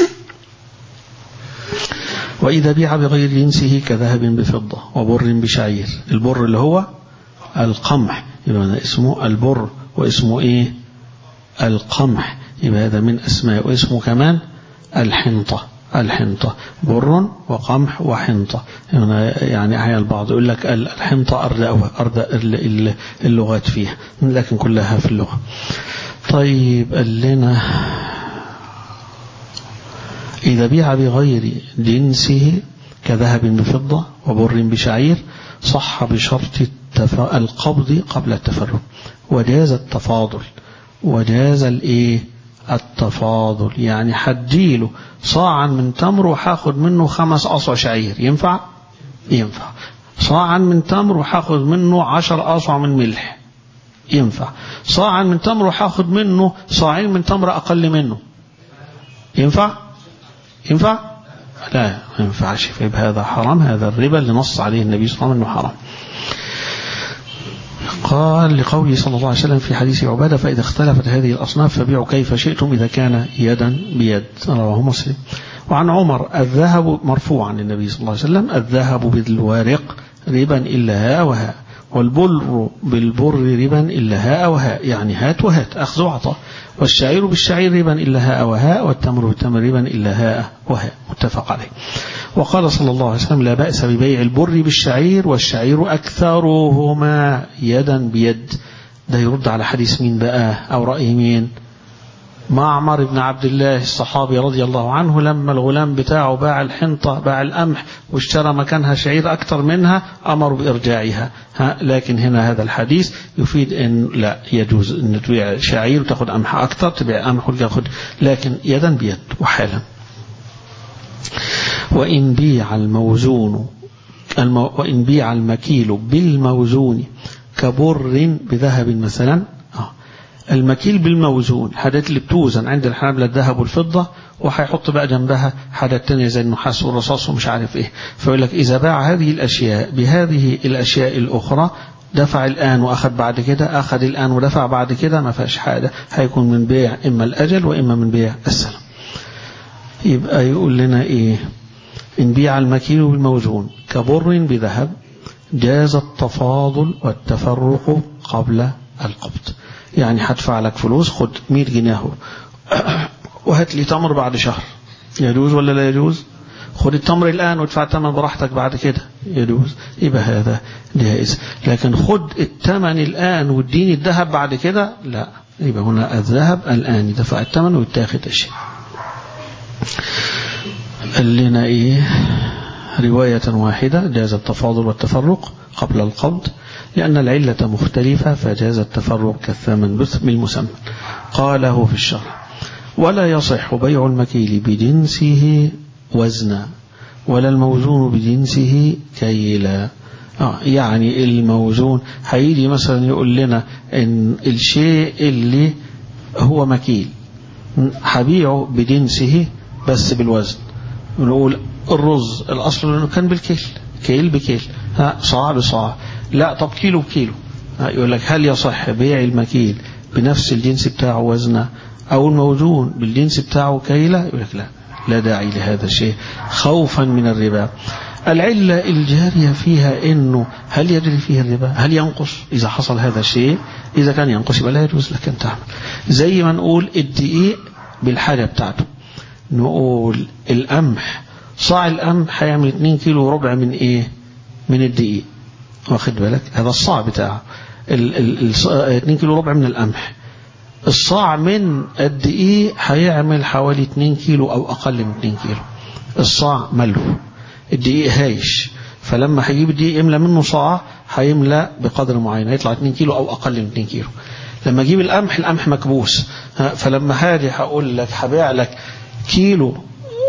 وإذا بيع بغير جنسه كذهب بفضة وبر بشعير البر اللي هو القمح يبقى اسمه البر واسمه إيه القمح يبقى هذا من أسماء واسمه كمان الحنطة الحنطة بر وقمح وحنطة يعني أحيانا البعض يقول لك الحنطة أردأ أردأ اللغات فيها لكن كلها في اللغة طيب قال لنا إذا بيع بغير جنسه كذهب بفضة وبر بشعير صح بشرط القبض قبل التفرق وجاز التفاضل وجاز الايه التفاضل يعني حديله صاعا من تمر وهاخد منه خمس أصع شعير ينفع ينفع صاعا من تمر وهاخد منه عشر أصع من ملح ينفع صاعا من تمر وهاخد منه صاعين من تمر أقل منه ينفع ينفع لا ما ينفعش فيبقى هذا حرام هذا الربا اللي نص عليه النبي صلى الله عليه وسلم انه حرام قال لقوله صلى الله عليه وسلم في حديث عبادة فإذا اختلفت هذه الأصناف فبيعوا كيف شئتم إذا كان يدا بيد رواه مسلم وعن عمر الذهب مرفوعا للنبي صلى الله عليه وسلم الذهب بالورق ربا إلا هاء وهاء والبر بالبر ربا إلا هاء وهاء يعني هات وهات أخذ وعطاء والشعير بالشعير ربا إلا هاء وهاء والتمر بالتمر ربا إلا هاء وهاء متفق عليه وقال صلى الله عليه وسلم لا بأس ببيع البر بالشعير والشعير أكثرهما يدا بيد ده يرد على حديث مين بقى أو رأي مين معمر بن عبد الله الصحابي رضي الله عنه لما الغلام بتاعه باع الحنطة باع القمح واشترى مكانها شعير أكثر منها أمر بإرجاعها ها لكن هنا هذا الحديث يفيد أن لا يجوز أن تبيع شعير وتاخد قمح أكثر تبيع قمح وتاخد لكن يدا بيد وحالا وإن بيع الموزون المو وإن بيع المكيل بالموزون كبر بذهب مثلا المكيل بالموزون حاجات اللي بتوزن عند الحنابلة الذهب والفضة وهيحط بقى جنبها حاجات تانية زي النحاس والرصاص ومش عارف ايه فيقول لك إذا باع هذه الأشياء بهذه الأشياء الأخرى دفع الآن وأخذ بعد كده أخذ الآن ودفع بعد كده ما فيهاش حاجة هيكون من بيع إما الأجل وإما من بيع السلام يبقى يقول لنا إيه إن بيع المكيل بالموزون كبر بذهب جاز التفاضل والتفرق قبل القبض يعني هدفع لك فلوس خد 100 جنيه وهات لي تمر بعد شهر يجوز ولا لا يجوز خد التمر الآن وادفع الثمن براحتك بعد كده يجوز يبقى هذا جائز لكن خد الثمن الآن واديني الذهب بعد كده لا يبقى هنا الذهب الآن يدفع الثمن ويتاخد الشيء قال لنا ايه رواية واحدة جاز التفاضل والتفرق قبل القبض لأن العلة مختلفة فجاز التفرق كالثمن بالمسمى قاله في الشرح ولا يصح بيع المكيل بجنسه وزنا ولا الموزون بجنسه كيلا آه يعني الموزون هيجي مثلا يقول لنا ان الشيء اللي هو مكيل هبيعه بجنسه بس بالوزن نقول الرز الأصل أنه كان بالكيل كيل بكيل ها صاع بصاع لا طب كيلو بكيلو يقول لك هل يصح بيع المكيل بنفس الجنس بتاعه وزنه أو الموزون بالجنس بتاعه كيلة يقول لك لا لا داعي لهذا الشيء خوفا من الربا العلة الجارية فيها انه هل يجري فيها الربا هل ينقص اذا حصل هذا الشيء اذا كان ينقص يبقى لا يجوز لك ان تعمل زي ما نقول الدقيق بالحاجة بتاعته نقول القمح صاع القمح هيعمل 2 كيلو وربع من ايه من الدقيق واخد بالك هذا الصاع بتاعه ال ال ال 2 كيلو ربع من القمح الصاع من الدقيق هيعمل حوالي 2 كيلو او اقل من 2 كيلو الصاع ملو الدقيق هايش فلما هيجيب الدقيق يملى منه صاع هيملى بقدر معين هيطلع 2 كيلو او اقل من 2 كيلو لما اجيب القمح القمح مكبوس فلما هاجي هقول لك هبيع لك كيلو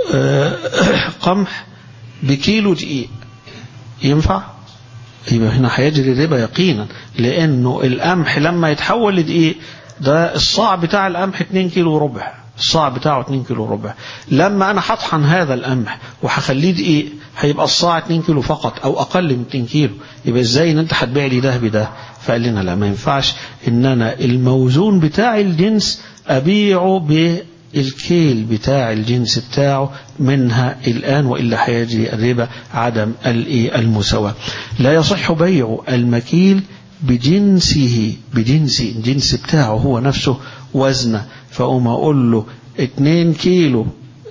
قمح بكيلو دقيق ينفع يبقى هنا هيجري الربا يقينا لانه القمح لما يتحول لدقيق ده الصاع بتاع القمح 2 كيلو وربع الصاع بتاعه 2 كيلو وربع لما انا هطحن هذا القمح وهخليه دقيق هيبقى الصاع 2 كيلو فقط او اقل من 2 كيلو يبقى ازاي ان انت هتبيع لي ده بده فقال لنا لا ما ينفعش ان انا الموزون بتاع الجنس ابيعه بالكيل بتاع الجنس بتاعه منها الان والا هيجري الربا عدم المساواه لا يصح بيع المكيل بجنسه بجنس الجنس بتاعه هو نفسه وزنه فأقوم أقول له 2 كيلو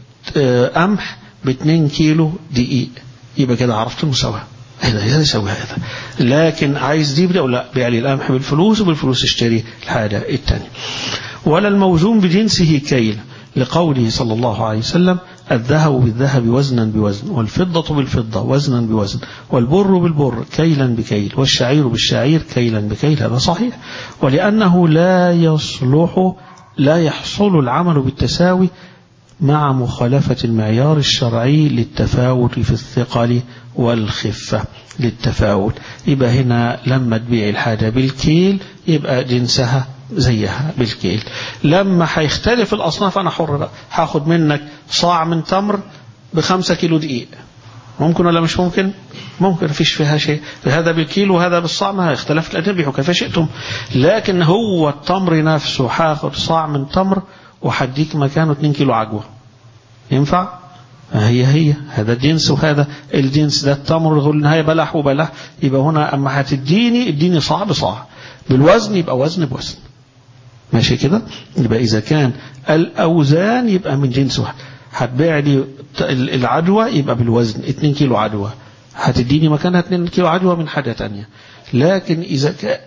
قمح ب 2 كيلو دقيق يبقى كده عرفت المساواة هذا هذا يسوي هذا لكن عايز دي بدا لا بيع لي القمح بالفلوس وبالفلوس اشتري الحاجة الثانية ولا الموزون بجنسه كيل لقوله صلى الله عليه وسلم الذهب بالذهب وزنا بوزن والفضة بالفضة وزنا بوزن والبر بالبر كيلا بكيل والشعير بالشعير كيلا بكيل هذا صحيح ولأنه لا يصلح لا يحصل العمل بالتساوي مع مخالفة المعيار الشرعي للتفاوت في الثقل والخفة للتفاوت يبقى هنا لما تبيع الحاجة بالكيل يبقى جنسها زيها بالكيل لما هيختلف الأصناف أنا حر بقى هاخد منك صاع من تمر بخمسة كيلو دقيق ممكن ولا مش ممكن ممكن فيش فيها شيء هذا بالكيلو وهذا بالصاع ما اختلفت الأنبيح كيف شئتم لكن هو التمر نفسه هاخد صاع من تمر وحديك مكانه 2 كيلو عجوة ينفع هي هي هذا الجنس وهذا الجنس ده التمر يقول النهاية بلح وبلح يبقى هنا أما هتديني اديني صاع بصاع بالوزن يبقى وزن بوزن ماشي كده يبقى إذا كان الأوزان يبقى من جنس واحد هتبيع لي العدوى يبقى بالوزن 2 كيلو عدوى هتديني مكانها 2 كيلو عدوى من حاجة تانية لكن إذا كان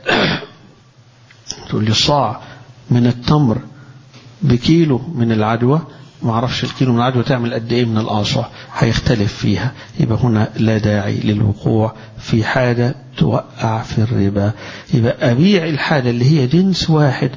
تقول لي صاع من التمر بكيلو من العدوى ما اعرفش الكيلو من العدوى تعمل قد ايه من القاصع هيختلف فيها يبقى هنا لا داعي للوقوع في حاجة توقع في الربا يبقى أبيع الحاجة اللي هي جنس واحد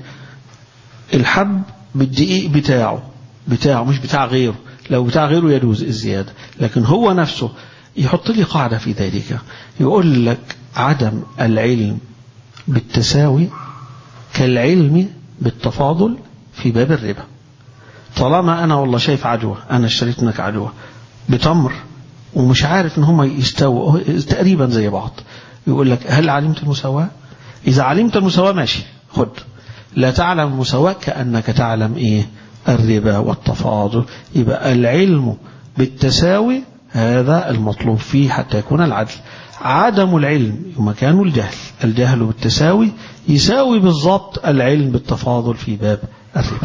الحب بالدقيق بتاعه بتاعه مش بتاع غيره لو بتاع غيره يجوز الزيادة لكن هو نفسه يحط لي قاعدة في ذلك يقول لك عدم العلم بالتساوي كالعلم بالتفاضل في باب الربا طالما أنا والله شايف عدوى أنا اشتريت منك عدوى بتمر ومش عارف ان هم يستووا تقريبا زي بعض يقول لك هل علمت المساواة إذا علمت المساواة ماشي خد لا تعلم المساواة كأنك تعلم إيه الربا والتفاضل يبقى العلم بالتساوي هذا المطلوب فيه حتى يكون العدل عدم العلم مكان الجهل الجهل بالتساوي يساوي بالضبط العلم بالتفاضل في باب الربا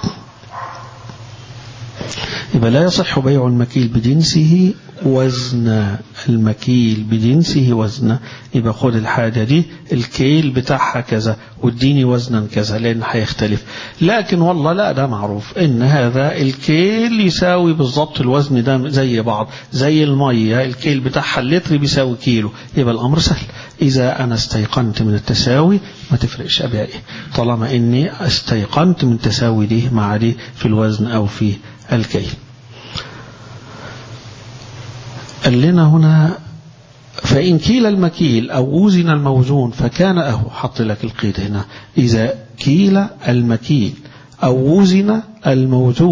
يبقى لا يصح بيع المكيل بجنسه وزن المكيل بجنسه وزن يبقى خد الحاجة دي الكيل بتاعها كذا واديني وزنا كذا لأن هيختلف لكن والله لا ده معروف إن هذا الكيل يساوي بالضبط الوزن ده زي بعض زي المية الكيل بتاعها اللتر بيساوي كيلو يبقى الأمر سهل إذا أنا استيقنت من التساوي ما تفرقش أبيع إيه طالما إني استيقنت من تساوي دي مع دي في الوزن أو في الكيل قال لنا هنا فإن كيل المكيل أو وزن الموزون فكان أهو حط لك القيد هنا إذا كيل المكيل أو وزن الموزون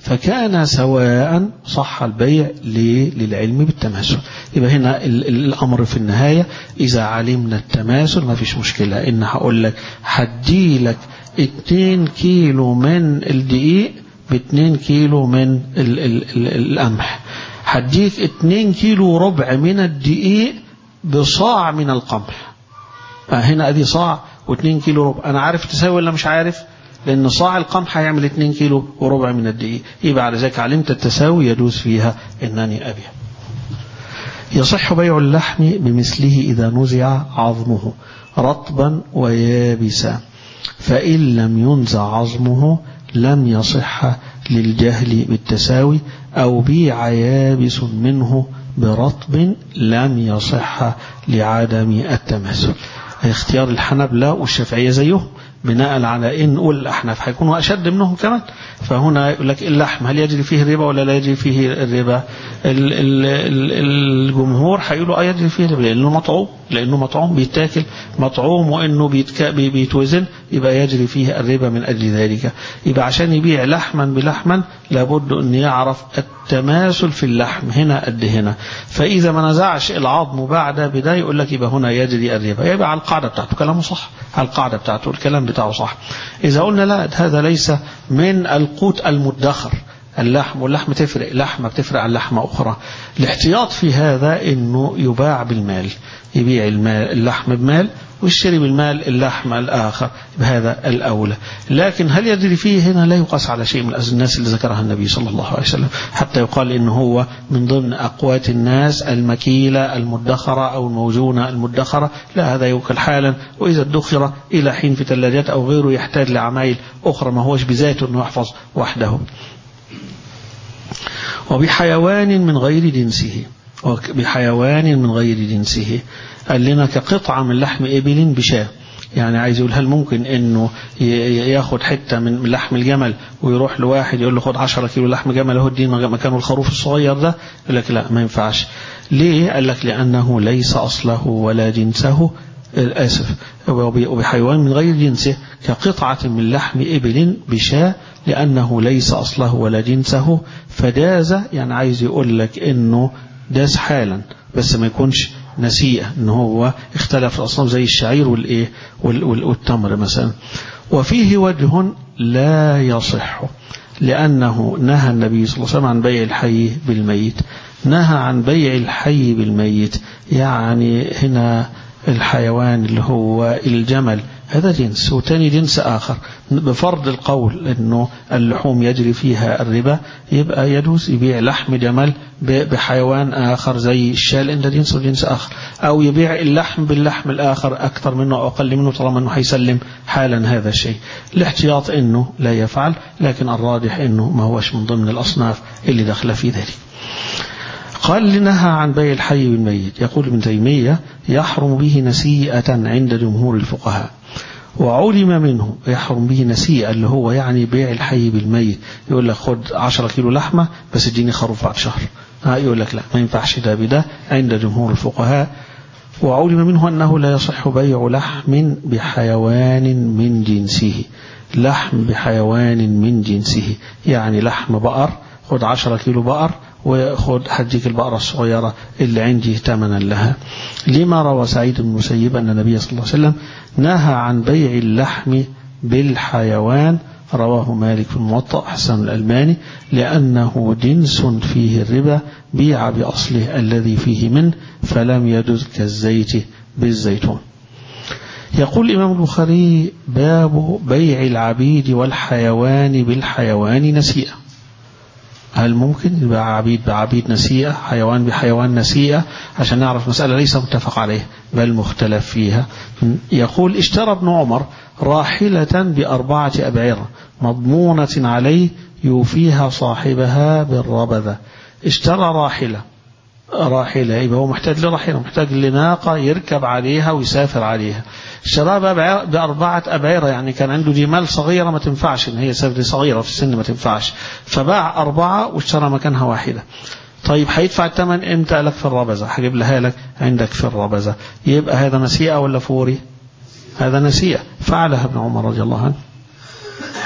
فكان سواء صح البيع للعلم بالتماثل يبقى هنا الأمر في النهاية إذا علمنا التماثل ما فيش مشكلة إن هقول لك هدي لك 2 كيلو من الدقيق ب 2 كيلو من ال ال ال القمح هديك 2 كيلو ربع من الدقيق بصاع من القمح هنا ادي صاع و2 كيلو ربع انا عارف تساوي ولا مش عارف لان صاع القمح هيعمل 2 كيلو وربع من الدقيق يبقى على ذلك علمت التساوي يدوس فيها انني ابيع يصح بيع اللحم بمثله اذا نزع عظمه رطبا ويابسا فان لم ينزع عظمه لم يصح للجهل بالتساوي أو بيع يابس منه برطب لم يصح لعدم التماثل اختيار الحنبلة والشافعية زيهم بناء على ان نقول الاحناف هيكونوا اشد منهم كمان فهنا يقول لك اللحم هل يجري فيه الربا ولا لا يجري فيه الربا ال ال ال الجمهور هيقولوا اه يجري فيه الربا لانه مطعوم لانه مطعوم بيتاكل مطعوم وانه بيتك بيتوزن يبقى يجري فيه الربا من اجل ذلك يبقى عشان يبيع لحما بلحما لابد ان يعرف التماثل في اللحم هنا قد هنا فاذا ما نزعش العظم بعد بدايه يقول لك يبقى هنا يجري الربا يبقى على القاعده بتاعته كلامه صح على القاعده بتاعته الكلام بتاعه صح إذا قلنا لا هذا ليس من القوت المدخر اللحم واللحم تفرق لحمة بتفرق عن لحمة أخرى الاحتياط في هذا أنه يباع بالمال يبيع المال اللحم بمال ويشتري بالمال اللحم الآخر بهذا الأولى لكن هل يدري فيه هنا لا يقاس على شيء من الناس اللي ذكرها النبي صلى الله عليه وسلم حتى يقال إنه هو من ضمن أقوات الناس المكيلة المدخرة أو الموزونة المدخرة لا هذا يوكل حالا وإذا ادخر إلى حين في ثلاجات أو غيره يحتاج لعمايل أخرى ما هوش بذاته أنه يحفظ وحده وبحيوان من غير جنسه بحيوان من غير جنسه قال لنا كقطعة من لحم إبل بشاة يعني عايز يقول هل ممكن انه ياخد حتة من لحم الجمل ويروح لواحد يقول له خد 10 كيلو لحم جمل اهو اديني مكانه الخروف الصغير ده يقول لك لا ما ينفعش ليه قال لك لانه ليس اصله ولا جنسه آسف وبحيوان من غير جنسه كقطعة من لحم إبل بشاة لأنه ليس أصله ولا جنسه فداز يعني عايز يقول لك إنه داس حالا بس ما يكونش نسيئة إن هو اختلف الأصناف زي الشعير والإيه والتمر مثلا وفيه وجه لا يصح لأنه نهى النبي صلى الله عليه وسلم عن بيع الحي بالميت نهى عن بيع الحي بالميت يعني هنا الحيوان اللي هو الجمل هذا جنس وتاني جنس آخر بفرض القول أنه اللحوم يجري فيها الربا يبقى يجوز يبيع لحم جمل بحيوان آخر زي الشاة لأن ده جنس وجنس آخر أو يبيع اللحم باللحم الآخر أكثر منه أو أقل منه طالما أنه هيسلم حالا هذا الشيء الاحتياط أنه لا يفعل لكن الراجح أنه ما هوش من ضمن الأصناف اللي دخل في ذلك قال لنهى عن بيع الحي بالميت يقول ابن تيمية يحرم به نسيئة عند جمهور الفقهاء وعلم منه يحرم به نسيئة اللي هو يعني بيع الحي بالميت يقول لك خد 10 كيلو لحمة بس اديني خروف بعد شهر يقول لك لا ما ينفعش ده بده عند جمهور الفقهاء وعلم منه أنه لا يصح بيع لحم بحيوان من جنسه لحم بحيوان من جنسه يعني لحم بقر خد 10 كيلو بقر وخد هديك البقرة الصغيرة اللي عندي ثمنا لها لما روى سعيد بن المسيب أن النبي صلى الله عليه وسلم نهى عن بيع اللحم بالحيوان رواه مالك في الموطأ حسن الألماني لأنه جنس فيه الربا بيع بأصله الذي فيه منه فلم يجز كالزيت بالزيتون يقول الإمام البخاري باب بيع العبيد والحيوان بالحيوان نسيئة هل ممكن يبقى عبيد بعبيد نسيئة حيوان بحيوان نسيئة عشان نعرف مسألة ليس متفق عليه بل مختلف فيها يقول اشترى ابن عمر راحلة بأربعة أبعرة مضمونة عليه يوفيها صاحبها بالربذة اشترى راحلة راحلة يبقى هو محتاج لراحلة محتاج لناقة يركب عليها ويسافر عليها اشتراها بأربعة أبعرة يعني كان عنده جمال صغيرة ما تنفعش إن هي سافر صغيرة في السن ما تنفعش فباع أربعة واشترى مكانها واحدة طيب هيدفع الثمن امتى لك في الربزة هجيب لها لك عندك في الربزة يبقى هذا نسيئة ولا فوري هذا نسيئة فعلها ابن عمر رضي الله عنه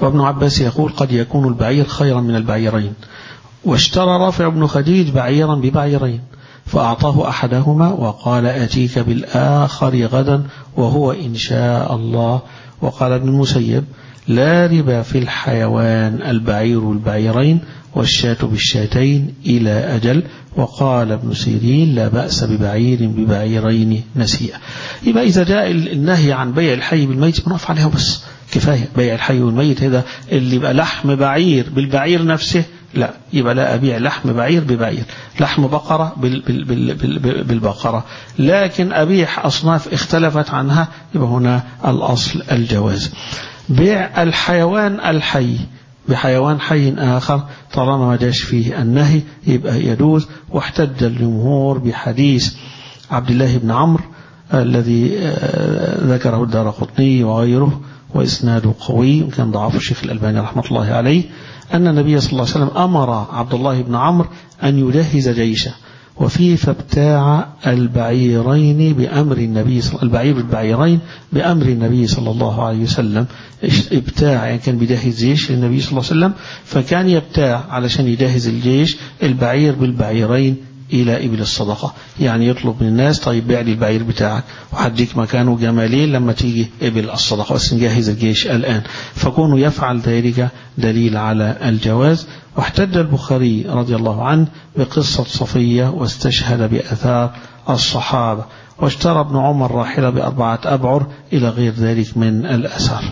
وابن عباس يقول قد يكون البعير خيرا من البعيرين واشترى رافع بن خديج بعيرا ببعيرين فأعطاه أحدهما وقال أتيك بالآخر غدا وهو إن شاء الله وقال ابن المسيب لا ربا في الحيوان البعير البعيرين والشاة بالشاتين إلى أجل وقال ابن سيرين لا بأس ببعير ببعيرين نسيئة يبقى إذا جاء النهي عن بيع الحي بالميت بنقف عليها بس كفاية بيع الحي والميت هذا اللي يبقى لحم بعير بالبعير نفسه لا يبقى لا أبيع لحم بعير ببعير لحم بقرة بال بال بال بال بالبقرة لكن أبيع أصناف اختلفت عنها يبقى هنا الأصل الجواز بيع الحيوان الحي بحيوان حي آخر طالما ما جاش فيه النهي يبقى يجوز واحتج الجمهور بحديث عبد الله بن عمرو الذي ذكره الدار قطني وغيره وإسناده قوي وكان ضعف الشيخ الألباني رحمة الله عليه أن النبي صلى الله عليه وسلم أمر عبد الله بن عمرو أن يجهز جيشه وفيه فابتاع البعيرين بأمر النبي صلى البعير البعيرين بأمر النبي صلى الله عليه وسلم ابتاع يعني كان بيجهز جيش للنبي صلى الله عليه وسلم فكان يبتاع علشان يجهز الجيش البعير بالبعيرين إلى إبل الصدقة يعني يطلب من الناس طيب بيع لي البعير بتاعك وهديك مكانه جمالين لما تيجي إبل الصدقة بس نجهز الجيش الآن فكونه يفعل ذلك دليل على الجواز واحتج البخاري رضي الله عنه بقصة صفية واستشهد بأثار الصحابة واشترى ابن عمر راحلة بأربعة أبعر إلى غير ذلك من الأثر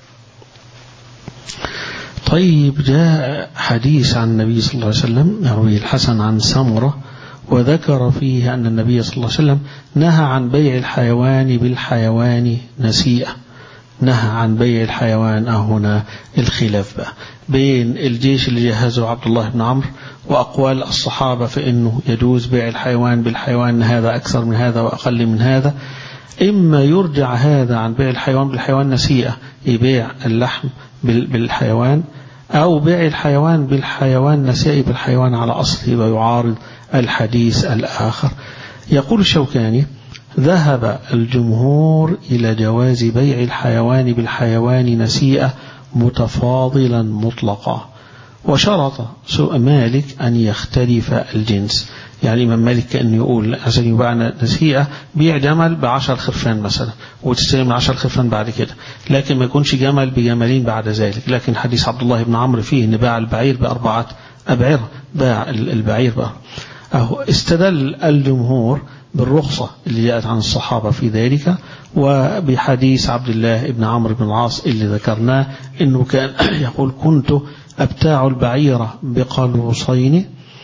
طيب جاء حديث عن النبي صلى الله عليه وسلم يروي الحسن عن سمرة وذكر فيه أن النبي صلى الله عليه وسلم نهى عن بيع الحيوان بالحيوان نسيئة نهى عن بيع الحيوان هنا الخلاف بقى بين الجيش اللي جهزه عبد الله بن عمرو وأقوال الصحابة في أنه يجوز بيع الحيوان بالحيوان هذا أكثر من هذا وأقل من هذا إما يرجع هذا عن بيع الحيوان بالحيوان نسيئة يبيع اللحم بالحيوان أو بيع الحيوان بالحيوان نسيئة بالحيوان على أصله ويعارض الحديث الآخر يقول الشوكاني ذهب الجمهور إلى جواز بيع الحيوان بالحيوان نسيئة متفاضلا مطلقا وشرط سوء مالك أن يختلف الجنس يعني الإمام مالك كأنه يقول عشان يباع نسيئة بيع جمل بعشر خرفان مثلا وتستلم عشر خرفان بعد كده لكن ما يكونش جمل بجملين بعد ذلك لكن حديث عبد الله بن عمرو فيه أن باع البعير بأربعة أبعرة باع البعير بقى أهو استدل الجمهور بالرخصة اللي جاءت عن الصحابة في ذلك وبحديث عبد الله بن عمرو بن العاص اللي ذكرناه انه كان يقول كنت ابتاع البعيرة بقلوصين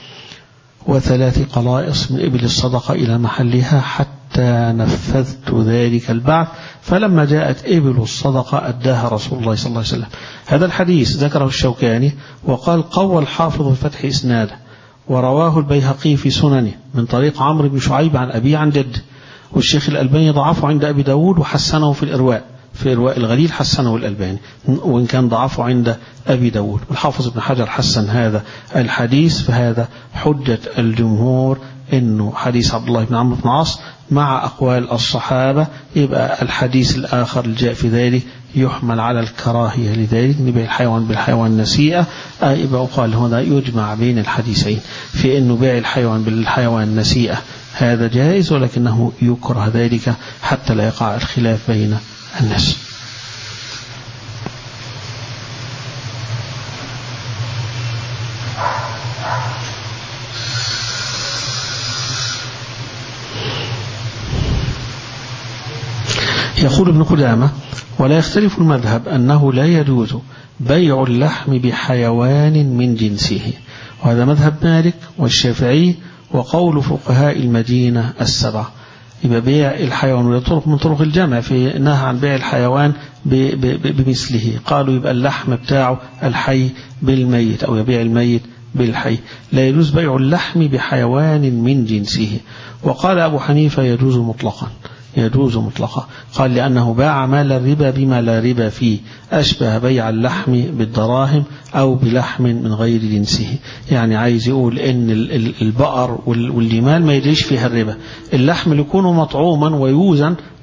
وثلاث قلائص من إبل الصدقة إلى محلها حتى نفذت ذلك البعث فلما جاءت إبل الصدقة أداها رسول الله صلى الله عليه وسلم هذا الحديث ذكره الشوكاني وقال قوى الحافظ في فتح إسناده ورواه البيهقي في سننه من طريق عمرو بن شعيب عن أبي عن جد والشيخ الألباني ضعفه عند أبي داود وحسنه في الإرواء في إرواء الغليل حسنه الألباني وإن كان ضعفه عند أبي داود والحافظ ابن حجر حسن هذا الحديث فهذا حجة الجمهور إنه حديث عبد الله بن عمرو بن عاص مع أقوال الصحابة يبقى الحديث الآخر اللي جاء في ذلك يحمل على الكراهية لذلك نبيع الحيوان بالحيوان نسيئة يبقى قال هنا يجمع بين الحديثين في أنه بيع الحيوان بالحيوان نسيئة هذا جائز ولكنه يكره ذلك حتى لا يقع الخلاف بين الناس يقول ابن قدامة ولا يختلف المذهب أنه لا يجوز بيع اللحم بحيوان من جنسه وهذا مذهب مالك والشافعي وقول فقهاء المدينة السبعة يبقى بيع الحيوان ولا طرق من طرق الجمع في نهى عن بيع الحيوان بمثله قالوا يبقى اللحم بتاعه الحي بالميت أو يبيع الميت بالحي لا يجوز بيع اللحم بحيوان من جنسه وقال أبو حنيفة يجوز مطلقا يجوز مطلقا قال لأنه باع مال الربا بما لا ربا فيه أشبه بيع اللحم بالدراهم أو بلحم من غير جنسه يعني عايز يقول إن البقر والجمال ما يجريش فيها الربا اللحم اللي يكون مطعوما ويوزن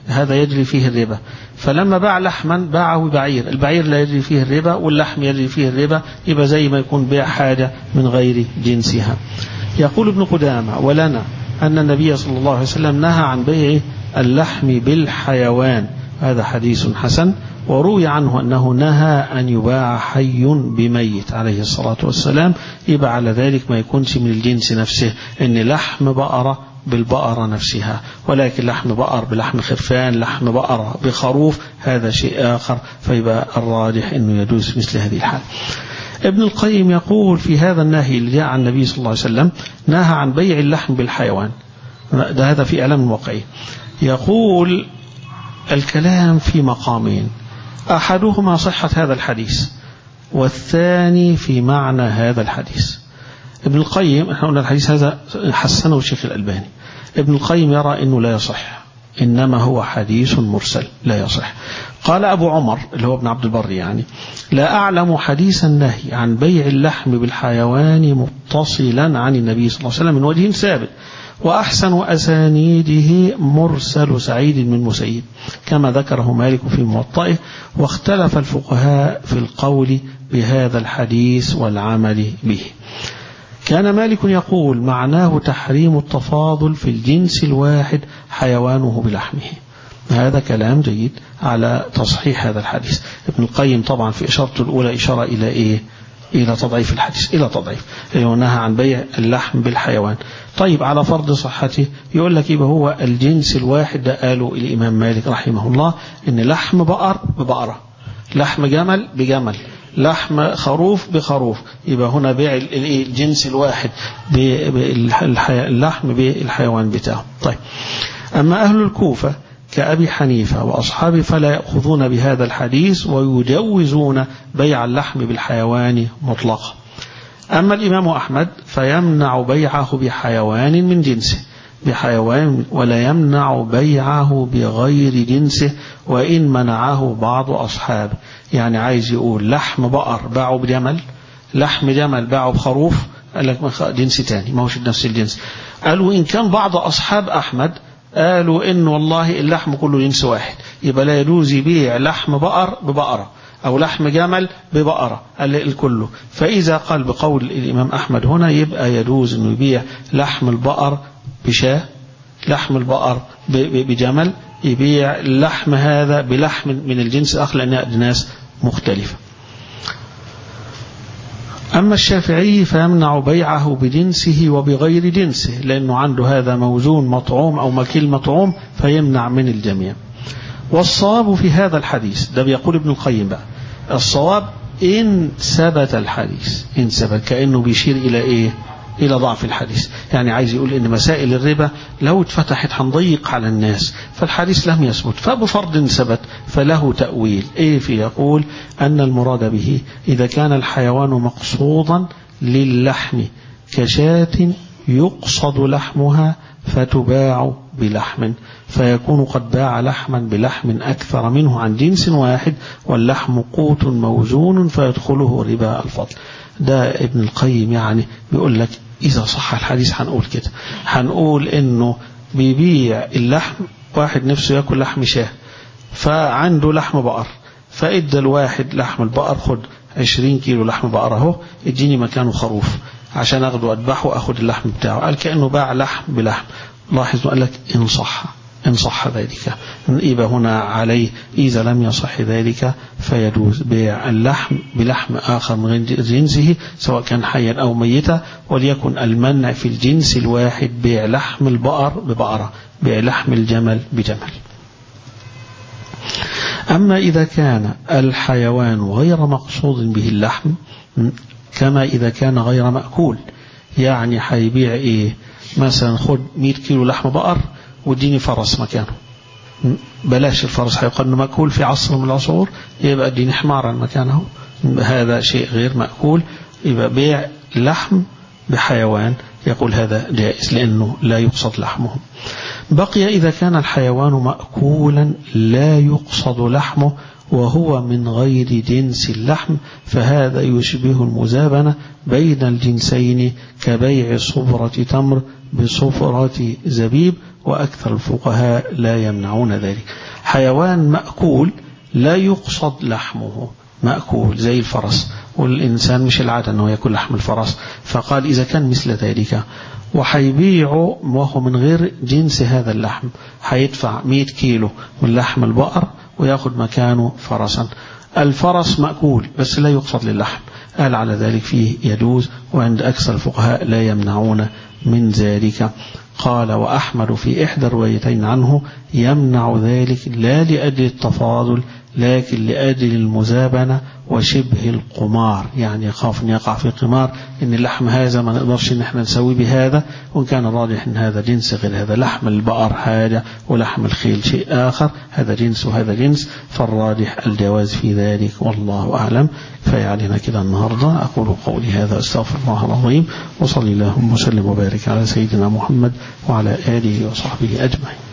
هذا يجري فيه الربا فلما باع لحما باعه بعير البعير لا يجري فيه الربا واللحم يجري فيه الربا يبقى زي ما يكون بيع حاجة من غير جنسها يقول ابن قدامة ولنا أن النبي صلى الله عليه وسلم نهى عن بيع اللحم بالحيوان هذا حديث حسن وروي عنه أنه نهى أن يباع حي بميت عليه الصلاة والسلام يبقى على ذلك ما يكونش من الجنس نفسه أن لحم بقرة بالبقرة نفسها ولكن لحم بقر بلحم خرفان لحم بقرة بخروف هذا شيء آخر فيبقى الراجح أنه يجوز مثل هذه الحال ابن القيم يقول في هذا النهي اللي جاء عن النبي صلى الله عليه وسلم نهى عن بيع اللحم بالحيوان ده هذا في إعلام الواقعي يقول الكلام في مقامين أحدهما صحة هذا الحديث والثاني في معنى هذا الحديث ابن القيم احنا قلنا الحديث هذا حسنه الشيخ الألباني ابن القيم يرى أنه لا يصح إنما هو حديث مرسل لا يصح قال أبو عمر اللي هو ابن عبد البر يعني لا أعلم حديث النهي عن بيع اللحم بالحيوان متصلا عن النبي صلى الله عليه وسلم من وجه ثابت وأحسن أسانيده مرسل سعيد من مسيب كما ذكره مالك في موطئه واختلف الفقهاء في القول بهذا الحديث والعمل به كان مالك يقول معناه تحريم التفاضل في الجنس الواحد حيوانه بلحمه هذا كلام جيد على تصحيح هذا الحديث ابن القيم طبعا في إشارته الأولى إشارة إلى إيه إلى تضعيف الحديث إلى تضعيف نهى عن بيع اللحم بالحيوان طيب على فرض صحته يقول لك يبقى هو الجنس الواحد ده قاله الإمام مالك رحمه الله إن لحم بقر ببقرة لحم جمل بجمل لحم خروف بخروف يبقى هنا بيع الجنس الواحد اللحم بالحيوان بتاعه طيب أما أهل الكوفة كأبي حنيفة وأصحابه فلا يأخذون بهذا الحديث ويجوزون بيع اللحم بالحيوان مطلقا أما الإمام أحمد فيمنع بيعه بحيوان من جنسه بحيوان ولا يمنع بيعه بغير جنسه وإن منعه بعض أصحابه يعني عايز يقول لحم بقر باعه بجمل لحم جمل باعه بخروف قال لك جنس تاني ما هوش نفس الجنس قالوا إن كان بعض أصحاب أحمد قالوا إن والله اللحم كله جنس واحد يبقى لا يجوز يبيع لحم بقر ببقرة أو لحم جمل ببقرة الكله فإذا قال بقول الإمام أحمد هنا يبقى يجوز أنه يبيع لحم البقر بشاه لحم البقر بجمل يبيع اللحم هذا بلحم من الجنس الآخر لأنها أجناس مختلفة أما الشافعي فيمنع بيعه بجنسه وبغير جنسه لأنه عنده هذا موزون مطعوم أو مكيل مطعوم فيمنع من الجميع والصواب في هذا الحديث ده بيقول ابن القيم بقى الصواب إن ثبت الحديث إن ثبت كأنه بيشير إلى إيه إلى ضعف الحديث يعني عايز يقول إن مسائل الربا لو اتفتحت هنضيق على الناس فالحديث لم يثبت فبفرض ثبت فله تأويل إيه في يقول أن المراد به إذا كان الحيوان مقصودا للحم كشاة يقصد لحمها فتباع بلحم فيكون قد باع لحما بلحم أكثر منه عن جنس واحد واللحم قوت موزون فيدخله ربا الفضل ده ابن القيم يعني بيقول لك إذا صح الحديث هنقول كده هنقول إنه بيبيع اللحم واحد نفسه ياكل لحم شاه فعنده لحم بقر فإدى الواحد لحم البقر خد 20 كيلو لحم بقر اهو اديني مكانه خروف عشان اخده واذبحه واخد اللحم بتاعه قال كانه باع لحم بلحم لاحظ قال لك ان صح إن صح ذلك يبقى هنا عليه إذا لم يصح ذلك فيجوز بيع اللحم بلحم آخر من غير جنسه سواء كان حيا أو ميتا وليكن المنع في الجنس الواحد بيع لحم البقر ببقرة بيع لحم الجمل بجمل أما إذا كان الحيوان غير مقصود به اللحم كما إذا كان غير مأكول يعني هيبيع إيه مثلا خد 100 كيلو لحم بقر واديني فرس مكانه بلاش الفرس هيقال انه مأكول في عصر من العصور يبقى اديني حمارا مكانه هذا شيء غير مأكول يبقى بيع لحم بحيوان يقول هذا جائز لأنه لا يقصد لحمه بقي إذا كان الحيوان مأكولا لا يقصد لحمه وهو من غير جنس اللحم فهذا يشبه المزابنة بين الجنسين كبيع صبرة تمر بصفرة زبيب وأكثر الفقهاء لا يمنعون ذلك حيوان مأكول لا يقصد لحمه مأكول زي الفرس والإنسان مش العادة أنه يأكل لحم الفرس فقال إذا كان مثل ذلك وحيبيعه وهو من غير جنس هذا اللحم حيدفع 100 كيلو من لحم البقر ويأخذ مكانه فرسا الفرس مأكول بس لا يقصد للحم قال على ذلك فيه يجوز وعند أكثر الفقهاء لا يمنعون من ذلك قال وأحمد في إحدى الروايتين عنه يمنع ذلك لا لأجل التفاضل لكن لأجل المزابنة وشبه القمار يعني يخاف أن يقع في قمار إن اللحم هذا ما نقدرش إن احنا نسوي بهذا وإن كان الراجح إن هذا جنس غير هذا لحم البقر حاجة ولحم الخيل شيء آخر هذا جنس وهذا جنس فالراجح الجواز في ذلك والله أعلم فيعلنا كده النهاردة أقول قولي هذا أستغفر الله العظيم وصلي اللهم وسلم وبارك على سيدنا محمد وعلى آله وصحبه أجمعين